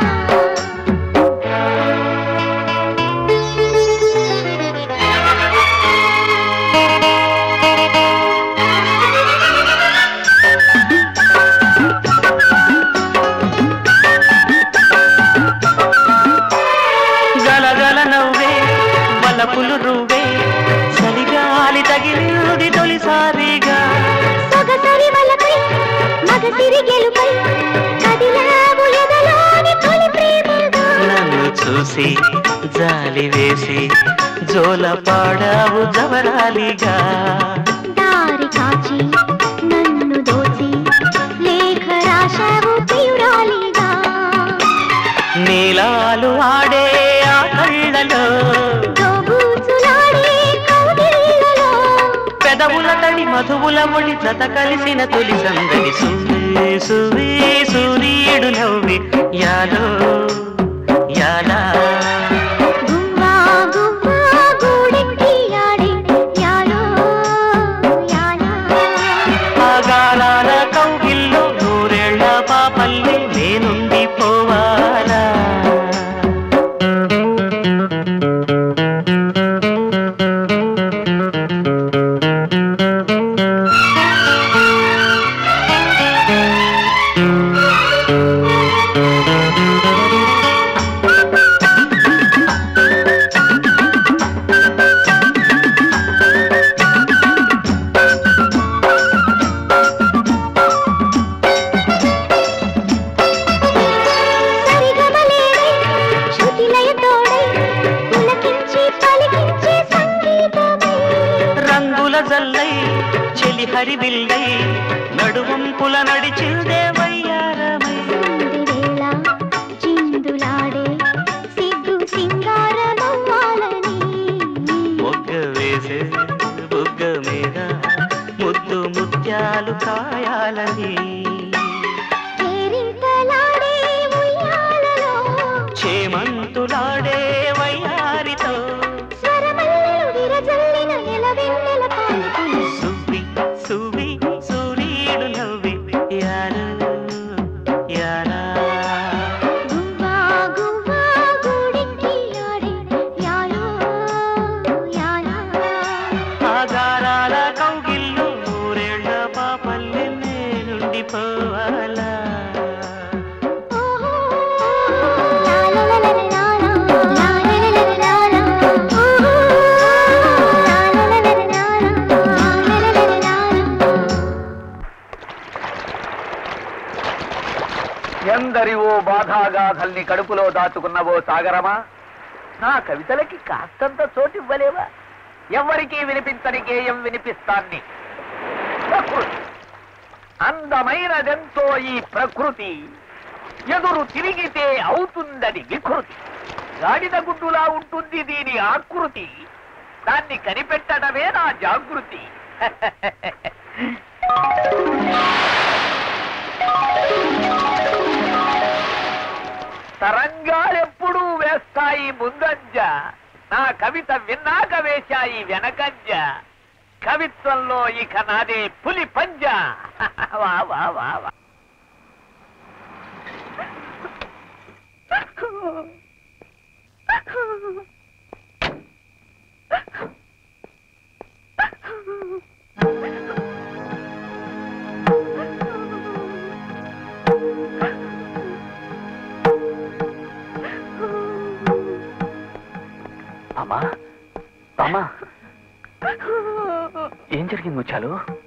గలగల నవ్వే వలపులు రువ్వే చలిగాలి తగిలింది తొలిసారిగా సొగసరి వలపై మగసిరి గెలుపై కదిలావు ఎదలోని తొలి ప్రేమగా నన్ను చూసి జాలి వేసి జోల పాడావు జవరాలిగా దారి కాచి నన్ను దోచి లేఖ రాశావు ప్రియురాలిగా నీలాలు ఆడే ఆ కళ్ళలో దోబూచులాడే కౌగిళ్ళలో పెదవుల తడి మధువుల ఒడి జత కలిసిన తొలి సందడి సువ్వి సువ్వి సూర్యుడు నవ్వి యాలో యాలా గువ్వా గువ్వా గూడెక్కి ఆడే యాలో యాలా ఆగారాల కౌగిల్లో నూరేళ్ల పాపల్లి నేనుండి పోవాలా సరిగమలేడే శృతిలయ తోడై పులకించి పలికించే సంగీతమై రంగుల జల్లై చెలి హరివిల్లై నడువంపుల నడిచిందే వయ్య పాడు కాయాలని కేరింతలాడే ఉయ్యాలలో చేమంతులాడే వయ్యారితో స్వరమల్లెలు విరజల్లిన నెలవెన్నెల పాడుకుని సువ్వి సువ్వి సూర్యుడు నవ్వి యారా యారా గువ్వా గువ్వా గూడెక్కి ఆడే యాలో యాలా ఆగారాల కౌగిల్లో నూరేళ్ల పాపల్లె నేనుండిపోవాలా ఎందరివో బాధాగాథల్ని కడుపులో దాచుకున్నవో సాగరమా నా కవితలకి కాస్తంత చోటివ్వలేవా ఎవరికీ వినిపించని గేయం వినిపిస్తాన్ని ప్రకృతి అందమైనదెంతో ఈ ప్రకృతి ఎదురు తిరిగితే అవుతుందని వికృతి గాడిద గుడ్డులా ఉంటుంది దీని ఆకృతి దాన్ని కనిపెట్టడమే నా జాగృతి తరంగాలెప్పుడూ వేస్తాయి ముందంజ నా కవిత విన్నాక వేశాయి వెనకంజ కవిత్వంలో ఇక నాదే పులి పంజ వా వా వా వా అమ్మా అమ్మా ఏం జరిగింది ముచ్చాలు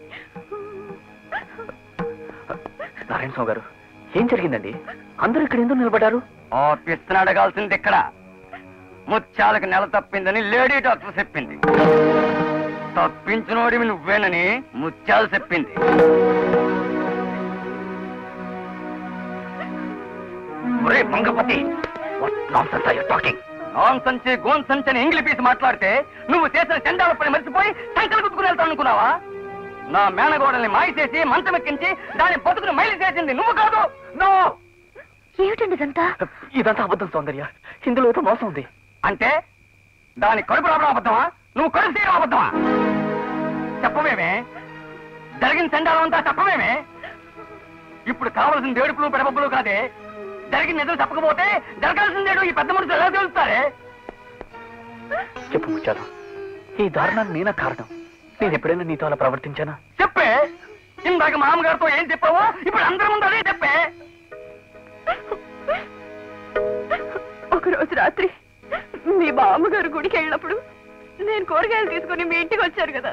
నారాయణ స్వామి గారు ఏం జరిగిందండి అందరూ ఇక్కడ ఎందుకు నిలబడ్డారు ఆ పిస్తను అడగాల్సింది ఇక్కడ ముత్యాలకు నెల తప్పిందని లేడీ డాక్టర్ చెప్పింది తప్పించినోడివి నువ్వేనని ముత్యాలు చెప్పింది ఒరే మంగపతి టాకింగ్ నాన్ సంచి గోన్ సంచి అని ఇంగ్లీష్ పీసి మాట్లాడితే నువ్వు చేసిన చండాల పని మర్చిపోయి సంకలు గుర్తుకుని వెళ్తావు అనుకున్నావా నా మేనగోడల్ని మాయ చేసి మంచం ఎక్కించి దాని బతుకుని మైలు చేసింది నువ్వు కాదు నువ్వు ఏమిటండి ఇదంతా ఇదంతా అబద్ధం సౌందర్య ఇందులో ఏదో మోసం ఉంది అంటే దాని కడుపు రావడం అబద్ధమా నువ్వు కడుపు చేయడం అబద్ధమా చెప్పవేమే జరిగిన చండాలం అంతా చెప్పవేమే ఇప్పుడు కావలసిన ఏడుపులు పెడబబ్బులు కాదే జరిగిన నిధులు చెప్పకపోతే జరగాల్సిందేడు ఈ పెద్ద మనుషులు ఎలా తెలుస్తారే చెప్పు ముచ్చాలు ఈ దారుణానికి నేనా కారణం నేను ఎప్పుడైనా నీతో అలా ప్రవర్తించానా చెప్పే ఇందాక మామగారితో ఏం చెప్పావో ఇప్పుడు అందరి ముందు అదే చెప్పే ఒక రోజు రాత్రి మీ బామ్మగారు గుడికి వెళ్ళినప్పుడు నేను కూరగాయలు తీసుకుని మీ ఇంటికి వచ్చారు కదా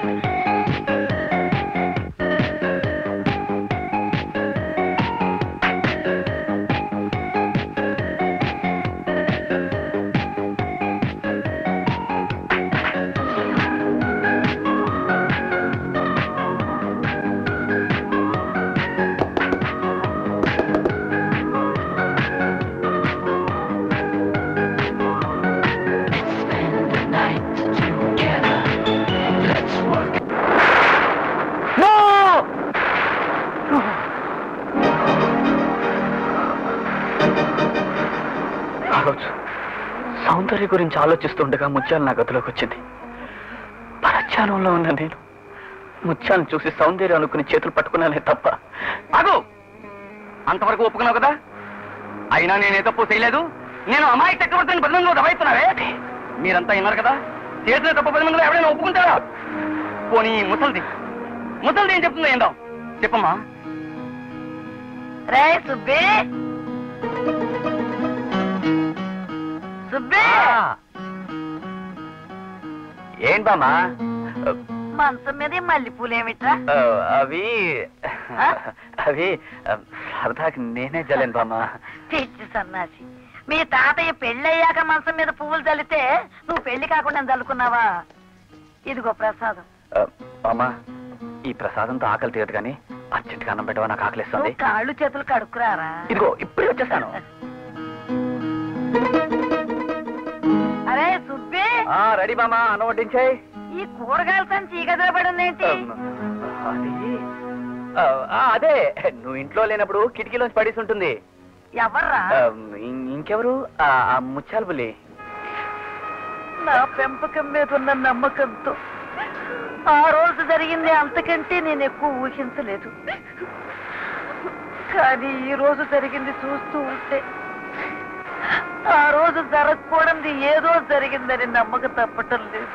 ఆలోచన సౌందర్య గురించి ఆలోచిస్తుండగా ముత్యాలు నా గదిలోకి వచ్చింది పరధ్యానంలో ఉన్న నేను ముత్యాలను చూసి సౌందర్యం అనుకుని చేతులు పట్టుకున్నానే తప్ప అగు అంతవరకు ఒప్పుకున్నావు కదా అయినా నేనే తప్పు చేయలేదు నేను అమాయి చక్రవర్తిని పది మందిలో దబాయిస్తున్నావే మీరంతా విన్నారు కదా చేసిన తప్పు పది మందిలో ఎవరైనా ఒప్పుకుంటారా పోనీ ఈ ముసలిది ముసలిది ఏం చెప్తుందో ఏందో చెప్పమ్మా రే సుబ్బి సుబ్బి ఏం బామా మంచం మీద ఈ మల్లెపూలేమిట్రా అవి అవి సరదాకి నేనే జలేను బామా పిచ్చి సన్నాసి మీ తాతయ్య పెళ్ళయ్యాక మంచం మీద పువ్వులు చల్లితే నువ్వు పెళ్లి కాకుండా చల్లుకున్నావా ఇదిగో ప్రసాదం బామా ఈ ప్రసాదంతో ఆకలి తీరదు కానీ అర్జెంట్గా అన్నం పెట్టవా నాకు ఆకలిస్తుంది నువ్వు కాళ్ళు చేతులు కడుక్కురారా ఇదిగో ఇప్పుడే వచ్చేస్తాను అరే సుబ్బి రెడీ బామా అన్నం వడ్డించాయి ఈ కూరగాయల సంచి ఈ గదిలో పడి ఉందేంటి అది ఆ, ఆ, అదే నువ్వు ఇంట్లో లేనప్పుడు కిటికీలోంచి పడేసి ఉంటుంది ఎవర్రా ఆ, ఇం- ఇంకెవరు ఆ, ఆ ముత్యాల పులి నా పెంపకం మీద ఉన్న నమ్మకంతో ఆ రోజు జరిగింది అంతకంటే నేను ఎక్కువ ఊహించలేదు కానీ ఈ రోజు జరిగింది చూస్తూ ఉంటే ఆ రోజు జరగకూడదు ఏదో జరిగిందని నమ్మక తప్పటం లేదు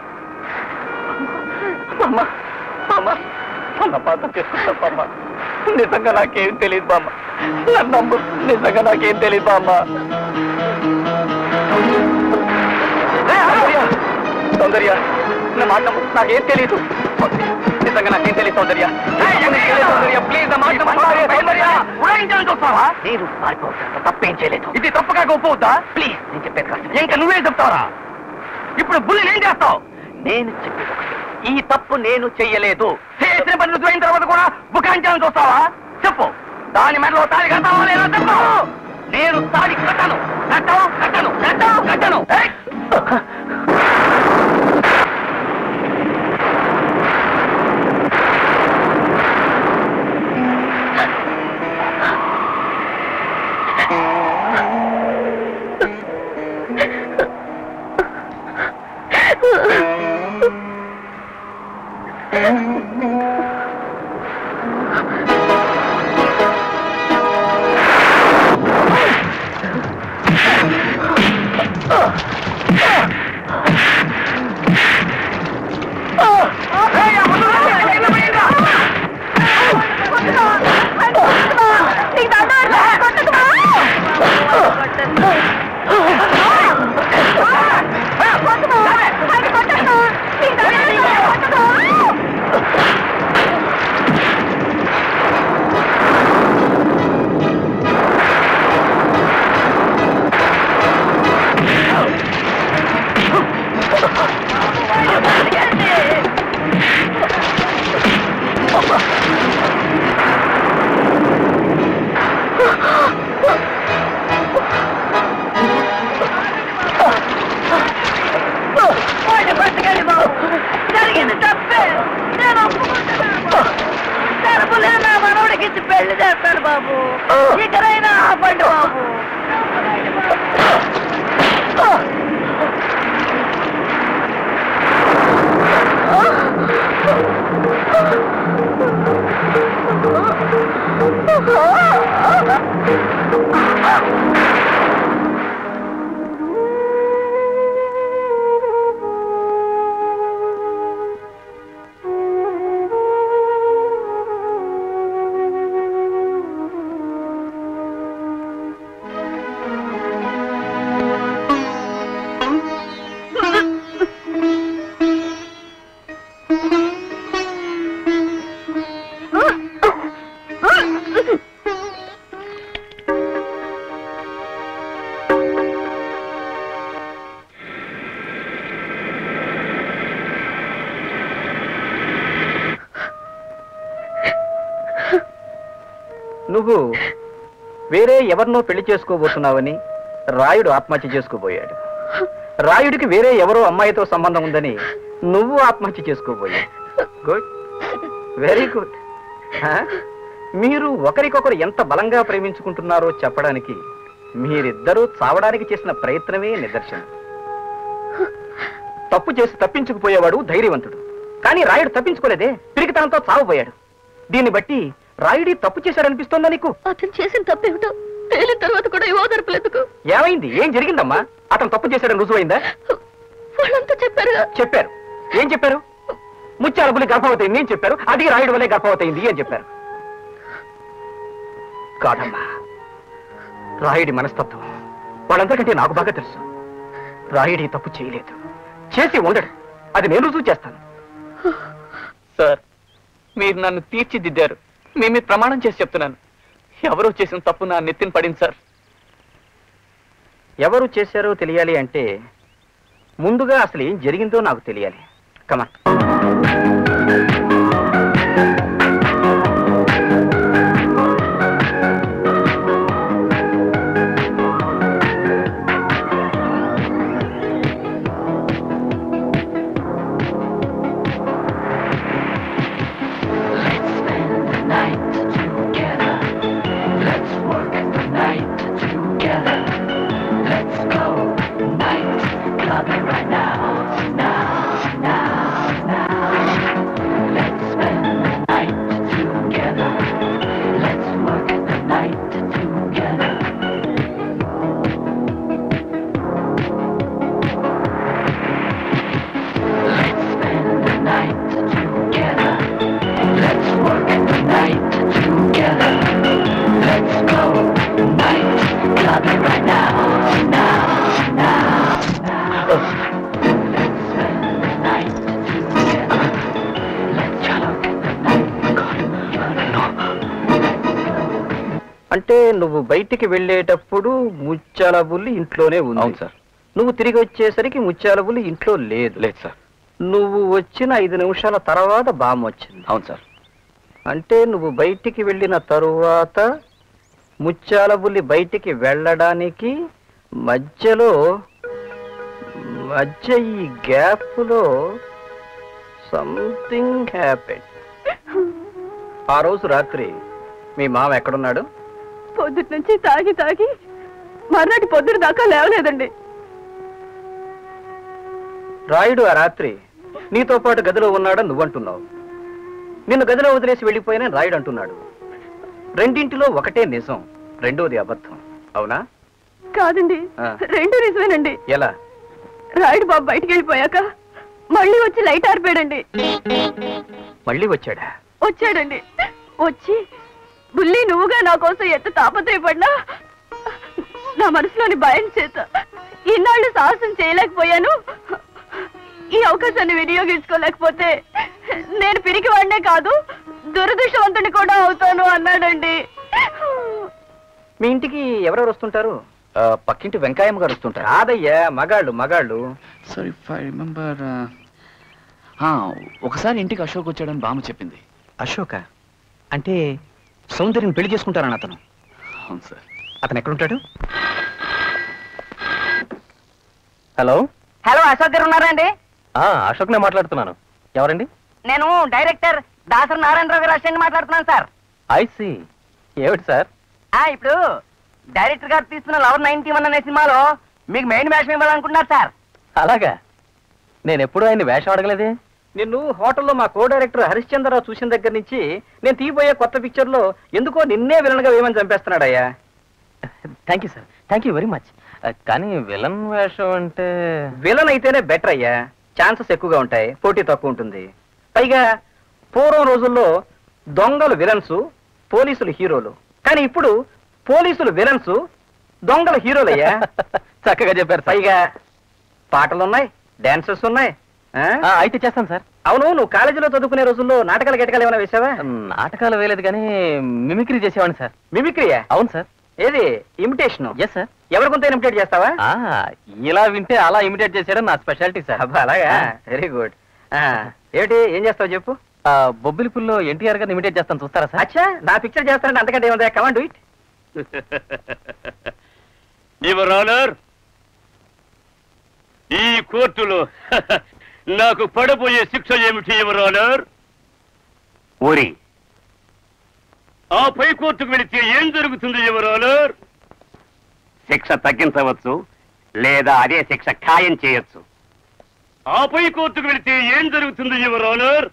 అమ్మా అమ్మా అమ్మ పాత్ర చేసుకుంటా బామ్మ నిజంగా నాకేం తెలియదు బామ్మ నన్ను నమ్ము నిజంగా నాకేం తెలియదు బామ్మ ఏ, సౌందర్య! సౌందర్య నా మాట నమ్ము నాకేం తెలియదు నిజంగా నాకేం తెలియదు సౌందర్య సౌందర్య ప్లీజ్ నా మాట నమ్ము. సౌందర్య ఉడాయించాలని చూస్తావా నేను పారిపోతాను తప్పేం చేయలేదు ఇది తప్పుగా గొప్పవుతా ప్లీజ్ నేను చెప్పేది కాదు ఇంకా నువ్వే చెప్తావరా ఇప్పుడు బుల్లి ఏం చేస్తావు నేను చెప్పేది ఒకటి. ఈ తప్పు నేను చెయ్యలేదు చేసిన పని రుజువైన తర్వాత కూడా బుకాయించాలని చూస్తావా చెప్పు దాని మెడలో తాళి కట్టావా లేదా చెప్పు నేను తాళి కట్టను కట్టను కట్టను కట్టను కట్టను ఏయ్! జరిగింది తప్పే నేను ఒప్పుకుంటున్నాను తరపులే నా మనవడికి ఇచ్చి పెళ్లి చేస్తాను బాబు ఇకనైనా ఆపండి బాబు నువ్వు వేరే ఎవరినో పెళ్లి చేసుకోబోతున్నావని రాయుడు ఆత్మహత్య చేసుకోబోయాడు రాయుడికి వేరే ఎవరో అమ్మాయితో సంబంధం ఉందని నువ్వు ఆత్మహత్య చేసుకోబోయావు గుడ్ వెరీ గుడ్ మీరు ఒకరికొకరు ఎంత బలంగా ప్రేమించుకుంటున్నారో చెప్పడానికి మీరిద్దరూ చావడానికి చేసిన ప్రయత్నమే నిదర్శనం తప్పు చేసి తప్పించుకుపోయేవాడు ధైర్యవంతుడు కానీ రాయుడు తప్పించుకోలేదే పిరికితనంతో చావబోయాడు దీన్ని బట్టి రాయుడి తప్పు చేశాడనిపిస్తోందా నీకు అతను చేసిన తప్పేమిటో తేలిన తర్వాత కూడా ఈ ఓదార్పులెందుకు ఏమైంది ఏం జరిగిందమ్మా అతను తప్పు చేశాడని రుజువైందా వాళ్ళంతా చెప్పారుగా చెప్పారు ఏం చెప్పారు ముత్యాల పులి గర్భవతి అయింది ఏం చెప్పారు అది రాయుడు వల్లే గర్భవతి అయింది అని చెప్పారు కాదమ్మా రాయుడి మనస్తత్వం వాళ్ళందరికంటే నాకు బాగా తెలుసు రాయుడి తప్పు చేయలేదు చేసి ఉండడు అది నేను రుజువు చేస్తాను సార్ మీరు నన్ను తీర్చిదిద్దారు మీ మీద ప్రమాణం చేసి చెప్తున్నాను ఎవరో చేసిన తప్పు నా నెత్తిన పడింది సార్ ఎవరు చేశారో తెలియాలి అంటే ముందుగా అసలు ఏం జరిగిందో నాకు తెలియాలి కమా అంటే నువ్వు బయటికి వెళ్ళేటప్పుడు ముత్యాల బుల్లి ఇంట్లోనే ఉంది అవును సార్ నువ్వు తిరిగి వచ్చేసరికి ముత్యాల బుల్లి ఇంట్లో లేదు లేదు సార్ నువ్వు వచ్చిన ఐదు నిమిషాల తర్వాత బామ్మ వచ్చింది అవును సార్ అంటే నువ్వు బయటికి వెళ్ళిన తరువాత ముత్యాల బుల్లి బయటికి వెళ్ళడానికి మధ్యలో మధ్య ఈ గ్యాప్లో సంథింగ్ హ్యాపెన్ ఆ రోజు రాత్రి మీ మామ ఎక్కడున్నాడు పొద్దుటి నుంచి తాగి తాగి మర్నాటి పొద్దున దాకా లేవలేదండి రాయుడు ఆ రాత్రి నీతో పాటు గదిలో ఉన్నాడని నువ్వంటున్నావు నిన్ను గదిలో వదిలేసి వెళ్ళిపోయిన రాయుడు అంటున్నాడు రెండింటిలో ఒకటే నిజం రెండోది అబద్ధం అవునా కాదండి ఆ. రెండు నిజమేనండి ఎలా రాయుడు బాబు బయటికి వెళ్ళిపోయాక మళ్ళీ వచ్చి లైట్ ఆరిపోయాడండి మళ్ళీ వచ్చాడా వచ్చాడండి వచ్చి బుల్లి నువ్వుగా నా కోసం ఎంత తాపత్రయపడినా నా మనసులోని భయం చేత ఇన్నాళ్ళు సాహసం చేయలేకపోయాను ఈ అవకాశాన్ని వినియోగించుకోలేకపోతే నేను పిరికి వాడినే కాదు దురదృష్టవంతుని కూడా అవుతాను అన్నాడండి మీ ఇంటికి ఎవరెవరు వస్తుంటారు ఆ, పక్కింటి వెంకాయమ్మ గారు వస్తుంటారు కాదయ్యా మగాళ్ళు మగాళ్ళు సార్ ఇఫ్ ఐ రిమెంబర్ ఒకసారి ఇంటికి అశోక్ వచ్చాడని బామ్మ చెప్పింది అశోక అంటే సౌందర్యం పెళ్లి చేసుకుంటారని అతను అవును సార్ అతను ఎక్కడుంటాడు హలో హలో అశోక్ గారు ఉన్నారా అండి అశోక్నే మాట్లాడుతున్నాను ఎవరండి నేను డైరెక్టర్ దాసరి నారాయణరావు గారు అసిస్టెంట్ మాట్లాడుతున్నాను సార్ ఐసి ఏమిటి సార్ ఆ ఇప్పుడు డైరెక్టర్ గారు తీస్తున్న లవర్ నైన్టీ వన్ అనే సినిమాలో మీకు మెయిన్ వేషం ఇవ్వాలనుకుంటున్నారు సార్ అలాగా నేను ఎప్పుడు ఆయన వేషం అడగలేదే నిన్ను హోటల్లో మా కో డైరెక్టర్ హరిశ్చంద్రరావు చూసిన దగ్గర నుంచి నేను తీయబోయే కొత్త పిక్చర్ లో ఎందుకో నిన్నే విలన్గా వేయమని చంపేస్తున్నాడయ్యా thank you sir thank you very much కానీ విలన్ వేషం అంటే విలన్ అయితేనే బెటర్ అయ్యా ఛాన్సెస్ ఎక్కువగా ఉంటాయి పోటీ తక్కువ ఉంటుంది పైగా పూర్వం రోజుల్లో దొంగలు విలన్స్ పోలీసులు హీరోలు కానీ ఇప్పుడు పోలీసులు విలన్స్ దొంగలు హీరోలయ్యా చక్కగా చెప్పారు పైగా పాటలు ఉన్నాయి డాన్సర్స్ ఉన్నాయి అయితే చేస్తాను సార్ అవును నువ్వు కాలేజీలో చదువుకునే రోజుల్లో నాటకాలు గిటకాలు ఏమైనా వేసావా నాటకాలు వేయలేదు కానీ మిమిక్రీ చేసేవాడిని సార్ మిమిక్రీయా అవును సార్ ఏది ఇమిటేషన్ ఎస్ సార్ ఎవరి కొంత ఇమిటేట్ చేస్తావా ఇలా వింటే అలా ఇమిటేట్ చేసేయడం నా స్పెషాలిటీ సార్ అబ్బా అలాగా వెరీ గుడ్ ఏమిటి ఏం చేస్తావు చెప్పు బొబ్బిలిపుల్లో ఎన్టీఆర్ గారిని ఇమిటేట్ చేస్తాను చూస్తారా సార్ అచ్చా నా పిక్చర్ చేస్తానంటే అంతకంటే ఏముందా కమాండ్ ఇట్ యువర్ ఆనర్ ఈ కోర్టులో నాకు పడబోయే శిక్ష ఏమిటి యువర్ ఆనర్ ఊరి ఆ పై కోర్టుకు వెళితే ఏం జరుగుతుంది యువర్ ఆనర్ శిక్ష తగ్గించవచ్చు లేదా అదే శిక్ష ఖాయం చేయొచ్చు ఆ పై కోర్టుకు వెళితే ఏం జరుగుతుంది యువర్ ఆనర్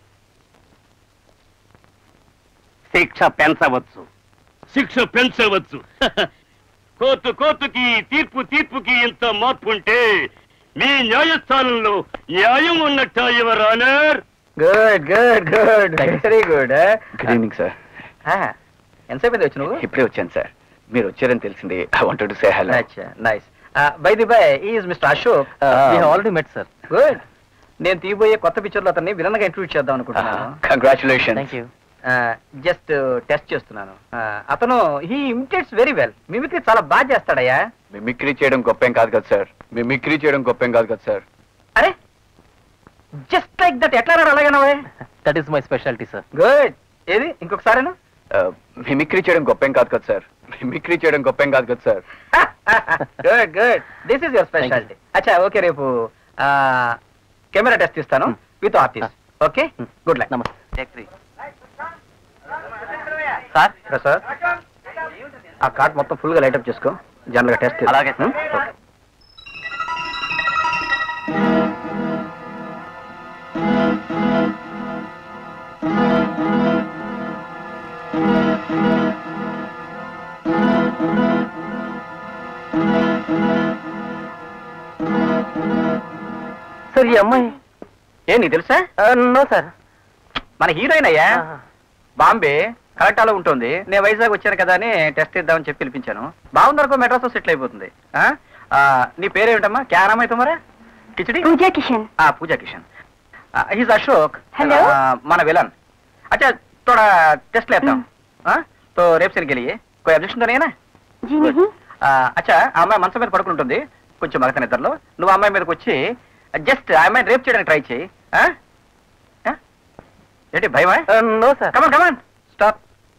శిక్ష పెంచవచ్చు శిక్ష పెంచవచ్చు కోర్టు కోర్టుకి తీర్పు తీర్పుకి ఇంత మార్పు ఉంటే మీ న్యాయస్థానంలో న్యాయం ఉన్నట్ట your honour good good good very good good evening sir ఎంతసేపు వచ్చి నువ్వు ఇప్పుడే వచ్చాను సార్ మీరు వచ్చారని తెలిసింది I wanted to say hello అచ్చా nice by the by is mister Ashok already met sir good నేను తీయబోయే కొత్త పిక్చర్ లో అతన్ని విలన్ గా ఇంట్రడ్యూస్ చేద్దాం అనుకుంటున్నాను congratulation thank you just test చేస్తున్నాను Uh, అతను he imitates very well mimicry చాలా బాగా చేస్తాడయ్యా మిమిక్రీ చేయడం గొప్పేం కాదు కదా సార్ మిమిక్రీ చేయడం గొప్పేం కాదు కదా సార్ అరే జస్ట్ లైక్ దట్ ఎట్లా రాడు అలాగే that is my speciality sir good ఏది ఇంకొకసారేనా మిమిక్రీ చేయడం గొప్పేం కాదు కదా సార్ మిమిక్రీ చేయడం గొప్పేం కాదు కదా sir good good this is your speciality అచ్చా ఓకే రేపు కెమెరా టెస్ట్ ఇస్తాను with artist okay good luck నమస్తే సార్ సార్ ఆ కార్డ్ మొత్తం ఫుల్ గా లైటప్ చేసుకో జనరల్ గా టెస్ట్ అలాగే సార్ ఈ అమ్మాయి ఏ నీకు తెలుసా నో సార్ మన హీరోయిన్ అయ్యా బాంబే కలెక్టాలో ఉంటుంది నేను వైజాగ్ వచ్చాను కదా అని టెస్ట్ ఇద్దామని చెప్పి పిలిపించాను బాగుందనుకో మెడ్రాస్ సెటిల్ అయిపోతుంది ఆ? ఆ, నీ పేరేమిటమ్మా క్యా నామ్ అయితే మరా కిచడి పూజా కిషన్ ఆ పూజా కిషన్ హిజ్ అశోక్ Hello. ఆ, మన విలన్ अच्छा थोड़ा टेस्ट लेता हूँ हाँ? तो రేపు సరికి వెళ్ళి कोई objection तो नहीं है ना జీ नहीं ఆ, అచ్చా ఆ అమ్మాయి మంచం మీద పడుకుంటుంది కొంచెం మగత నిద్రలో నువ్వు ఆ అమ్మాయి మీదకి వచ్చి జస్ట్ ఆ అమ్మాయిని రేప్ చేయడానికి ట్రై చేయి ఆ? ఆ? ఏంటి భయమా no sir come on come on stop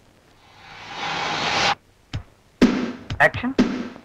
action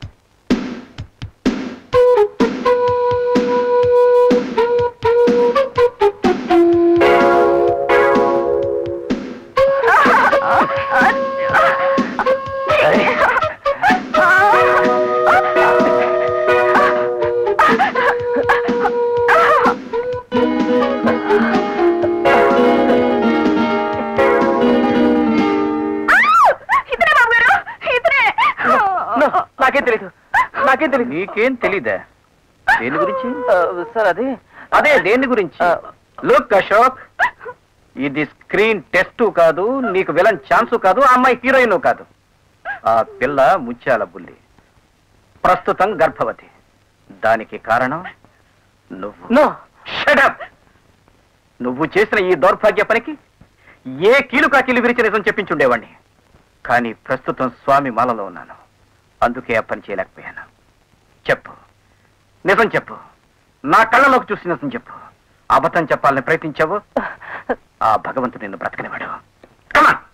ఇతనే బాబు గారు ఇతనే నాకేం తెలీదు నాకేం తెలీదు నీకేం తెలీదా దేని గురించి సార్ అదే అదే దేని గురించి లుక్ అశోక్ ఇది స్క్రీన్ టెస్ట్ కాదు నీకు విలన్ ఛాన్స్ కాదు ఆ అమ్మాయి హీరోయిన్ కాదు ఆ పిల్ల ముత్యాల బుల్లి ప్రస్తుతం గర్భవతి దానికి కారణం నువ్వు నో షడప్ నువ్వు చేసిన ఈ దౌర్భాగ్య పనికి ఏ కీలు కాకీలు విరిచి నిజం చెప్పించుండేవాణ్ణి కానీ ప్రస్తుతం స్వామి మాలలో ఉన్నాను అందుకే ఆ పని చేయలేకపోయాను చెప్పు నిజం చెప్పు నా కళ్ళలోకి చూసి నిజం చెప్పు అబద్ధం చెప్పాలని ప్రయత్నించావు ఆ భగవంతుడు నిన్ను బ్రతకనివాడు Come on.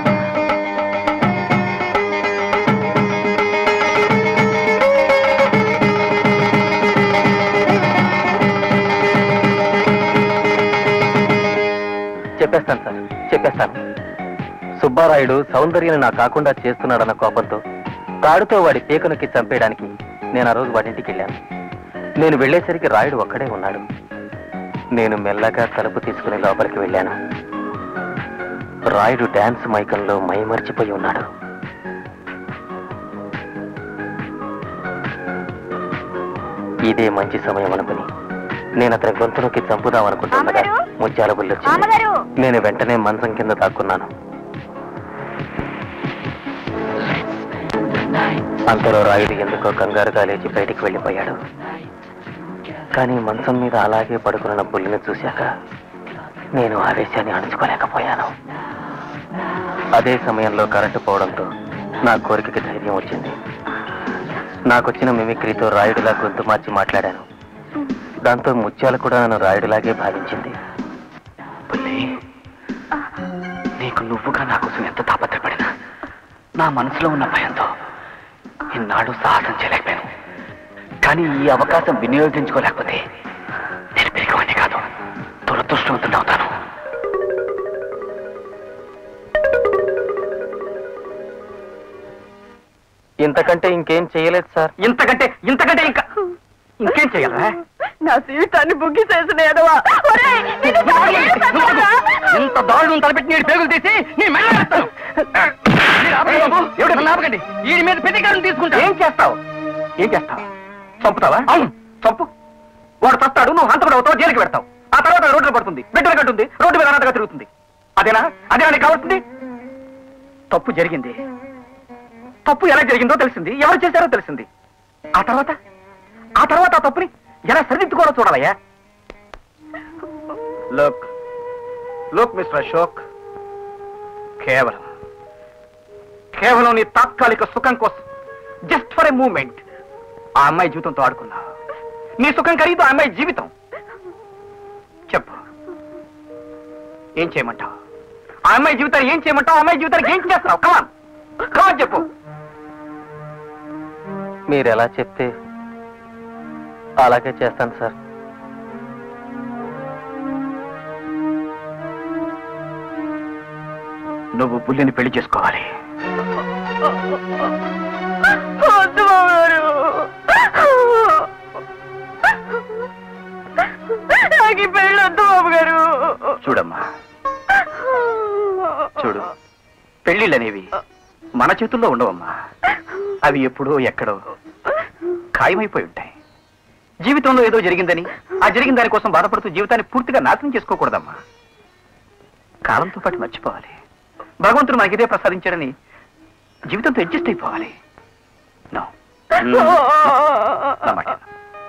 చెప్పేస్తాను సార్ చెప్పేస్తాను సుబ్బారాయుడు సౌందర్యని నా కాకుండా చేస్తున్నాడన్న కోపంతో తాడుతో వాడి పీకనొక్కి చంపేయడానికి నేను ఆ రోజు వాడి ఇంటికి వెళ్ళాను నేను వెళ్ళేసరికి రాయుడు ఒక్కడే ఉన్నాడు నేను మెల్లగా తలుపు తీసుకుని లోపలికి వెళ్ళాను రాయుడు డాన్స్ మైకంలో మైమర్చిపోయి ఉన్నాడు ఇదే మంచి సమయం అనుకుని నేను అతని గొంతు నొక్కి చంపుదాం అనుకుంటుండగా ముత్యాల బుల్లొచ్చింది మామగారు నేను వెంటనే మంచం కింద దాక్కున్నాను అంతలో రాయుడు ఎందుకో కంగారుగా లేచి బయటికి వెళ్ళిపోయాడు కానీ మంచం మీద అలాగే పడుకున్న బుల్లిని చూశాక నేను ఆవేశాన్ని అణుచుకోలేకపోయాను అదే సమయంలో కరెంటు పోవడంతో నా కోరికకి ధైర్యం వచ్చింది నాకొచ్చిన మిమిక్రీతో రాయుడిలా గొంతు మార్చి మాట్లాడాను దాంతో ముత్యాలు కూడా నన్ను రాయుడిలాగే భావించింది బుల్లి నీకు నువ్వుగా నా కోసం ఎంత తాపత్రపడినా నా మనసులో ఉన్న భయంతో ఇన్నాళ్ళు సాహసం చేయలేకపోయాను కానీ ఈ అవకాశం వినియోగించుకోలేకపోతే నేను పెరిగవాడిని కాదు దురదృష్టవంతుని అవుతాను ఇంతకంటే ఇంకేం చేయలేదు సార్ ఇంతకంటే ఇంతకంటే ఇంకా ఇంకేం చేయాలా నా జీవితాన్ని బుగ్గి చేసిన ఎదవా ఒరేయ్, నిన్ను చాలా ఏడుస్తానురా. ఇంత దారుణం తలపెట్టి నీడు పేగులు తీసి నీ మెడ వేస్తాను. మీరు ఆపండి బాబు. ఎవడు నన్ను ఆపకండి వీడి మీద ప్రతీకారం తీసుకుంటా ఏం చేస్తావు ఏం చేస్తావు చంపుతావా అవును చంపు వాడు చస్తాడు నువ్వు హంతకుడు అవుతావు జైలుకి పెడతావు ఆ తర్వాత రోడ్డు పడుతుంది బిడ్డలు కట్టుంది రోడ్డు మీద అనాథగా తిరుగుతుంది అదేనా అదేనా నీకు కావాల్సింది తప్పు జరిగింది తప్పు ఎలా జరిగిందో తెలిసింది ఎవరు చేశారో తెలిసింది ఆ తర్వాత ఆ తర్వాత ఆ తప్పుని ఎలా సరిదిద్దుకోవాలో చూడాలయ్యా లోక్ లోక్ మిస్టర్ అశోక్ కేవలం కేవలం నీ తాత్కాలిక సుఖం కోసం జస్ట్ ఫర్ ఎ మూమెంట్ ఆ అమ్మాయి జీవితంతో ఆడుకున్నా నీ సుఖం ఖరీదు ఆ అమ్మాయి జీవితం చెప్పు ఏం చేయమంటావు ఆ అమ్మాయి జీవితాన్ని ఏం చేయమంటావు ఆ అమ్మాయి జీవితానికి ఏం చేస్తావు కమాన్ కమాన్ చెప్పు మీరు ఎలా చెప్తే అలాగే చేస్తాను సార్ నువ్వు బుల్లిని పెళ్లి చేసుకోవాలి వద్దు మామగారు నాకు ఈ పెళ్ళి వద్దు మామగారు చూడమ్మా చూడు పెళ్లిళ్ళు అనేవి మన చేతుల్లో ఉండవమ్మా అవి ఎప్పుడో ఎక్కడో ఖాయమైపోయి ఉంటాయి జీవితంలో ఏదో జరిగిందని ఆ జరిగిన దానికోసం బాధపడుతూ జీవితాన్ని పూర్తిగా నాశనం చేసుకోకూడదమ్మా కాలంతో పాటు మర్చిపోవాలి భగవంతుడు మనకి ఇదే ప్రసాదించాడని జీవితంతో అడ్జస్ట్ అయిపోవాలి No. నా మాట.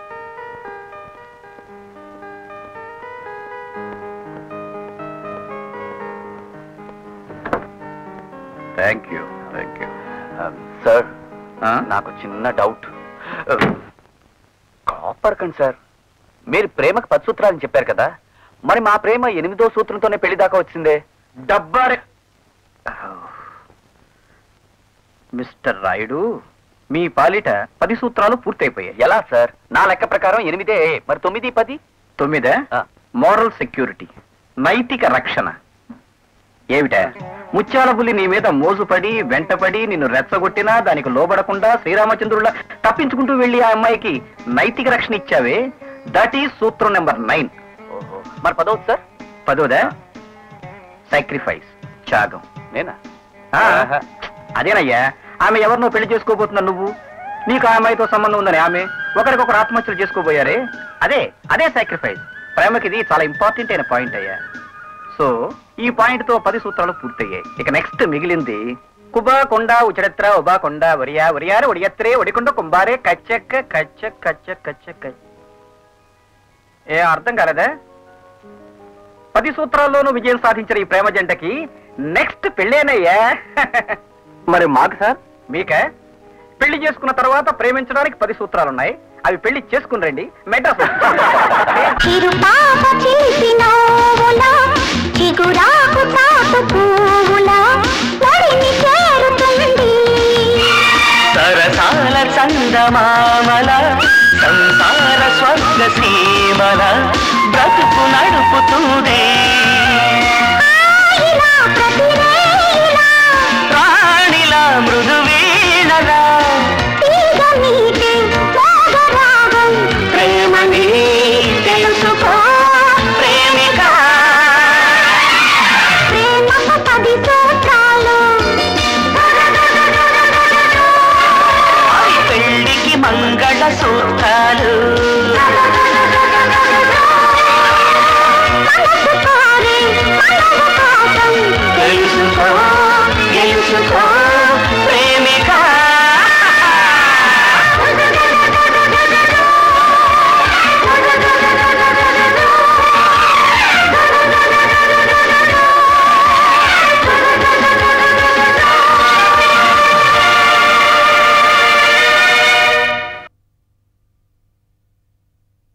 Thank you thank you sir నాకు చిన్న డౌట్ కాపర్కండి సార్ మీరు ప్రేమకు పది సూత్రాలని చెప్పారు కదా మరి మా ప్రేమ ఎనిమిదో సూత్రంతోనే పెళ్లి దాకా వచ్చిందే డబ్బారే మిస్టర్ రాయుడు మీ పాలిట పది సూత్రాలు పూర్తయిపోయాయి ఎలా సార్ నా లెక్క ప్రకారం ఎనిమిదే మరి తొమ్మిది పది తొమ్మిదే మోరల్ సెక్యూరిటీ నైతిక రక్షణ ఏమిటా ముత్యాల పులి నీ మీద మోజుపడి వెంటపడి నిన్ను రెచ్చగొట్టినా దానికి లోబడకుండా శ్రీరామచంద్రుల తప్పించుకుంటూ వెళ్ళి ఆ అమ్మాయికి నైతిక రక్షణ ఇచ్చావే దట్ ఈ సూత్రం నెంబర్ నైన్ మరి పదవుతుంది సార్ పదోదా సాక్రిఫైస్ త్యాగం నేనా ఆ, అదేనయ్యా ఆమె ఎవరినో పెళ్లి చేసుకోబోతున్నా నువ్వు నీకు ఆ అమ్మాయితో సంబంధం ఉందని ఆమె ఒకరికొకరు ఆత్మహత్యలు చేసుకోబోయారే అదే అదే సాక్రిఫైస్ ప్రేమకి ఇది చాలా ఇంపార్టెంట్ అయిన పాయింట్ అయ్యా సో ఈ పాయింట్ తో పది సూత్రాలు పూర్తయ్యాయి ఇక నెక్స్ట్ మిగిలింది కుబా కొండ ఉచడత్ర ఉబా కొండ వరియా వరియార ఒడియత్రే ఒడికొండ కుంబారే కచ్చక్క కచ్చ కచ్చ కచ్చ కచ్చ ఏ అర్థం కాలేదా పది సూత్రాల్లోనూ విజయం సాధించిన ఈ ప్రేమ జంటకి నెక్స్ట్ పెళ్ళేనయ్యా మరి మాకు సార్ మీకే పెళ్లి చేసుకున్న తర్వాత ప్రేమించడానికి పది సూత్రాలున్నాయి అవి పెళ్లి చేసుకుని రండి మెడ్రాస్ చిరుపాప చిలిపినోవులా చిగురాకు చాటు పువ్వులా వడిని చేరుతుంది సరసాల చందమామల సంసార స్వర్గ సీమల బ్రతుకు నడుపుతుందే ఇలా ప్రతిరేలా ప్రాణిలా మృదు